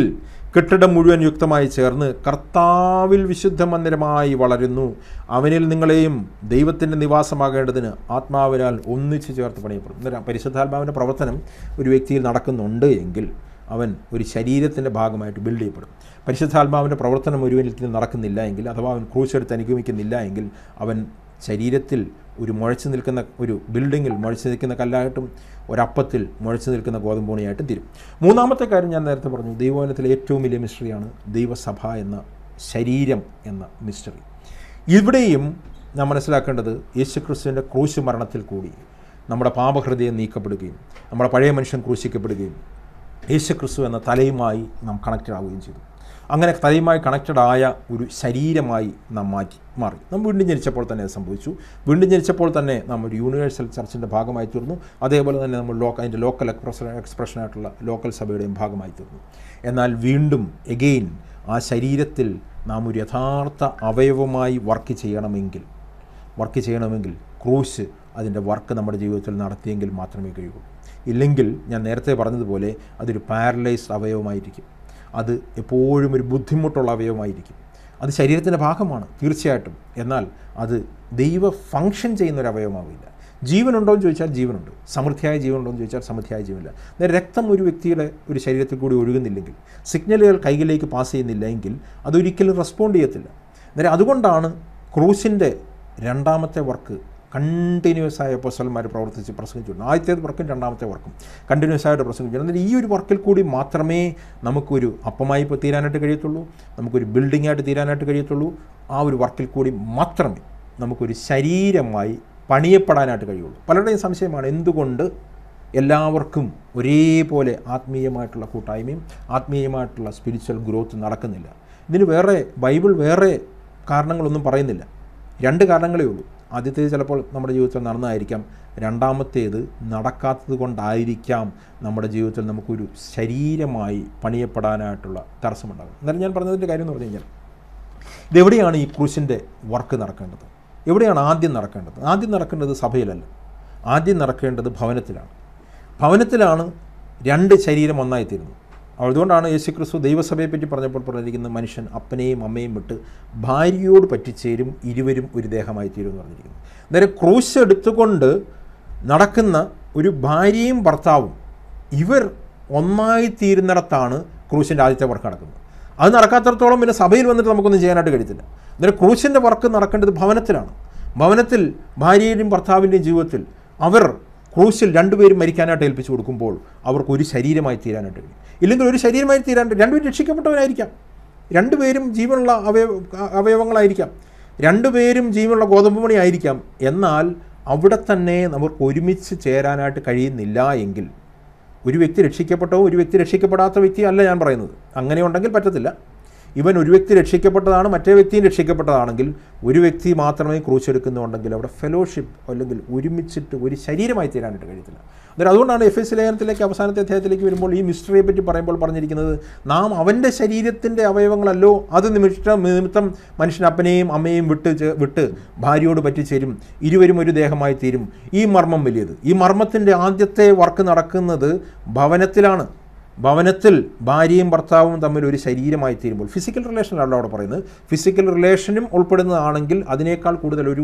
കെട്ടിടം മുഴുവൻ യുക്തമായി ചേർന്ന് കർത്താവിൽ വിശുദ്ധ മന്ദിരമായി വളരുന്നു അവനിൽ നിങ്ങളെയും ദൈവത്തിൻ്റെ നിവാസമാകേണ്ടതിന് ആത്മാവിനാൽ ഒന്നിച്ച് ചേർത്ത് പണിയപ്പെടും അന്നേരം പരിശുദ്ധാത്മാവിൻ്റെ പ്രവർത്തനം ഒരു വ്യക്തിയിൽ നടക്കുന്നുണ്ട് എങ്കിൽ അവൻ ഒരു ശരീരത്തിൻ്റെ ഭാഗമായിട്ട് ബിൽഡ് ചെയ്യപ്പെടും പരിശുദ്ധാത്മാവിൻ്റെ പ്രവർത്തനം ഒരുവനിൽ നടക്കുന്നില്ല എങ്കിൽ അഥവാ അവൻ ക്രൂശെടുത്ത് അനുഗമിക്കുന്നില്ല എങ്കിൽ അവൻ ശരീരത്തിൽ ഒരു മുഴച്ചു നിൽക്കുന്ന ഒരു ബിൽഡിങ്ങിൽ മുഴച്ചു നിൽക്കുന്ന കല്ലായിട്ടും ഒരപ്പത്തിൽ മുഴച്ചു നിൽക്കുന്ന ഗോതമ്പൂണിയായിട്ടും തീരും മൂന്നാമത്തെ കാര്യം ഞാൻ നേരത്തെ പറഞ്ഞു ദൈവവനത്തിലെ ഏറ്റവും വലിയ മിസ്റ്ററിയാണ് ദൈവസഭ എന്ന ശരീരം എന്ന മിസ്റ്ററി ഇവിടെയും നാം മനസ്സിലാക്കേണ്ടത് യേശുക്രിസ്തുവിൻ്റെ ക്രൂശ് മരണത്തിൽ കൂടി നമ്മുടെ പാപഹൃദയം നീക്കപ്പെടുകയും നമ്മുടെ പഴയ മനുഷ്യൻ ക്രൂശിക്കപ്പെടുകയും യേശുക്രിസ്തു എന്ന തലയുമായി നാം കണക്റ്റഡ് ആവുകയും ചെയ്തു അങ്ങനെ തലയുമായി കണക്റ്റഡ് ആയ ഒരു ശരീരമായി നാം മാറ്റി മാറി നാം വീണ്ടും ജനിച്ചപ്പോൾ തന്നെ അത് സംഭവിച്ചു വീണ്ടും ജനിച്ചപ്പോൾ തന്നെ നാം ഒരു യൂണിവേഴ്സൽ ചർച്ചിൻ്റെ ഭാഗമായി തീർന്നു അതേപോലെ തന്നെ നമ്മൾ ലോക അതിൻ്റെ ലോക്കൽ എക്സ്പ്രഷൻ എക്സ്പ്രഷനായിട്ടുള്ള ലോക്കൽ സഭയുടെയും ഭാഗമായി തീർന്നു എന്നാൽ വീണ്ടും എഗെയിൻ ആ ശരീരത്തിൽ നാം ഒരു യഥാർത്ഥ അവയവമായി വർക്ക് ചെയ്യണമെങ്കിൽ വർക്ക് ചെയ്യണമെങ്കിൽ ക്രൂശ് അതിൻ്റെ വർക്ക് നമ്മുടെ ജീവിതത്തിൽ നടത്തിയെങ്കിൽ മാത്രമേ കഴിയൂ ഇല്ലെങ്കിൽ ഞാൻ നേരത്തെ പറഞ്ഞതുപോലെ അതൊരു പാരലൈസ്ഡ് അവയവമായിരിക്കും അത് എപ്പോഴും ഒരു ബുദ്ധിമുട്ടുള്ള അവയവമായിരിക്കും അത് ശരീരത്തിൻ്റെ ഭാഗമാണ് തീർച്ചയായിട്ടും എന്നാൽ അത് ദൈവ ഫങ്ഷൻ ചെയ്യുന്ന ഒരു അവയവമാവില്ല ജീവനുണ്ടോ എന്ന് ചോദിച്ചാൽ ജീവനുണ്ട് സമൃദ്ധിയായ ജീവനുണ്ടോ എന്ന് ചോദിച്ചാൽ സമൃദ്ധിയായ ജീവനില്ല നേരെ രക്തം ഒരു വ്യക്തിയുടെ ഒരു ശരീരത്തിൽ കൂടി ഒഴുകുന്നില്ലെങ്കിൽ സിഗ്നലുകൾ കൈകളിലേക്ക് പാസ് ചെയ്യുന്നില്ല എങ്കിൽ അതൊരിക്കലും റെസ്പോണ്ട് ചെയ്യത്തില്ല നേരെ അതുകൊണ്ടാണ് ക്രൂസിൻ്റെ രണ്ടാമത്തെ വർക്ക് കണ്ടിന്യൂസ് ആയ അപ്പോസ്റ്റലന്മാർ പ്രവർത്തിച്ച് പ്രസംഗിച്ചിട്ടുണ്ട് ആദ്യത്തേത് വർക്കും രണ്ടാമത്തെ വർക്കും കണ്ടിന്യൂസ് ആയിട്ട് പ്രസംഗിച്ചിട്ടുണ്ട് എന്നാൽ ഈ ഒരു വർക്കിൽ കൂടി മാത്രമേ നമുക്കൊരു അപ്പമായി ഇപ്പോൾ തീരാനായിട്ട് കഴിയത്തുള്ളൂ നമുക്കൊരു ബിൽഡിംഗ് ആയിട്ട് തീരാനായിട്ട് കഴിയത്തുള്ളൂ ആ ഒരു വർക്കിൽ കൂടി മാത്രമേ നമുക്കൊരു ശരീരമായി പണിയപ്പെടാനായിട്ട് കഴിയുള്ളൂ പലരുടെയും സംശയമാണ് എന്തുകൊണ്ട് എല്ലാവർക്കും ഒരേപോലെ ആത്മീയമായിട്ടുള്ള കൂട്ടായ്മയും ആത്മീയമായിട്ടുള്ള സ്പിരിച്വൽ ഗ്രോത്ത് നടക്കുന്നില്ല ഇതിന് വേറെ ബൈബിൾ വേറെ കാരണങ്ങളൊന്നും പറയുന്നില്ല രണ്ട് കാരണങ്ങളേ ഉള്ളൂ ആദ്യത്തേത് ചിലപ്പോൾ നമ്മുടെ ജീവിതത്തിൽ നടന്നതായിരിക്കാം രണ്ടാമത്തേത് നടക്കാത്തത് കൊണ്ടായിരിക്കാം നമ്മുടെ ജീവിതത്തിൽ നമുക്കൊരു ശരീരമായി പണിയപ്പെടാനായിട്ടുള്ള തടസ്സമുണ്ടാകും എന്നാലും ഞാൻ പറഞ്ഞതിൻ്റെ കാര്യം എന്ന് പറഞ്ഞു കഴിഞ്ഞാൽ ഇതെവിടെയാണ് ഈ ക്രൂശിൻ്റെ വർക്ക് നടക്കേണ്ടത് എവിടെയാണ് ആദ്യം നടക്കേണ്ടത് ആദ്യം നടക്കേണ്ടത് സഭയിലല്ല ആദ്യം നടക്കേണ്ടത് ഭവനത്തിലാണ് ഭവനത്തിലാണ് രണ്ട് ശരീരം ഒന്നായിത്തീരുന്നത് അതുകൊണ്ടാണ് യേശു ക്രിസ്തു ദൈവസഭയെപ്പറ്റി പറഞ്ഞപ്പോൾ പറഞ്ഞിരിക്കുന്നത് മനുഷ്യൻ അപ്പനെയും അമ്മയും വിട്ട് ഭാര്യയോട് പറ്റിച്ചേരും ഇരുവരും ഒരു ദേഹമായി തീരും എന്ന് പറഞ്ഞിരിക്കുന്നു അന്നേരം ക്രൂശ് എടുത്തുകൊണ്ട് നടക്കുന്ന ഒരു ഭാര്യയും ഭർത്താവും ഇവർ ഒന്നായി തീരുന്നിടത്താണ് ക്രൂശിൻ്റെ ആദ്യത്തെ വർക്ക് നടക്കുന്നത് അത് നടക്കാത്തടത്തോളം പിന്നെ സഭയിൽ വന്നിട്ട് നമുക്കൊന്നും ചെയ്യാനായിട്ട് കഴിയത്തില്ല അന്നേരം ക്രൂശിൻ്റെ വർക്ക് നടക്കേണ്ടത് ഭവനത്തിലാണ് ഭവനത്തിൽ ഭാര്യയുടെയും ഭർത്താവിൻ്റെയും ജീവിതത്തിൽ അവർ ക്രൂശിൽ രണ്ടുപേരും മരിക്കാനായിട്ട് ഏൽപ്പിച്ചു കൊടുക്കുമ്പോൾ അവർക്ക് ഒരു ശരീരമായി തീരാനായിട്ട് കഴിയും ഇല്ലെങ്കിൽ ഒരു ശരീരമായി തീരാനായിട്ട് രണ്ടുപേരും രക്ഷിക്കപ്പെട്ടവരായിരിക്കാം രണ്ടുപേരും ജീവനുള്ള അവയവ അവയവങ്ങളായിരിക്കാം രണ്ടുപേരും ജീവനുള്ള ഗോതമ്പ് മണി ആയിരിക്കാം എന്നാൽ അവിടെ തന്നെ നമുക്ക് ഒരുമിച്ച് ചേരാനായിട്ട് കഴിയുന്നില്ല എങ്കിൽ ഒരു വ്യക്തി രക്ഷിക്കപ്പെട്ടോ ഒരു വ്യക്തി രക്ഷിക്കപ്പെടാത്ത വ്യക്തി അല്ല ഞാൻ പറയുന്നത് അങ്ങനെ ഉണ്ടെങ്കിൽ പറ്റത്തില്ല ഇവൻ ഒരു വ്യക്തി രക്ഷിക്കപ്പെട്ടതാണ് മറ്റേ വ്യക്തിയും രക്ഷിക്കപ്പെട്ടതാണെങ്കിൽ ഒരു വ്യക്തി മാത്രമേ ക്രൂശ് എടുക്കുന്നുണ്ടെങ്കിൽ അവിടെ ഫെലോഷിപ്പ് അല്ലെങ്കിൽ ഒരുമിച്ചിട്ട് ഒരു ശരീരമായി തീരാനായിട്ട് കഴിയത്തില്ല അന്നേരം അതുകൊണ്ടാണ് എഫ് എസ് ലേഖനത്തിലേക്ക് അവസാനത്തെ അധ്യായത്തിലേക്ക് വരുമ്പോൾ ഈ മിസ്റ്ററിയെ പറ്റി പറയുമ്പോൾ പറഞ്ഞിരിക്കുന്നത് നാം അവൻ്റെ ശരീരത്തിൻ്റെ അവയവങ്ങളല്ലോ അത് നിമിഷം നിമിത്തം മനുഷ്യൻ അപ്പനെയും അമ്മയെയും വിട്ട് ചേ- വിട്ട് ഭാര്യയോട് പറ്റിച്ചേരും ഇരുവരും ഒരു ദേഹമായി തീരും ഈ മർമ്മം വലിയത് ഈ മർമ്മത്തിൻ്റെ ആദ്യത്തെ വർക്ക് നടക്കുന്നത് ഭവനത്തിലാണ് ഭവനത്തിൽ ഭാര്യയും ഭർത്താവും തമ്മിൽ ഒരു ശരീരമായി തീരുമ്പോൾ ഫിസിക്കൽ റിലേഷനല്ല അവിടെ പറയുന്നത് ഫിസിക്കൽ റിലേഷനും ഉൾപ്പെടുന്നതാണെങ്കിൽ അതിനേക്കാൾ കൂടുതൽ ഒരു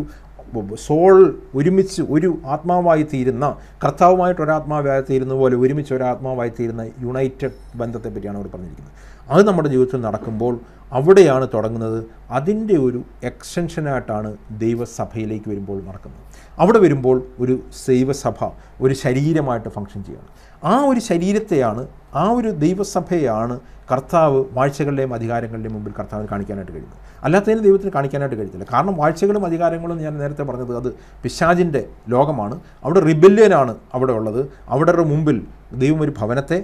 സോൾ ഒരുമിച്ച് ഒരു ആത്മാവായി തീരുന്ന കർത്താവുമായിട്ട് ഒരാത്മാവായി തീരുന്ന പോലെ ഒരുമിച്ച് ഒരാത്മാവായി തീരുന്ന യുണൈറ്റഡ് ബന്ധത്തെ പറ്റിയാണ് അവിടെ പറഞ്ഞിരിക്കുന്നത് അത് നമ്മുടെ ജീവിതത്തിൽ നടക്കുമ്പോൾ അവിടെയാണ് തുടങ്ങുന്നത് അതിൻ്റെ ഒരു എക്സ്റ്റൻഷനായിട്ടാണ് ദൈവസഭയിലേക്ക് വരുമ്പോൾ നടക്കുന്നത് അവിടെ വരുമ്പോൾ ഒരു ദൈവസഭ ഒരു ശരീരമായിട്ട് ഫങ്ഷൻ ചെയ്യുകയാണ് ആ ഒരു ശരീരത്തെയാണ് ആ ഒരു ദൈവസഭയാണ് കർത്താവ് വാഴ്ചകളുടെയും അധികാരങ്ങളുടെയും മുമ്പിൽ കർത്താവിന് കാണിക്കാനായിട്ട് കഴിയുന്നത് അല്ലാത്തതിന് ദൈവത്തിന് കാണിക്കാനായിട്ട് കഴിയത്തില്ല കാരണം വാഴ്ചകളും അധികാരങ്ങളും ഞാൻ നേരത്തെ പറഞ്ഞത് അത് പിശാജിൻ്റെ ലോകമാണ് അവിടെ റിബല്യനാണ് അവിടെ ഉള്ളത് അവിടെ മുമ്പിൽ ദൈവം ഒരു ഭവനത്തെ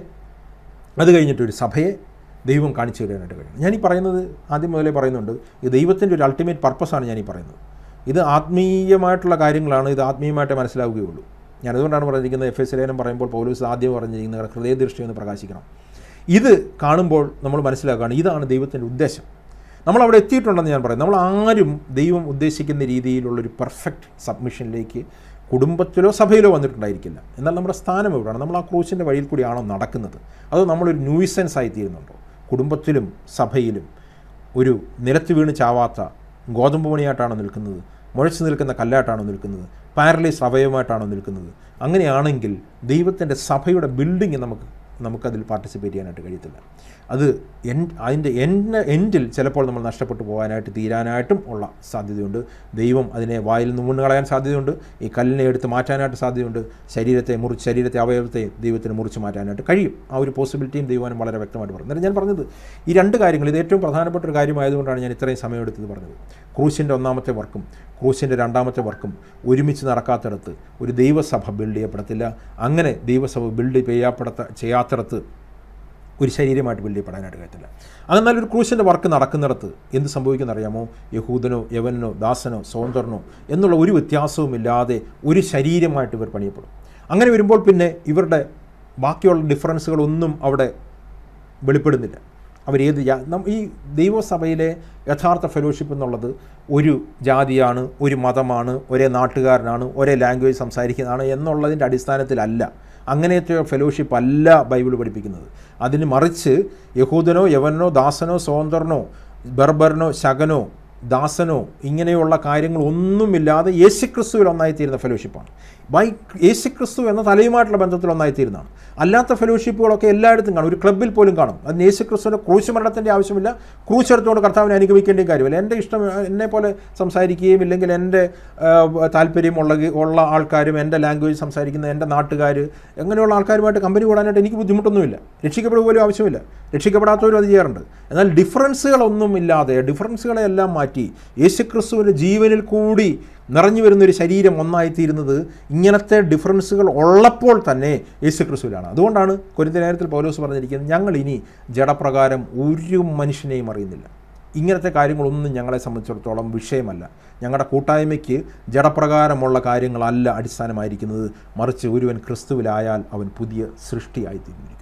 അത് കഴിഞ്ഞിട്ട് ഒരു സഭയെ ദൈവം കാണിച്ചു തരാനായിട്ട് കഴിയും ഞാനീ പറയുന്നത് ആദ്യം മുതലേ പറയുന്നുണ്ട് ഇത് ദൈവത്തിൻ്റെ ഒരു അൾട്ടിമേറ്റ് പർപ്പസാണ് ഞാനീ പറയുന്നത് ഇത് ആത്മീയമായിട്ടുള്ള കാര്യങ്ങളാണ് ഇത് ആത്മീയമായിട്ട് മനസ്സിലാവുകയുള്ളൂ ഞാൻ അതുകൊണ്ടാണ് പറഞ്ഞിരിക്കുന്നത് എഫ് എസ് ലേനം പറയുമ്പോൾ പൗലൂസ് ആദ്യം പറഞ്ഞിരിക്കുന്നത് ഹൃദയദൃഷ്ടി ഒന്ന് പ്രകാശിക്കണം ഇത് കാണുമ്പോൾ നമ്മൾ മനസ്സിലാക്കുകയാണ് ഇതാണ് ദൈവത്തിൻ്റെ ഉദ്ദേശം നമ്മൾ അവിടെ എത്തിയിട്ടുണ്ടെന്ന് ഞാൻ പറയും നമ്മൾ ആരും ദൈവം ഉദ്ദേശിക്കുന്ന രീതിയിലുള്ളൊരു പെർഫെക്റ്റ് സബ്മിഷനിലേക്ക് കുടുംബത്തിലോ സഭയിലോ വന്നിട്ടുണ്ടായിരിക്കില്ല എന്നാൽ നമ്മുടെ സ്ഥാനം എവിടെയാണ് നമ്മൾ ആ ക്രൂശിൻ്റെ വഴിയിൽ കൂടിയാണോ നടക്കുന്നത് അതോ നമ്മളൊരു ന്യൂസൻസ് ആയി തീരുന്നുണ്ടോ കുടുംബത്തിലും സഭയിലും ഒരു നിലത്ത് വീണ് ചാവാത്ത ഗോതമ്പ് മണിയായിട്ടാണോ നിൽക്കുന്നത് മുഴച്ചു നിൽക്കുന്ന കല്ലായിട്ടാണോ നിൽക്കുന്നത് പാരലൈസ് അവയവമായിട്ടാണോ നിൽക്കുന്നത് അങ്ങനെയാണെങ്കിൽ ദൈവത്തിൻ്റെ സഭയുടെ ബിൽഡിങ് നമുക്ക് നമുക്കതിൽ പാർട്ടിസിപ്പേറ്റ് ചെയ്യാനായിട്ട് കഴിയത്തില്ല അത് എൻ അതിൻ്റെ എന്ന എൻഡിൽ ചിലപ്പോൾ നമ്മൾ നഷ്ടപ്പെട്ടു പോകാനായിട്ട് തീരാനായിട്ടും ഉള്ള സാധ്യതയുണ്ട് ദൈവം അതിനെ വായിൽ നിന്ന് വീണ് കളയാൻ സാധ്യതയുണ്ട് ഈ കല്ലിനെ എടുത്ത് മാറ്റാനായിട്ട് സാധ്യതയുണ്ട് ശരീരത്തെ മുറിച്ച് ശരീരത്തെ അവയവത്തെ ദൈവത്തിന് മുറിച്ച് മാറ്റാനായിട്ട് കഴിയും ആ ഒരു പോസിബിലിറ്റിയും ദൈവം വളരെ വ്യക്തമായിട്ട് പറഞ്ഞു എന്നിട്ട് ഞാൻ പറഞ്ഞത് ഈ രണ്ട് കാര്യങ്ങൾ ഇത് ഏറ്റവും പ്രധാനപ്പെട്ട ഒരു കാര്യമായതുകൊണ്ടാണ് ഞാൻ ഇത്രയും സമയമെടുത്തത് പറഞ്ഞത് ക്രൂശിൻ്റെ ഒന്നാമത്തെ വർക്കും ക്രൂശിൻ്റെ രണ്ടാമത്തെ വർക്കും ഒരുമിച്ച് നടക്കാത്തിടത്ത് ഒരു ദൈവസഭ ബിൽഡ് ചെയ്യപ്പെടത്തില്ല അങ്ങനെ ദൈവസഭ ബിൽഡ് ചെയ്യപ്പെടത്ത ചെയ്യാത്തിടത്ത് ഒരു ശരീരമായിട്ട് ബിൽഡ് ചെയ്യപ്പെടാനായിട്ട് കഴിയത്തില്ല അതെന്നാൽ ഒരു ക്രൂശിൻ്റെ വർക്ക് നടക്കുന്നിടത്ത് എന്ത് സംഭവിക്കുന്ന അറിയാമോ യഹൂദനോ യവനോ ദാസനോ സ്വതന്ത്രനോ എന്നുള്ള ഒരു വ്യത്യാസവുമില്ലാതെ ഒരു ശരീരമായിട്ട് ഇവർ പണിയപ്പെടും അങ്ങനെ വരുമ്പോൾ പിന്നെ ഇവരുടെ ബാക്കിയുള്ള ഡിഫറൻസുകളൊന്നും അവിടെ വെളിപ്പെടുന്നില്ല അവരേത് ജാ നം ഈ ദൈവസഭയിലെ യഥാർത്ഥ ഫെലോഷിപ്പ് എന്നുള്ളത് ഒരു ജാതിയാണ് ഒരു മതമാണ് ഒരേ നാട്ടുകാരനാണ് ഒരേ ലാംഗ്വേജ് സംസാരിക്കുന്നതാണ് എന്നുള്ളതിൻ്റെ അടിസ്ഥാനത്തിലല്ല അങ്ങനത്തെ ഫെലോഷിപ്പ് അല്ല ബൈബിൾ പഠിപ്പിക്കുന്നത് അതിന് മറിച്ച് യഹൂദനോ യവനോ ദാസനോ സ്വതന്ത്രനോ ബർബറിനോ ശകനോ ദാസനോ ഇങ്ങനെയുള്ള കാര്യങ്ങളൊന്നുമില്ലാതെ യേശുക്രിസ്തുവിൽ ഒന്നായിത്തീരുന്ന ഫെലോഷിപ്പാണ് ബൈ യേശുക്രിസ്തു എന്ന തലയുമായിട്ടുള്ള ബന്ധത്തിൽ ഒന്നായിത്തീരുന്നതാണ് അല്ലാത്ത ഫെലോഷിപ്പുകളൊക്കെ എല്ലായിടത്തും കാണും ഒരു ക്ലബ്ബിൽ പോലും കാണും അതിന് യേശുക്രിസ്തുവിൻ്റെ ക്രൂശ് മരണത്തിൻ്റെ ആവശ്യമില്ല ക്രൂശ് എടുത്തുകൊണ്ട് കർത്താവിനെ അനുഗമിക്കേണ്ട കാര്യമില്ല എൻ്റെ ഇഷ്ടം എന്നെ പോലെ സംസാരിക്കുകയും ഇല്ലെങ്കിൽ എൻ്റെ ആ, താല്പര്യമുള്ള ഉള്ള ആൾക്കാരും എൻ്റെ ലാംഗ്വേജ് സംസാരിക്കുന്ന എൻ്റെ നാട്ടുകാർ അങ്ങനെയുള്ള ആൾക്കാരുമായിട്ട് കമ്പനി കൂടാനായിട്ട് എനിക്ക് ബുദ്ധിമുട്ടൊന്നുമില്ല രക്ഷിക്കപ്പെടുക പോലും ആവശ്യമില്ല രക്ഷിക്കപ്പെടാത്തവരും അത് ചെയ്യാറുണ്ട് എന്നാൽ ഡിഫറൻസുകളൊന്നും ഇല്ലാതെ ഡിഫറൻസുകളെല്ലാം മാറ്റി യേശുക്രിസ്തുവിൻ്റെ ജീവനിൽ കൂടി നിറഞ്ഞു വരുന്നൊരു ശരീരം ഒന്നായിത്തീരുന്നത് ഇങ്ങനത്തെ ഡിഫറൻസുകൾ ഉള്ളപ്പോൾ തന്നെ യേശുക്രിസ്തുവിലാണ് അതുകൊണ്ടാണ് കൊരിന്തനായത്തിൽ പൗലോസ് പറഞ്ഞിരിക്കുന്നത് ഞങ്ങൾ ഇനി ജഡപ്രകാരം ഒരു മനുഷ്യനെയും അറിയുന്നില്ല ഇങ്ങനത്തെ കാര്യങ്ങളൊന്നും ഞങ്ങളെ സംബന്ധിച്ചിടത്തോളം വിഷയമല്ല ഞങ്ങളുടെ കൂട്ടായ്മയ്ക്ക് ജഡപ്രകാരമുള്ള കാര്യങ്ങളല്ല അടിസ്ഥാനമായിരിക്കുന്നത് മറിച്ച് ഒരുവൻ ക്രിസ്തുവിലായാൽ അവൻ പുതിയ സൃഷ്ടിയായിത്തീർന്നിരിക്കുന്നു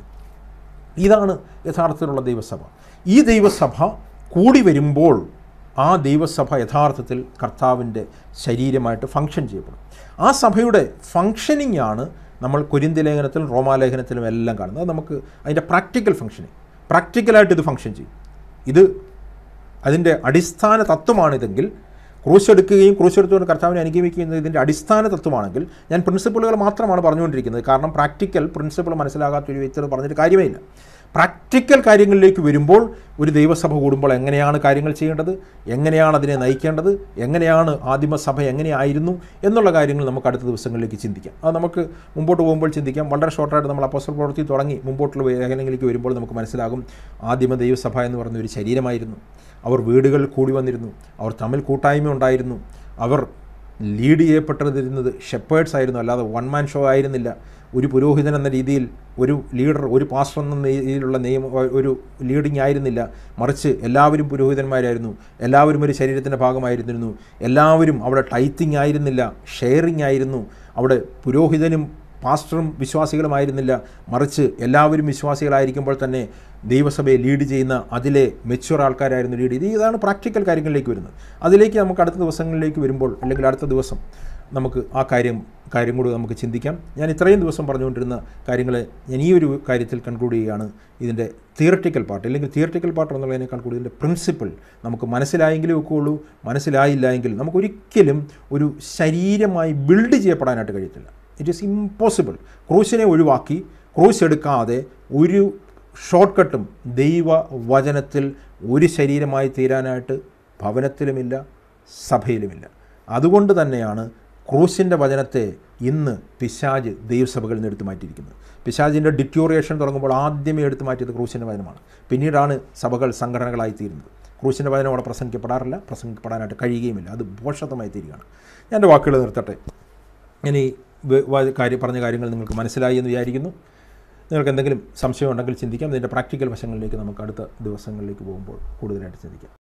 ഇതാണ് യഥാർത്ഥത്തിലുള്ള ദൈവസഭ ഈ ദൈവസഭ കൂടി വരുമ്പോൾ ആ ദൈവസഭ യഥാർത്ഥത്തിൽ കർത്താവിൻ്റെ ശരീരമായിട്ട് ഫങ്ഷൻ ചെയ്യപ്പെടും ആ സഭയുടെ ഫങ്ഷനിങ് ആണ് നമ്മൾ കുരിന്തി ലേഖനത്തിലും റോമാലേഖനത്തിലും എല്ലാം കാണുന്നത് അത് നമുക്ക് അതിൻ്റെ പ്രാക്ടിക്കൽ ഫങ്ഷനിങ് പ്രാക്ടിക്കലായിട്ട് ഇത് ഫങ്ഷൻ ചെയ്യും ഇത് അതിൻ്റെ അടിസ്ഥാന തത്വമാണിതെങ്കിൽ ക്രൂശ് എടുക്കുകയും ക്രൂശ് എടുത്തുകൊണ്ട് കർത്താവിനെ അനുഗമിക്കുകയും ചെയ്യുന്നത് ഇതിൻ്റെ അടിസ്ഥാന തത്വമാണെങ്കിൽ ഞാൻ പ്രിൻസിപ്പിളുകൾ മാത്രമാണ് പറഞ്ഞുകൊണ്ടിരിക്കുന്നത് കാരണം പ്രാക്ടിക്കൽ പ്രിൻസിപ്പിൾ മനസ്സിലാകാത്ത ഒരു വ്യക്തി അത് പറഞ്ഞിട്ട് കാര്യമേ ഇല്ല പ്രാക്ടിക്കൽ കാര്യങ്ങളിലേക്ക് വരുമ്പോൾ ഒരു ദൈവസഭ കൂടുമ്പോൾ എങ്ങനെയാണ് കാര്യങ്ങൾ ചെയ്യേണ്ടത് എങ്ങനെയാണ് അതിനെ നയിക്കേണ്ടത് എങ്ങനെയാണ് ആദിമസഭ എങ്ങനെയായിരുന്നു എന്നുള്ള കാര്യങ്ങൾ നമുക്ക് അടുത്ത ദിവസങ്ങളിലേക്ക് ചിന്തിക്കാം അത് നമുക്ക് മുമ്പോട്ട് പോകുമ്പോൾ ചിന്തിക്കാം വളരെ ഷോർട്ടായിട്ട് നമ്മൾ അപ്പോസ്റ്റൽ പ്രവൃത്തി തുടങ്ങി മുമ്പോട്ടുള്ള മേഖലകളിലേക്ക് വരുമ്പോൾ നമുക്ക് മനസ്സിലാകും ആദിമ ദൈവസഭ എന്ന് പറയുന്ന ഒരു ശരീരമായിരുന്നു അവർ വീടുകളിൽ കൂടി വന്നിരുന്നു അവർ തമ്മിൽ കൂട്ടായ്മ ഉണ്ടായിരുന്നു അവർ ലീഡ് ചെയ്യപ്പെട്ടിരുന്നത് ഷെപ്പേഴ്സ് ആയിരുന്നു അല്ലാതെ വൺ മാൻ ഷോ ആയിരുന്നില്ല ഒരു പുരോഹിതൻ എന്ന രീതിയിൽ ഒരു ലീഡർ ഒരു പാസ്റ്റർ എന്ന രീതിയിലുള്ള നിയമ ഒരു ലീഡിങ് ആയിരുന്നില്ല മറിച്ച് എല്ലാവരും പുരോഹിതന്മാരായിരുന്നു എല്ലാവരും ഒരു ശരീരത്തിൻ്റെ ഭാഗമായിരുന്നിരുന്നു എല്ലാവരും അവിടെ ടൈത്തിങ് ആയിരുന്നില്ല ഷെയറിങ് ആയിരുന്നു അവിടെ പുരോഹിതനും പാസ്റ്ററും വിശ്വാസികളുമായിരുന്നില്ല മറിച്ച് എല്ലാവരും വിശ്വാസികളായിരിക്കുമ്പോൾ തന്നെ ദൈവസഭയെ ലീഡ് ചെയ്യുന്ന അതിലെ മെച്യൂർ ആൾക്കാരായിരുന്നു ലീഡ് ചെയ്ത് ഇതാണ് പ്രാക്ടിക്കൽ കാര്യങ്ങളിലേക്ക് വരുന്നത് അതിലേക്ക് നമുക്ക് അടുത്ത ദിവസങ്ങളിലേക്ക് വരുമ്പോൾ അല്ലെങ്കിൽ അടുത്ത ദിവസം നമുക്ക് ആ കാര്യം കാര്യം കൂടി നമുക്ക് ചിന്തിക്കാം ഞാൻ ഇത്രയും ദിവസം പറഞ്ഞുകൊണ്ടിരുന്ന കാര്യങ്ങളെ ഞാൻ ഈ ഒരു കാര്യത്തിൽ കൺക്ലൂഡ് ചെയ്യുകയാണ് ഇതിൻ്റെ തിയറട്ടിക്കൽ പാർട്ട് അല്ലെങ്കിൽ തിയറട്ടിക്കൽ പാർട്ട് എന്നുള്ളതിനേക്കാൾ കൂടുതൽ ഇതിൻ്റെ പ്രിൻസിപ്പിൾ നമുക്ക് മനസ്സിലായെങ്കിലേ ഒക്കെയുള്ളൂ മനസ്സിലായില്ല എങ്കിൽ നമുക്കൊരിക്കലും ഒരു ശരീരമായി ബിൽഡ് ചെയ്യപ്പെടാനായിട്ട് കഴിയത്തില്ല ഇറ്റ് ഈസ് ഇമ്പോസിബിൾ ക്രൂശിനെ ഒഴിവാക്കി ക്രൂശ് എടുക്കാതെ ഒരു ഷോർട്ട് കട്ടും ദൈവവചനത്തിൽ ഒരു ശരീരമായി തീരാനായിട്ട് ഭവനത്തിലുമില്ല സഭയിലുമില്ല അതുകൊണ്ട് തന്നെയാണ് ക്രൂശിൻ്റെ വചനത്തെ ഇന്ന് പിശാജ് ദൈവസഭകളിൽ നിന്ന് എടുത്തു മാറ്റിയിരിക്കുന്നത് പിശാജിൻ്റെ ഡിറ്റോറിയേഷൻ തുടങ്ങുമ്പോൾ ആദ്യമേ എടുത്തു മാറ്റിയത് ക്രൂശിൻ്റെ വചനമാണ് പിന്നീടാണ് സഭകൾ സംഘടനകളായി തീരുന്നത് ക്രൂശിൻ്റെ വചനം അവിടെ പ്രസംഗിക്കപ്പെടാറില്ല പ്രസംഗിക്കപ്പെടാനായിട്ട് കഴിയുകയുമില്ല അത് ഭോഷത്വമായി തീരുകയാണ് ഞാൻ എൻ്റെ വാക്കുകൾ നിർത്തട്ടെ ഞാൻ ഈ വ- വ- കാര്യം പറഞ്ഞ കാര്യങ്ങൾ നിങ്ങൾക്ക് മനസ്സിലായി എന്ന് വിചാരിക്കുന്നു നിങ്ങൾക്ക് എന്തെങ്കിലും സംശയം ഉണ്ടെങ്കിൽ ചിന്തിക്കാം ഇതിൻ്റെ പ്രാക്ടിക്കൽ വശങ്ങളിലേക്ക് നമുക്ക് അടുത്ത ദിവസങ്ങളിലേക്ക് പോകുമ്പോൾ കൂടുതലായിട്ട് ചിന്തിക്കാം